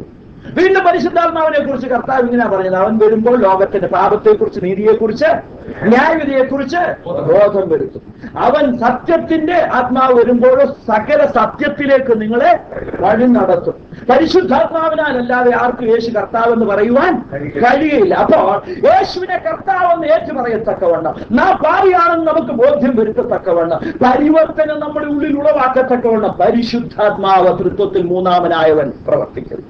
വീണ്ടും പരിശുദ്ധാത്മാവിനെ കുറിച്ച് കർത്താവ് ഇങ്ങനെ പറഞ്ഞത് അവൻ വരുമ്പോൾ ലോകത്തിന്റെ പാപത്തെ കുറിച്ച് നീതിയെ കുറിച്ച് ന്യായവിധിയെ കുറിച്ച് ബോധം വരുത്തും അവൻ സത്യത്തിന്റെ ആത്മാവ് വരുമ്പോൾ സകല സത്യത്തിലേക്ക് നിങ്ങളെ വഴി നടത്തും പരിശുദ്ധാത്മാവിനാൽ അല്ലാതെ ആർക്കും യേശു കർത്താവ് എന്ന് പറയുവാൻ കഴിയുകയില്ല അപ്പോൾ യേശുവിനെ കർത്താവ് എന്ന് ഏറ്റു പറയത്തക്കവണ്ണം നാം പാറിയാണെന്ന് നമുക്ക് ബോധ്യം വരുത്തത്തക്കവണ്ണം പരിവർത്തനം നമ്മുടെ ഉള്ളിൽ ഉളവാക്കത്തക്കവണ്ണം പരിശുദ്ധാത്മാവ് തൃത്വത്തിൽ മൂന്നാമനായവൻ പ്രവർത്തിക്കുന്നു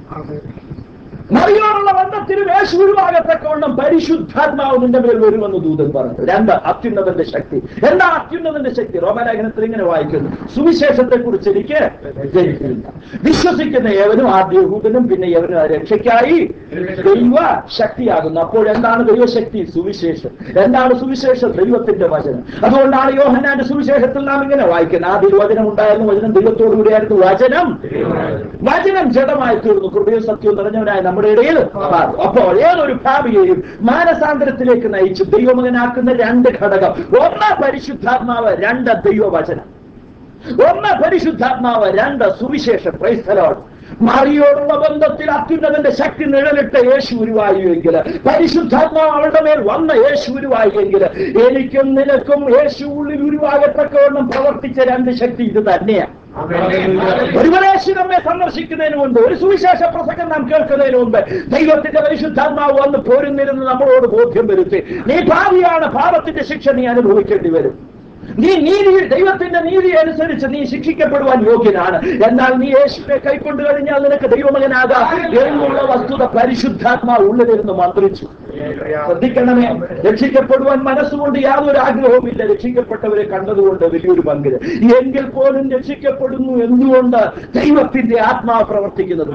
മറിയോടുള്ള ബന്ധത്തിന് യേശു ഒഴിവാകത്തക്കവണ്ണം പരിശുദ്ധാത്മാവ് നിന്റെ മേൽ വരുമെന്ന് ദൂതൻ പറഞ്ഞു രണ്ട് അത്യുന്നതന്റെ ശക്തി എന്താ അത്യുന്നതന്റെ ശക്തി റോമലേഖനത്തിൽ ഇങ്ങനെ വായിക്കുന്നു സുവിശേഷത്തെ കുറിച്ച് എനിക്ക് ഗ്രഹിക്കുന്നില്ല വിശ്വസിക്കുന്ന ഏവനും ആദ്യ യഹൂദനും പിന്നെ യവനും ആ രക്ഷയ്ക്കായി ദൈവ ശക്തിയാകുന്നു അപ്പോൾ എന്താണ് ദൈവശക്തി സുവിശേഷം എന്താണ് സുവിശേഷം ദൈവത്തിന്റെ വചനം അതുകൊണ്ടാണ് യോഹന്നാന്റെ സുവിശേഷത്തിൽ നാം ഇങ്ങനെ വായിക്കുന്നത് ആദ്യ വചനം ഉണ്ടായിരുന്നു വചനം ദൈവത്തോടു കൂടിയായിരുന്നു വചനം വചനം ജഡമായി തീർന്നു കൃപയും സത്യവും നിറഞ്ഞവനായ നമ്മുടെ ഇടയിൽ പാർന്നു. അപ്പോൾ ഏതൊരു ഭാവിയെയും മാനസാന്തരത്തിലേക്ക് നയിച്ച് ദൈവമകനാക്കുന്ന രണ്ട് ഘടകം ഒന്ന് പരിശുദ്ധാത്മാവ് രണ്ട് ദൈവവചനം ഒന്ന് പരിശുദ്ധാത്മാവ് രണ്ട് സുവിശേഷം ക്രൈസ്തലോട് മറിയോടുള്ള ബന്ധത്തിൽ അത്യുന്നതന്റെ ശക്തി നിഴലിട്ട യേശു ഉരുവായുവെങ്കിൽ പരിശുദ്ധാത്മാവ് അവളുടെ മേൽ വന്ന യേശു ഉരുവായെങ്കിൽ എനിക്കും നിനക്കും യേശു ഉള്ളിൽ ഉരുവാകത്തക്കവണ്ണം പ്രവർത്തിച്ച രണ്ട് ശക്തി ഇത് തന്നെയാണ് ഒരു ഉപദേശി നമ്മെ സന്ദർശിക്കുന്നതിന് മുമ്പ് ഒരു സുവിശേഷ പ്രസംഗം നാം കേൾക്കുന്നതിന് മുമ്പ് ദൈവത്തിന്റെ പരിശുദ്ധാത്മാവ് വന്ന് പോരുന്നിരുന്ന് നമ്മളോട് ബോധ്യം വരുത്തി നീ ഭാവിയാണ് പാപത്തിന്റെ ശിക്ഷ നീ അനുഭവിക്കേണ്ടി വരും നീ നീതി ദൈവത്തിന്റെ നീതി അനുസരിച്ച് നീ ശിക്ഷിക്കപ്പെടുവാൻ യോഗ്യനാണ് എന്നാൽ നീ യേശുവിനെ കൈക്കൊണ്ട് കഴിഞ്ഞാൽ നിനക്ക് ദൈവമകനാകാം എന്നുള്ള വസ്തുത പരിശുദ്ധാത്മാവ് ഉള്ളിലിരുന്ന് മന്ത്രിച്ചു ശ്രദ്ധിക്കണമേ രക്ഷിക്കപ്പെടുവാൻ മനസ്സുകൊണ്ട് യാതൊരു ആഗ്രഹവുമില്ല രക്ഷിക്കപ്പെട്ടവരെ കണ്ടതുകൊണ്ട് വലിയൊരു പങ്കില് എങ്കിൽ പോലും രക്ഷിക്കപ്പെടുന്നു എന്തുകൊണ്ട് ദൈവത്തിന്റെ ആത്മാവ് പ്രവർത്തിക്കുന്നത്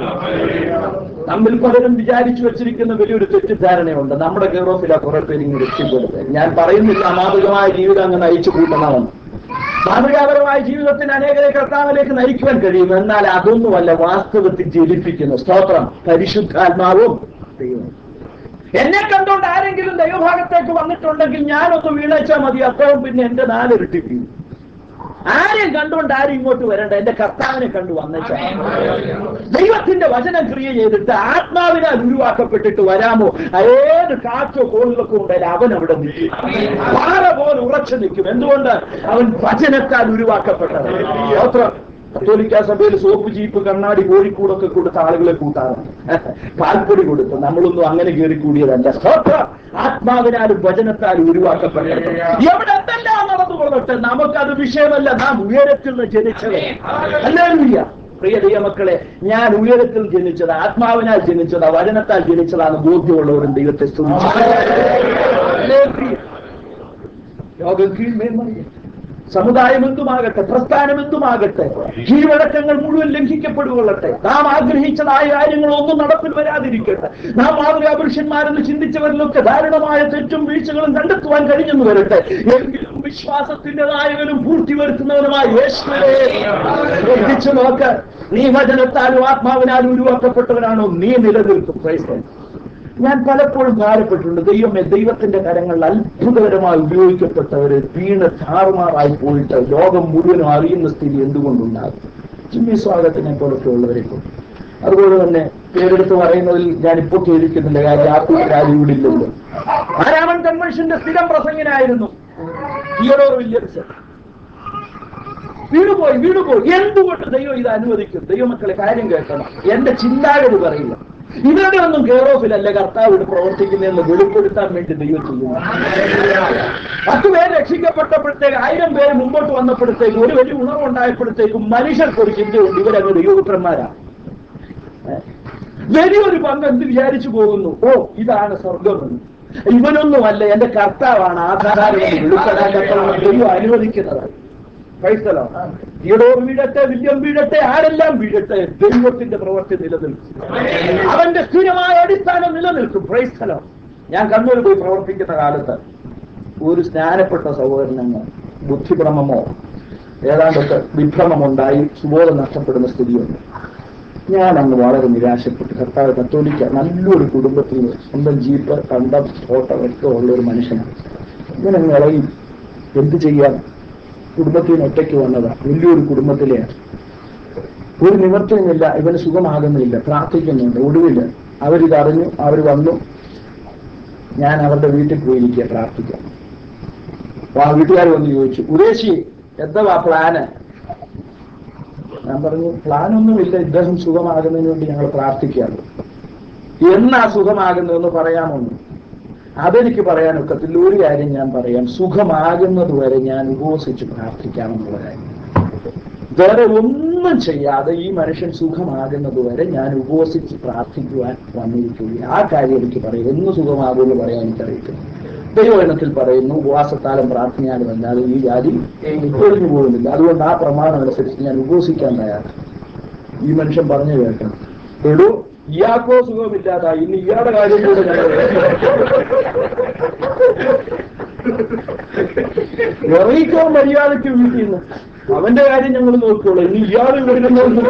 നമ്മിൽ പലരും വിചാരിച്ചു വെച്ചിരിക്കുന്ന വലിയൊരു തെറ്റിദ്ധാരണയുണ്ട് നമ്മുടെ കേറോഫില കുറെ പേര് ഇങ്ങനെ രക്ഷപ്പെടുന്നത് ഞാൻ പറയുന്നില്ല മാതൃകമായ ജീവിതം അങ്ങ് നയിച്ചു കൂട്ടണമെന്ന് മാതൃകാപരമായ ജീവിതത്തിന് അനേകരെ കർത്താവിലേക്ക് നയിക്കുവാൻ കഴിയും എന്നാൽ അതൊന്നുമല്ല വാസ്തവത്തിൽ ജലിപ്പിക്കുന്നു സ്തോത്രം പരിശുദ്ധാത്മാവും ദൈവവും എന്നെ കണ്ടുകൊണ്ട് ആരെങ്കിലും ദൈവഭാഗത്തേക്ക് വന്നിട്ടുണ്ടെങ്കിൽ ഞാനൊന്ന് വീണേച്ചാൽ മതി അദ്ദേഹം പിന്നെ എന്റെ നാലിരട്ടി വീഴും ആരെയും കണ്ടുകൊണ്ട് ആരും ഇങ്ങോട്ട് വരണ്ട എന്റെ കർത്താവിനെ കണ്ടു വന്നേച്ചാൽ ദൈവത്തിന്റെ വചനം ക്രിയ ചെയ്തിട്ട് ആത്മാവിനാൽ ഉരുവാക്കപ്പെട്ടിട്ട് വരാമോ ഏത് കാറ്റോ കോളുകളൊക്കെ ഉണ്ടായാലും അവൻ അവിടെ നിൽക്കും പാറ പോലെ ഉറച്ചു നിൽക്കും എന്തുകൊണ്ട് അവൻ വചനത്താൽ ഉരുവാക്കപ്പെട്ടത് സ്തോത്രം കത്തോലിക്ക സഭയിൽ സോപ്പ് ജീപ്പ് കണ്ണാടി കോഴിക്കൂടൊക്കെ കൊടുത്ത ആളുകളെ കൂട്ടാറുണ്ട് പാൽപ്പൊടി കൊടുത്ത് നമ്മളൊന്നും അങ്ങനെ കയറി കൂടിയതല്ല സ്തോത്രം ആത്മാവിനാലും വചനത്താലും ഉരുവാക്കപ്പെട്ടത് എവിടെ എന്തെല്ലാം നടന്നു കൊള്ളട്ടെ നമുക്കത് വിഷയമല്ല നാം ഉയരത്തിൽ നിന്ന് ജനിച്ചത് അല്ലേലൂയ്യ പ്രിയ ദൈവമക്കളെ ഞാൻ ഉയരത്തിൽ ജനിച്ചത് ആത്മാവിനാൽ ജനിച്ചത് വചനത്താൽ ജനിച്ചതാണ് ബോധ്യമുള്ളവരും ദൈവത്തെ സ്തുതിച്ചു യോഗം കീഴ്മേന്മറിയ സമുദായം എന്തുമാകട്ടെ പ്രസ്ഥാനം എന്തുമാകട്ടെ കീഴ്വഴക്കങ്ങൾ മുഴുവൻ ലംഘിക്കപ്പെടുകൊള്ളട്ടെ നാം ആഗ്രഹിച്ചതായ കാര്യങ്ങളൊന്നും നടപ്പിൽ വരാതിരിക്കട്ടെ നാം മാതൃകാ പുരുഷന്മാരെന്ന് ചിന്തിച്ചവരിലൊക്കെ ധാരണമായ തെറ്റും വീഴ്ചകളും കണ്ടെത്തുവാൻ കഴിഞ്ഞെന്ന് വരട്ടെ എങ്കിലും വിശ്വാസത്തിൻ്റെതായവനും പൂർത്തി വരുത്തുന്നവനുമായ യേശുവിനെ ശ്രദ്ധിച്ചു നോക്ക് നീ വചനത്താലും ആത്മാവിനാലും ഉരുവാക്കപ്പെട്ടവനാണോ നീ നിലനിൽക്കും ക്രൈസ്തവൻ ഞാൻ പലപ്പോഴും ഭാരപ്പെട്ടിട്ടുണ്ട് ദൈവമേ ദൈവത്തിന്റെ കരങ്ങളിൽ അത്ഭുതകരമായി ഉപയോഗിക്കപ്പെട്ടവര് വീണ് താറുമാറായി പോയിട്ട് ലോകം മുഴുവനും അറിയുന്ന സ്ഥിതി എന്തുകൊണ്ടുണ്ടാകും ജിമ്മി സ്വാഗതത്തിനെ പോലൊക്കെ ഉള്ളവരെ കൊണ്ട് അതുപോലെ തന്നെ പേരെടുത്ത് പറയുന്നതിൽ ഞാൻ ഇപ്പോൾ കേൾക്കുന്നില്ല കാര്യം ആർക്കും രാജീവിടില്ലല്ലോ ആരാമൻ കൺവെൻഷന്റെ സ്ഥിരം പ്രസംഗനായിരുന്നു തിയഡോർ വില്യംസൺ വീടുപോയി വീടുപോയി എന്തുകൊണ്ട് ദൈവം ഇത് അനുവദിക്കും ദൈവമക്കളെ കാര്യം കേൾക്കണം എന്റെ ചിന്താഗതി പറയില്ല ഇവരുടെ ഒന്നും കെയറോഫിലല്ല കർത്താവ് ഇവിടെ പ്രവർത്തിക്കുന്നതെന്ന് വെളിപ്പെടുത്താൻ വേണ്ടി ദൈവം ചെയ്യുന്നു പത്ത് പേര് രക്ഷിക്കപ്പെട്ടപ്പോഴത്തേക്ക് ആയിരം പേര് മുമ്പോട്ട് വന്നപ്പോഴത്തേക്ക് ഒരു വലിയ ഉണർവുണ്ടായപ്പോഴത്തേക്കും മനുഷ്യർക്ക് ഒരു ചിന്തയുണ്ട് ഇവരങ്ങ് ദൈവപുത്രന്മാരാണ് വലിയൊരു പങ്ക് എന്ത് വിചാരിച്ചു പോകുന്നു ഓ ഇതാണ് സ്വർഗമെന്ന് ഇവനൊന്നുമല്ല എന്റെ കർത്താവാണ് ആധാരം വെളിപ്പെടാൻ കർത്താവ് ദൈവം അനുവദിക്കുന്നത് ക്രൈസ്തലോ തിയഡോർ വീഴട്ടെ വില്യം വീഴട്ടെ ആരെല്ലാം വീഴട്ടെ ദൈവത്തിന്റെ പ്രവൃത്തി നിലനിൽക്കും അവന്റെ സ്ഥിരമായ അടിസ്ഥാനം നിലനിൽക്കും ക്രൈസ്തലോ ഞാൻ കണ്ണൂർ പോയി പ്രവർത്തിക്കുന്ന കാലത്ത് ഒരു സ്നാനപ്പെട്ട സഹോദരനങ്ങ് ബുദ്ധിഭ്രമമോ ഏതാണ്ടൊക്കെ വിഭ്രമമുണ്ടായി സുബോധം നഷ്ടപ്പെടുന്ന സ്ഥിതിയുണ്ട് ഞാൻ അങ്ങ് വളരെ നിരാശപ്പെട്ടു കർത്താവ് കത്തോലിക്ക നല്ലൊരു കുടുംബത്തിൽ നിന്ന് സ്വന്തം ജീപ്പ് കണ്ടം തോട്ടം ഒക്കെ ഉള്ള ഒരു മനുഷ്യനാണ് ഇങ്ങനെ അങ്ങ് ഇളകി എന്ത് ചെയ്യാൻ കുടുംബത്തിൽ നിന്ന് ഒറ്റയ്ക്ക് വന്നതാ വലിയൊരു കുടുംബത്തിലെയാണ് ഒരു നിവർത്തിയുമില്ല ഇവന് സുഖമാകുന്നില്ല പ്രാർത്ഥിക്കുന്നുണ്ട് ഒടുവിൽ അവരിതറിഞ്ഞു അവർ വന്നു ഞാൻ അവരുടെ വീട്ടിൽ പോയിരിക്കുക പ്രാർത്ഥിക്കാം അപ്പൊ ആ വീട്ടുകാർ വന്ന് ചോദിച്ചു ഉദ്ദേശി എന്താ പ്ലാന് ഞാൻ പറഞ്ഞു പ്ലാനൊന്നുമില്ല ഇദ്ദേഹം സുഖമാകുന്നതിന് വേണ്ടി ഞങ്ങൾ പ്രാർത്ഥിക്കാറുള്ളൂ എന്നാ സുഖമാകുന്നതെന്ന് പറയാമൊന്നും അതെനിക്ക് പറയാൻ ഒക്കത്തില്ല ഒരു കാര്യം ഞാൻ പറയാം സുഖമാകുന്നത് വരെ ഞാൻ ഉപവസിച്ച് പ്രാർത്ഥിക്കാമെന്നുള്ള കാര്യം വേറെ ഒന്നും ചെയ്യാതെ ഈ മനുഷ്യൻ സുഖമാകുന്നത് വരെ ഞാൻ ഉപവസിച്ച് പ്രാർത്ഥിക്കുവാൻ വന്നിരിക്കുകയും ആ കാര്യം എനിക്ക് പറയും എന്ന് സുഖമാകുമെന്ന് പറയാൻ എനിക്കറിയില്ല ദൈവഗണത്തിൽ പറയുന്നു ഉപവാസത്താലും പ്രാർത്ഥനയാലും അല്ലാതെ ഈ ജാതി ഒഴിഞ്ഞു പോകുന്നില്ല അതുകൊണ്ട് ആ പ്രമാണം അനുസരിച്ച് ഞാൻ ഉപവസിക്കാൻ തയ്യാറാണ് ഈ മനുഷ്യൻ പറഞ്ഞു കേൾക്കണം എടൂ ഇയാൾക്കോ സുഖമില്ലാതാ ഇനി ഇയാളുടെ കാര്യം കൂടെ ഞങ്ങൾ ഇറങ്ങിക്കോ മര്യാദയ്ക്ക് വീട്ടിൽ നിന്ന് അവന്റെ കാര്യം ഞങ്ങൾ നോക്കിക്കോളാം ഇനി ഇയാൾ വരുന്ന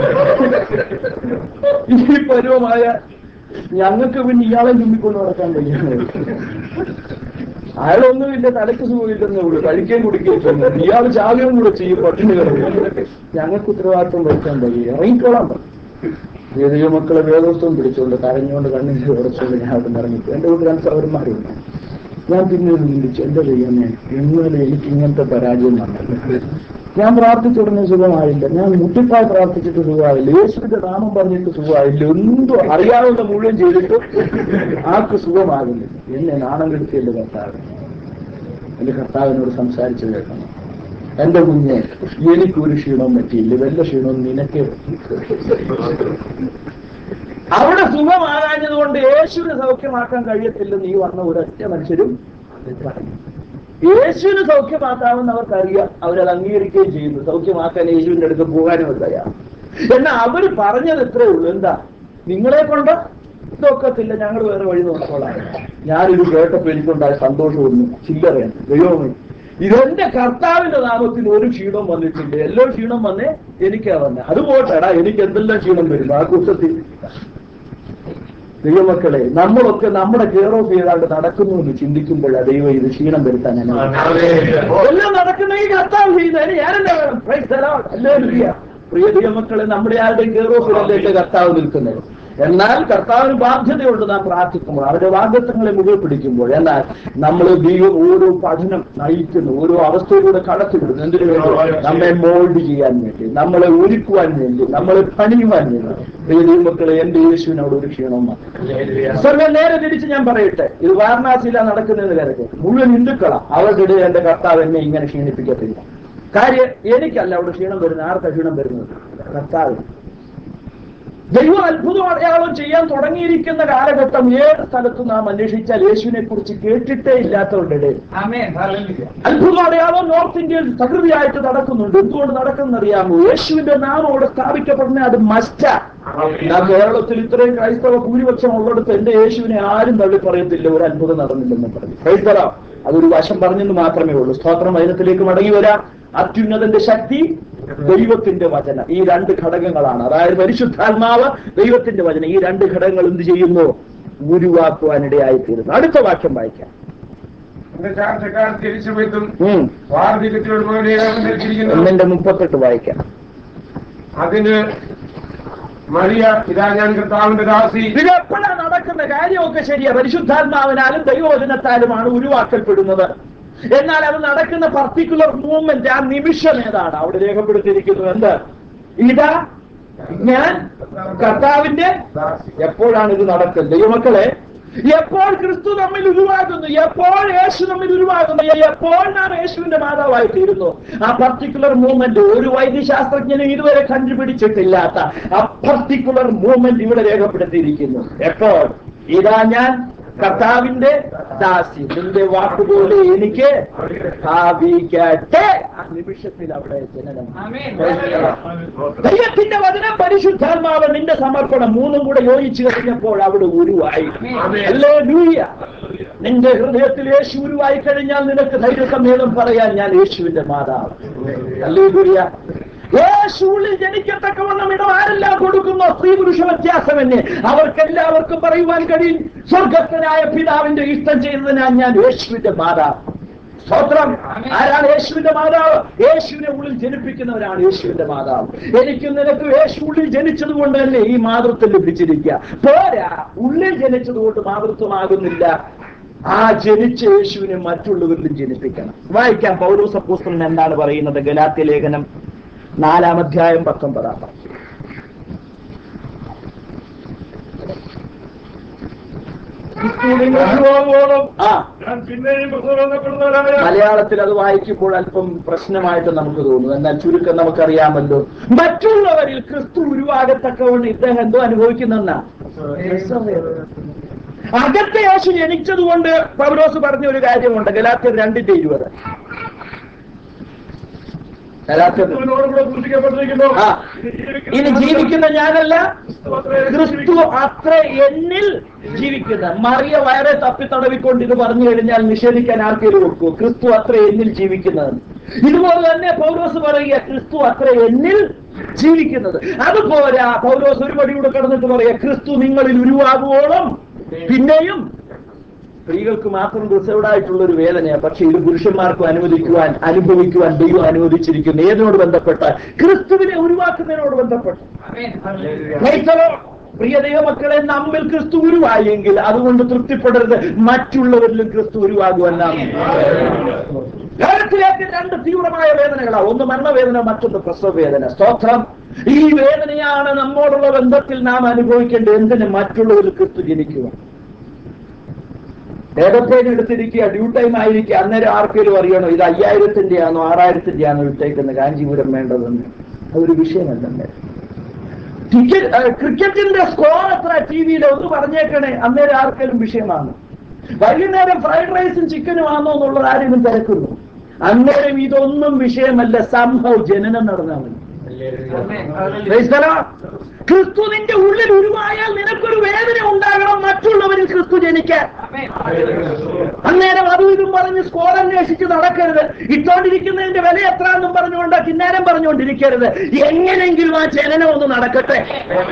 ഈ പരുവമായ ഞങ്ങൾക്ക് പിന്നെ ഇയാളെ ചുമ്മിക്കൊണ്ട് നടക്കാൻ കഴിയുന്നത് അയാളൊന്നുമില്ല തലയ്ക്ക് സുഖമില്ലെന്നേ ഉള്ളൂ കഴിക്കുകയും കുടിക്കുകയും ചെയ്യുന്നു ഇയാൾ ചാകുകയും കൂടെ ചെയ്യും പട്ടിണി കിടക്കും ഞങ്ങൾക്ക് ഉത്തരവാദിത്വം വഹിക്കാൻ കഴിയും ഇറങ്ങിക്കോളാൻ പറഞ്ഞു ദൈവമക്കളെ വേദോത്വം പിടിച്ചുകൊണ്ട് കരഞ്ഞുകൊണ്ട് കണ്ണീര് ഉറച്ചുകൊണ്ട് ഞാൻ അവിടെ നിന്ന് ഇറങ്ങിപ്പോ എന്റെ വീട്ടിൽ രണ്ട് സൗരന്മാരുണ്ട് ഞാൻ പിന്നീട് ചിന്തിച്ചു എന്റെ ദൈവമേ ഇന്നലെ എനിക്ക് ഇങ്ങനത്തെ പരാജയം വന്നില്ല ഞാൻ പ്രാർത്ഥിച്ചുടനെ സുഖമായില്ല ഞാൻ മുട്ടിപ്പായി പ്രാർത്ഥിച്ചിട്ട് സുഖമായില്ല യേശുവിന്റെ നാമം പറഞ്ഞിട്ട് സുഖമായില്ല എന്തോ അറിയാവുന്ന മുഴുവൻ ചെയ്തിട്ട് ആർക്ക് സുഖമാകുന്നില്ല എന്നെ നാണം കെടുത്തി എന്റെ കർത്താവ് എന്റെ കർത്താവിനോട് സംസാരിച്ചു കേൾക്കണം എന്റെ കുഞ്ഞെ എനിക്കൊരു ക്ഷീണവും പറ്റിയില്ല വല്ല ക്ഷീണവും നിനക്കേ പറ്റി അവിടെ സുഖമാകാഞ്ഞത് കൊണ്ട് യേശുവിനെ സൗഖ്യമാക്കാൻ കഴിയത്തില്ലെന്ന് ഈ വന്ന ഒരൊറ്റ മനുഷ്യരും പറഞ്ഞു യേശുവിന് സൗഖ്യമാക്കാമെന്ന് അവർക്കറിയാം അവരത് അംഗീകരിക്കുകയും ചെയ്യുന്നു സൗഖ്യമാക്കാൻ യേശുവിന്റെ അടുത്ത് പോകാനും ഒരു തയ്യാറ് എന്നാൽ അവർ പറഞ്ഞത് ഇത്രേ ഉള്ളൂ എന്താ നിങ്ങളെ കൊണ്ട് ഇതൊക്കത്തില്ല ഞങ്ങൾ വേറെ വഴി നോക്കോളാം ഞാനിത് കേട്ടപ്പോൾ എനിക്കുണ്ടായ സന്തോഷമൊന്നും ചില്ലറയാണ് ദൈവമേ ഇതെന്റെ കർത്താവിന്റെ നാമത്തിൽ ഒരു ക്ഷീണം വന്നിട്ടില്ല എല്ലാ ക്ഷീണം വന്നേ എനിക്കാ വന്നെ അത് പോട്ടെടാ എനിക്ക് എന്തെല്ലാം ക്ഷീണം വരും ആ കൂട്ടത്തിൽ ദൈവമക്കളെ നമ്മളൊക്കെ നമ്മുടെ കെയർ ഓഫ് ചെയ്താണ്ട് നടക്കുന്നു എന്ന് ചിന്തിക്കുമ്പോഴാണ് ദൈവം ഇത് ക്ഷീണം വരുത്താൻ ഞാൻ എല്ലാം നടക്കുന്ന ഈ കർത്താവ് ചെയ്യുന്നതിന് ഞാനെന്നെ വേണം Praise the Lord. Hallelujah. പ്രിയ ദൈവമക്കളെ നമ്മുടെ ആരുടെയും കെയർ ഓഫിലല്ലേ കർത്താവ് നിൽക്കുന്നത് എന്നാൽ കർത്താവിന് ബാധ്യതയുണ്ട് നാം പ്രാർത്ഥിക്കുമ്പോൾ അവരുടെ വാഗ്ദത്വങ്ങളെ മുഴുവൻ പിടിക്കുമ്പോൾ എന്നാൽ നമ്മൾ ദൈവം ഓരോ പഠനം നയിക്കുന്നു ഓരോ അവസ്ഥയിലൂടെ കടത്തിവിടുന്നു എന്തിനു വേണ്ടി നമ്മെ മോൾഡ് ചെയ്യാൻ വേണ്ടി നമ്മളെ ഒരുക്കുവാൻ വേണ്ടി നമ്മളെ പണിയുവാൻ വേണ്ടി പ്രിയ ദൈവമക്കളെ എന്റെ യേശുവിനോട് ഒരു ക്ഷീണവും വന്നില്ല. സർ ഞാൻ നേരെ തിരിച്ച് ഞാൻ പറയട്ടെ ഇത് വാരണാസിയില നടക്കുന്നതെന്ന് കരുത് മുഴുവൻ ഹിന്ദുക്കളാ അവരുടെ ഇടയിൽ എന്റെ കർത്താവ് എന്നെ ഇങ്ങനെ ക്ഷീണിപ്പിക്കത്തില്ല കാര്യം എനിക്കല്ല അവിടെ ക്ഷീണം വരുന്നത് ആർക്കാ ക്ഷീണം വരുന്നത് കർത്താവ് ദൈവം അത്ഭുതം അടയാളം ചെയ്യാൻ തുടങ്ങിയിരിക്കുന്ന കാലഘട്ടം ഏത് സ്ഥലത്തും നാം അന്വേഷിച്ചാൽ യേശുവിനെ കുറിച്ച് കേട്ടിട്ടേ ഇല്ലാത്തവരുടെ ഇടയിൽ അത്ഭുതം അടയാളം നോർത്ത് ഇന്ത്യയിൽ തകൃതിയായിട്ട് നടക്കുന്നുണ്ട് എന്തുകൊണ്ട് നടക്കുന്നറിയാമോ യേശുവിന്റെ നാമം അവിടെ സ്ഥാപിക്കപ്പെടുന്ന അത് മസ്റ്റ ഞാൻ കേരളത്തിൽ ഇത്രയും ക്രൈസ്തവ ഭൂരിപക്ഷം ഉള്ളിടത്ത് എന്റെ യേശുവിനെ ആരും തള്ളി പറയത്തില്ല ഒരു അത്ഭുതം നടന്നില്ലെന്ന് പറഞ്ഞു ക്രൈസ്തവ അതൊരു വശം പറഞ്ഞെന്ന് മാത്രമേ ഉള്ളൂ സ്തോത്രം വചനത്തിലേക്ക് മടങ്ങി വരാം അത്യുന്നതന്റെ ശക്തി ദൈവത്തിന്റെ വചനം ഈ രണ്ട് ഘടകങ്ങളാണ് അതായത് പരിശുദ്ധാത്മാവ് ദൈവത്തിന്റെ വചനം ഈ രണ്ട് ഘടകങ്ങൾ എന്ത് ചെയ്യുന്നു ഉരുവാക്കുവാനിടയായിത്തീരുന്നു അടുത്ത വാക്യം വായിക്കാം എന്റെ ചാർച്ചക്കാരത്തി എലിസബത്തും ഉം. വാർദ്ധക്യത്തോട് ധരിച്ചിരിക്കുന്നു ഒന്നിന്റെ മുപ്പത്തെട്ട് വായിക്കാം അതിന് മറിയ ഇതാ ഞാൻ കർത്താവിന്റെ ദാസി ഇത് എപ്പോഴാ നടക്കുന്ന കാര്യമൊക്കെ ശരിയാ പരിശുദ്ധാത്മാവിനാലും ദൈവവചനത്താലുമാണ് ഉരുവാക്കൽപ്പെടുന്നത് എന്നാൽ അത് നടക്കുന്ന പർട്ടിക്കുലർ മൂവ്മെന്റ് ആ നിമിഷം ഏതാണ് അവിടെ രേഖപ്പെടുത്തിയിരിക്കുന്നത് എന്ത് ഇതാ ഞാൻ കർത്താവിന്റെ എപ്പോഴാണ് ഇത് നടക്കുന്നത് ദൈവമക്കളെ എപ്പോൾ ക്രിസ്തു നമ്മിൽ ഉരുവാകുന്നു എപ്പോൾ യേശു നമ്മിൽ ഉരുവാകുന്നു എപ്പോൾ നാം യേശുവിന്റെ മാതാവായി തീരുന്നു ആ പർട്ടിക്കുലർ മൂവ്മെന്റ് ഒരു വൈദ്യശാസ്ത്രജ്ഞനും ഇതുവരെ കണ്ടുപിടിച്ചിട്ടില്ലാത്ത ആ പർട്ടിക്കുലർ മൂവ്മെന്റ് ഇവിടെ രേഖപ്പെടുത്തിയിരിക്കുന്നു എപ്പോൾ ഇതാ ഞാൻ കർത്താവിന്റെ ദാസി നിന്റെ വാക്കുപോലെ എനിക്ക് ഭാവിക്കട്ടെ ആ നിമിഷത്തിൽ അവിടെ ജനനം ദൈവത്തിന്റെ വചനം പരിശുദ്ധാത്മാവ് നിന്റെ സമർപ്പണം മൂന്നും കൂടെ യോജിച്ചു കഴിഞ്ഞപ്പോൾ അവിടെ ഉരുവായി അല്ലേ നിന്റെ ഹൃദയത്തിൽ യേശു ഉരുവായി കഴിഞ്ഞാൽ നിനക്ക് ധൈര്യസമേതം പറയാൻ ഞാൻ യേശുവിന്റെ മാതാവ് അല്ലേ യേശുവിൽ ജനിക്കത്തക്കവണ്ണം ഇടം ആരെല്ലാം കൊടുക്കുന്നു സ്ത്രീ പുരുഷ വ്യത്യാസമെന്നെ അവർക്കെല്ലാവർക്കും പറയുവാൻ കഴിയും സ്വർഗസ്ഥനായ പിതാവിന്റെ ഇഷ്ടം ചെയ്തതിനാൽ ഞാൻ യേശുവിന്റെ മാതാവ് സ്തോത്രം ആരാണ് യേശുവിന്റെ മാതാവ് യേശുവിനെ ഉള്ളിൽ ജനിപ്പിക്കുന്നവരാണ് യേശുവിന്റെ മാതാവ് എനിക്ക് നിനക്ക് യേശു ഉള്ളിൽ ജനിച്ചത് കൊണ്ട് തന്നെ ഈ മാതൃത്വം ലഭിച്ചിരിക്കുക പോരാ ഉള്ളിൽ ജനിച്ചത് കൊണ്ട് മാതൃത്വമാകുന്നില്ല ആ ജനിച്ച യേശുവിനെ മറ്റുള്ളവരിലും ജനിപ്പിക്കണം വായിക്കാം പൗലോസ് അപ്പോസ്തലൻ എന്താണ് പറയുന്നത് ഗലാത്യ ലേഖനം നാലാം അധ്യായം പത്തൊമ്പതാം വാക്യം. ക്രിസ്തുവിനോളം ആ ഞാൻ പിന്നെയും പ്രസവപ്പെടുന്നവരായ മലയാളത്തിൽ അത് വായിക്കുമ്പോൾ അല്പം പ്രശ്നമായിട്ട് നമുക്ക് തോന്നും എന്നാൽ ചുരുക്കം നമുക്കറിയാമല്ലോ മറ്റുള്ളവരിൽ ക്രിസ്തു ഉരുവാകത്തക്കവണ്ണം ഇദ്ദേഹം എന്തോ അനുഭവിക്കുന്നെന്നാ അകത്തെ യേശു ജനിച്ചതുകൊണ്ട് പൗലോസ് പറഞ്ഞ ഒരു കാര്യമുണ്ട് ഗലാത്യർ രണ്ടിന്റെ ഇരുപത് ഗലാത്യർ ക്രിസ്തുവിനോട് കൂടെ ക്രൂശിക്കപ്പെട്ടിരിക്കുന്നു ആ ഇനി ജീവിക്കുന്ന ഞാനല്ല ക്രിസ്തു അത്ര എന്നിൽ ജീവിക്കുന്ന മറിയ വയറെ തപ്പിത്തടവിക്കൊണ്ട് ഇത് പറഞ്ഞു കഴിഞ്ഞാൽ നിഷേധിക്കാൻ ആർക്കെങ്കിലും ഒക്കൂ ക്രിസ്തു അത്ര എന്നിൽ ജീവിക്കുന്നത് ഇതുപോലെ തന്നെ പൗലോസ് പറയുക ക്രിസ്തു അത്ര എന്നിൽ ജീവിക്കുന്നത് അതുപോരാ പൗലോസ് ഒരു പടി കൂടെ കടന്നിട്ട് പറയുക ക്രിസ്തു നിങ്ങളിൽ ഉരുവാകുവോളം പിന്നെയും സ്ത്രീകൾക്ക് മാത്രം റിസർവ്ഡ് ആയിട്ടുള്ള ഒരു വേദനയാണ് പക്ഷെ ഇത് പുരുഷന്മാർക്കും അനുവദിക്കുവാൻ അനുഭവിക്കുവാൻ ദൈവം അനുവദിച്ചിരിക്കുന്നു ഏതിനോട് ബന്ധപ്പെട്ട ക്രിസ്തുവിനെ ഉരുവാക്കുന്നതിനോട് ബന്ധപ്പെട്ട് Praise the Lord. പ്രിയ ദൈവമക്കളെ നമ്മിൽ ക്രിസ്തു ഉരുവായെങ്കിൽ അതുകൊണ്ട് തൃപ്തിപ്പെടരുത് മറ്റുള്ളവരിലും ക്രിസ്തു ഉരുവാകുവാൻ നാം ലോകത്തിലേക്ക് രണ്ട് തീവ്രമായ വേദനകളാണ് ഒന്ന് മരണവേദന മറ്റൊന്ന് പ്രസവ വേദന സ്തോത്രം ഈ വേദനയാണ് നമ്മോടുള്ള ബന്ധത്തിൽ നാം അനുഭവിക്കേണ്ടത് എന്തിന് മറ്റുള്ളവരിൽ ക്രിസ്തു ജനിക്കുക ഏതപ്പേൻ എടുത്തിരിക്കുക ഡ്യൂ ടൈം ആയിരിക്കുക അന്നേരം ആർക്കെങ്കിലും അറിയണോ ഇത് അയ്യായിരത്തിന്റെ ആണോ ആറായിരത്തിന്റെ ആണോ ഇട്ടേക്കുന്ന കാഞ്ചീപുരം വേണ്ടതെന്ന് അതൊരു വിഷയമല്ലേ ടിക്കറ്റ് ക്രിക്കറ്റിന്റെ സ്കോർ എത്ര ടി വിയിൽ ഒന്ന് പറഞ്ഞേക്കണേ അന്നേരം ആർക്കെങ്കിലും വിഷയമാണ് വൈകുന്നേരം ഫ്രൈഡ് റൈസും ചിക്കനും ആണോ എന്നുള്ളത് ആരെങ്കിലും തിരക്കുന്നു അന്നേരം ഇതൊന്നും വിഷയമല്ല സംഭവം ജനനം നടന്നാൽ മതി Praise the Lord. ക്രിസ്തു നിന്റെ ഉള്ളിൽ ഉരുവായാൽ നിനക്കൊരു വേദന ഉണ്ടാകണം മറ്റുള്ളവരിൽ ക്രിസ്തു ജനിക്കാൻ അന്നേരം അതും ഇതും പറഞ്ഞ് സ്കോർ അന്വേഷിച്ച് നടക്കരുത് ഇട്ടോണ്ടിരിക്കുന്നതിന്റെ വില എത്ര എന്നും പറഞ്ഞുകൊണ്ട് കിന്നാരം പറഞ്ഞുകൊണ്ടിരിക്കരുത് എങ്ങനെങ്കിലും ആ ചലനം ഒന്ന് നടക്കട്ടെ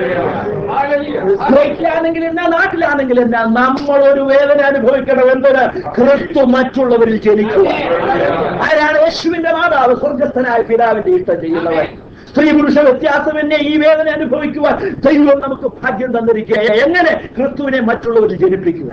ാണെങ്കിൽ എന്നാ നാട്ടിലാണെങ്കിൽ എന്നാ നമ്മൾ ഒരു വേദന അനുഭവിക്കണം എന്തിന് ക്രിസ്തു മറ്റുള്ളവരിൽ ജനിക്കുക ആരാണ് യേശുവിന്റെ മാതാവ് സ്വർഗസ്ഥനായ പിതാവിന്റെ ഇഷ്ടം ചെയ്യുന്നവൻ സ്ത്രീ പുരുഷ വ്യത്യാസമെന്നെ ഈ വേദന അനുഭവിക്കുവാൻ ദൈവം നമുക്ക് ഭാഗ്യം തന്നിരിക്കുക എങ്ങനെ ക്രിസ്തുവിനെ മറ്റുള്ളവരിൽ ജനിപ്പിക്കുക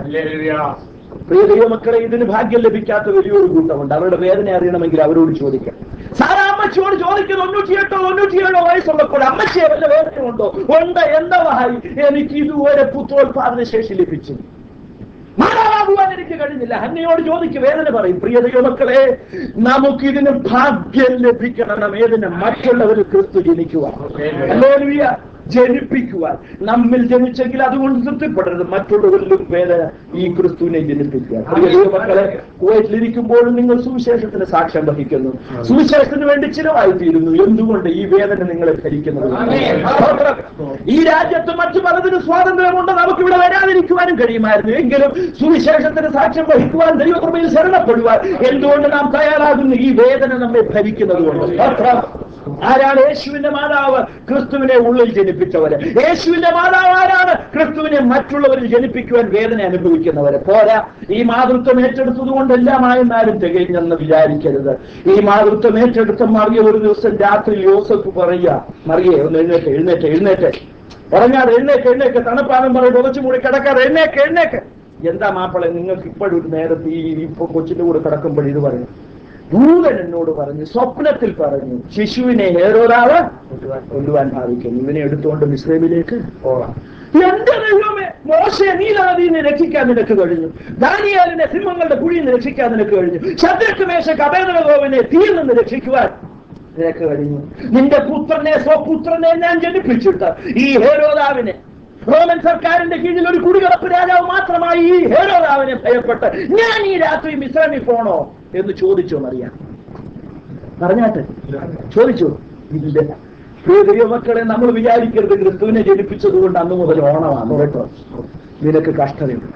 പ്രിയ ദൈവമക്കളെ ഇതിന് ഭാഗ്യം ലഭിക്കാത്ത വലിയൊരു കൂട്ടമുണ്ട് അവരുടെ വേദന അറിയണമെങ്കിൽ അവരോട് ചോദിക്കാം സാറാ അമ്മച്ചിയോട് ചോദിക്കുന്നു തൊണ്ണൂറ്റിയെട്ടോ തൊണ്ണൂറ്റിയേഴോ വയസ്സുള്ളപ്പോൾ അമ്മച്ചിയെ വല്ല വേദനയുണ്ടോ ഉണ്ട് എന്താ വായി എനിക്ക് ഇതുവരെ പുത്രോത്പാദന ശേഷി ലഭിച്ചു മാതാവാകുവാൻ എനിക്ക് കഴിഞ്ഞില്ല ഹന്നയോട് ചോദിക്ക് വേദന പറയും പ്രിയ ദൈവമക്കളെ നമുക്ക് ഇതിന് ഭാഗ്യം ലഭിക്കണം ഏതിന് മറ്റുള്ളവർ ക്രിസ്തു ജനിക്കുവാൻ ഹല്ലേലൂയ. ജനിപ്പിക്കുവാൻ നമ്മിൽ ജനിച്ചെങ്കിൽ അതുകൊണ്ട് തൃപ്തിപ്പെടരുത് മറ്റുള്ളവരിലും വേദന ഈ ക്രിസ്തുവിനെ ജനിപ്പിക്കുക പ്രിയ ദൈവമക്കളെ കുവൈറ്റിലിരിക്കുമ്പോഴും നിങ്ങൾ സുവിശേഷത്തിന് സാക്ഷ്യം വഹിക്കുന്നു സുവിശേഷത്തിന് വേണ്ടി ചിലവായി തീരുന്നു എന്തുകൊണ്ട് ഈ വേദന നിങ്ങളെ ഭരിക്കുന്നത് കൊണ്ട്. സ്തോത്രം. ഈ രാജ്യത്ത് മറ്റു പലതിനും സ്വാതന്ത്ര്യമുണ്ട് നമുക്ക് ഇവിടെ വരാതിരിക്കുവാനും കഴിയുമായിരുന്നു എങ്കിലും സുവിശേഷത്തിന് സാക്ഷ്യം വഹിക്കുവാൻ ദൈവകൃപയിൽ ശരണപ്പെടുവാൻ എന്തുകൊണ്ട് നാം തയ്യാറാകുന്നു ഈ വേദന നമ്മെ ഭരിക്കുന്നത് കൊണ്ട് സ്തോത്രം. ആരാണ് യേശുവിന്റെ മാതാവ് ക്രിസ്തുവിനെ ഉള്ളിൽ ജനിപ്പിച്ചവര് യേശുവിന്റെ മാതാവ് ആരാണ് ക്രിസ്തുവിനെ മറ്റുള്ളവരിൽ ജനിപ്പിക്കുവാൻ വേദന അനുഭവിക്കുന്നവര് പോരാ ഈ മാതൃത്വം ഏറ്റെടുത്തത് കൊണ്ട് എല്ലാമായെന്നാരും തികഞ്ഞെന്ന് വിചാരിക്കരുത് ഈ മാതൃത്വം ഏറ്റെടുത്ത മറിയ ഒരു ദിവസം രാത്രി യോസഫ് പറയുക മറിയേ ഒന്ന് എഴുന്നേറ്റ് എഴുന്നേറ്റ് എഴുന്നേറ്റ് ഉറങ്ങാതെ എഴുന്നേക്ക് എഴുന്നേക്ക് തണുപ്പാനും പറയും ഉറച്ചു മൂടി കിടക്കാതെ എഴുന്നേക്ക് എഴുന്നേക്ക് എന്താ മാപ്പിളെ നിങ്ങൾക്ക് ഇപ്പോഴും ഒരു നേരത്തെ ഈ ഇപ്പൊ കൊച്ചിന്റെ കൂടെ കിടക്കുമ്പോൾ ഇത് പറയും ദൂതൻ എന്നോട് പറഞ്ഞു സ്വപ്നത്തിൽ പറഞ്ഞു ശിശുവിനെ ഏറൊരാള് കൊല്ലുവാൻ ഭാവിക്കുന്നു ഇവനെ എടുത്തുകൊണ്ട് മിസ്രൈമിലേക്ക് പോകാം എന്റെ ദൈവമേ മോശയെ നീലനദിയിൽ നിന്ന് രക്ഷിക്കാൻ നിനക്ക് കഴിഞ്ഞു ദാനിയാലിനെ സിംഹങ്ങളുടെ കുഴിയിൽ നിന്ന് രക്ഷിക്കാൻ നിനക്ക് കഴിഞ്ഞു ശത്രുക്ക് മേശ കപേതനഗോവിനെ തീയിൽ നിന്ന് രക്ഷിക്കുവാൻ നിനക്ക് കഴിഞ്ഞു നിന്റെ പുത്രനെ സ്വപുത്രനെ ഞാൻ ജനിപ്പിച്ചിട്ട് ഈ ഹേരോദാവിനെ റോമൻ സർക്കാരിന്റെ കീഴിൽ ഒരു കുടികളപ്പ് രാജാവ് മാത്രമായി ഈ ഹേരോദാവിനെ ഭയപ്പെട്ട് ഞാൻ ഈ രാത്രി മിശ്രമി പോണോ എന്ന് ചോദിച്ചോ മറിയാം പറഞ്ഞാട്ടെ ചോദിച്ചു ഇല്ല പ്രിയ ദൈവമക്കളെ നമ്മൾ വിചാരിക്കരുത് ക്രിസ്തുവിനെ ജനിപ്പിച്ചത് കൊണ്ട് അന്ന് മുതൽ ഓണമാണ് കേട്ടോ നിനക്ക് കഷ്ടതയുണ്ട്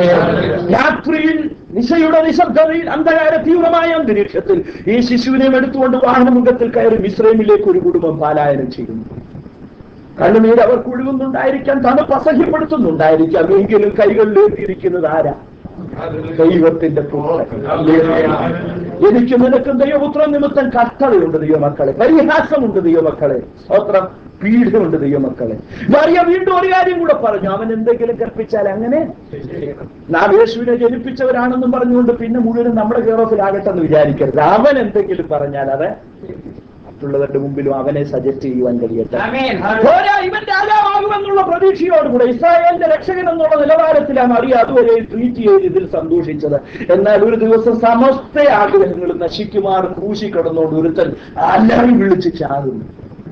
രാത്രിയിൽ നിശയുടെ നിശബ്ദതയിൽ അന്ധകാര തീവ്രമായ അന്തരീക്ഷത്തിൽ ഈ ശിശുവിനെ എടുത്തുകൊണ്ട് വാഹനമുഖത്തിൽ കയറി മിശ്രമിലേക്ക് ഒരു കുടുംബം പാലായനം ചെയ്യുന്നു കണ്ണുനീർ അവർ കുഴുകുന്നുണ്ടായിരിക്കാം തണുപ്പ് അസഹ്യപ്പെടുത്തുന്നുണ്ടായിരിക്കാം എങ്കിലും കൈകളിലേക്ക് ഇരിക്കുന്നത് ആരാ ദൈവത്തിന്റെ പുത്രൻ എനിക്ക് നിനക്കും ദൈവപുത്രം നിമിത്തം കഷ്ടതയുണ്ട് ദൈവമക്കളെ പരിഹാസമുണ്ട് ദൈവമക്കളെ സ്തോത്രം പീഡയുണ്ട് ദൈവമക്കളെ മറിയ വീണ്ടും ഒരു കാര്യം കൂടെ പറഞ്ഞു അവൻ എന്തെങ്കിലും കൽപ്പിച്ചാൽ അങ്ങനെ നാം യേശുവിനെ ജനിപ്പിച്ചവരാണെന്നും പറഞ്ഞുകൊണ്ട് പിന്നെ മുഴുവനും നമ്മുടെ കേറോഫിലാകട്ടെ എന്ന് വിചാരിക്കരുത് അവൻ എന്തെങ്കിലും പറഞ്ഞാൽ അത് മറ്റുള്ളവരുടെ മുമ്പിലും അവനെ സജസ്റ്റ് ചെയ്യുവാൻ കഴിയട്ടെ പോരാ, ഇവൻ രാജാവാകുമെന്നുള്ള പ്രതീക്ഷയോടുകൂടെ ഇസ്രായേലിന്റെ രക്ഷകൻ എന്നുള്ള നിലവാരത്തിലാണ് അറിയ അതുവരെ ട്രീറ്റ് ചെയ്ത് ഇതിൽ സന്തോഷിച്ചത് എന്നാൽ ഒരു ദിവസം സമസ്ത ആഗ്രഹങ്ങളും നശിക്കുമാർ ക്രൂശി കിടന്നുകൊണ്ട് ഒരുത്തൻ അലറി വിളിച്ച് ചാടുന്നു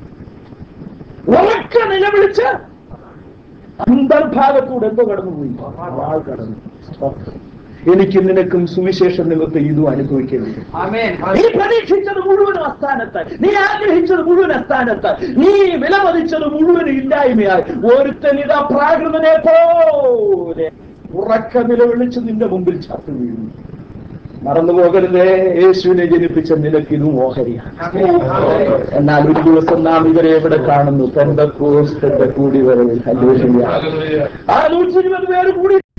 ഉറക്കെ നിലവിളിച്ച് അന്തർഭാഗത്തൂടെ എന്തോ കടന്നുപോയി ആൾ കടന്നു എനിക്ക് നിനക്കും സുവിശേഷം നിമിത്തം ഇതും അനുഭവിക്കേണ്ടി നീ പ്രതീക്ഷിച്ചത് മുഴുവൻ അസ്ഥാനത്ത് നീ ആഗ്രഹിച്ചത് മുഴുവൻ അസ്ഥാനത്ത് നീ വിലമതിച്ചത് മുഴുവൻ ഇല്ലായ്മയായി ഒരുത്തൻ ഇതാ പ്രാകൃതനെ പോലെ ഉറക്ക നിലവിളിച്ച് നിന്റെ മുമ്പിൽ ചത്തു വീഴുന്നു മറന്നു പോകരുതേ യേശുവിനെ ജനിപ്പിച്ച നിനക്ക് ഇതും ഓഹരിയാണ് എന്നാൽ ഒരു ദിവസം നാം ഇവരെ എവിടെ കാണുന്നു പെന്തക്കോസ്തന്റെ കൂടി വരവിൽ ഹല്ലേലൂയ. ആ നൂറ്റി ഇരുപത് പേര് കൂടി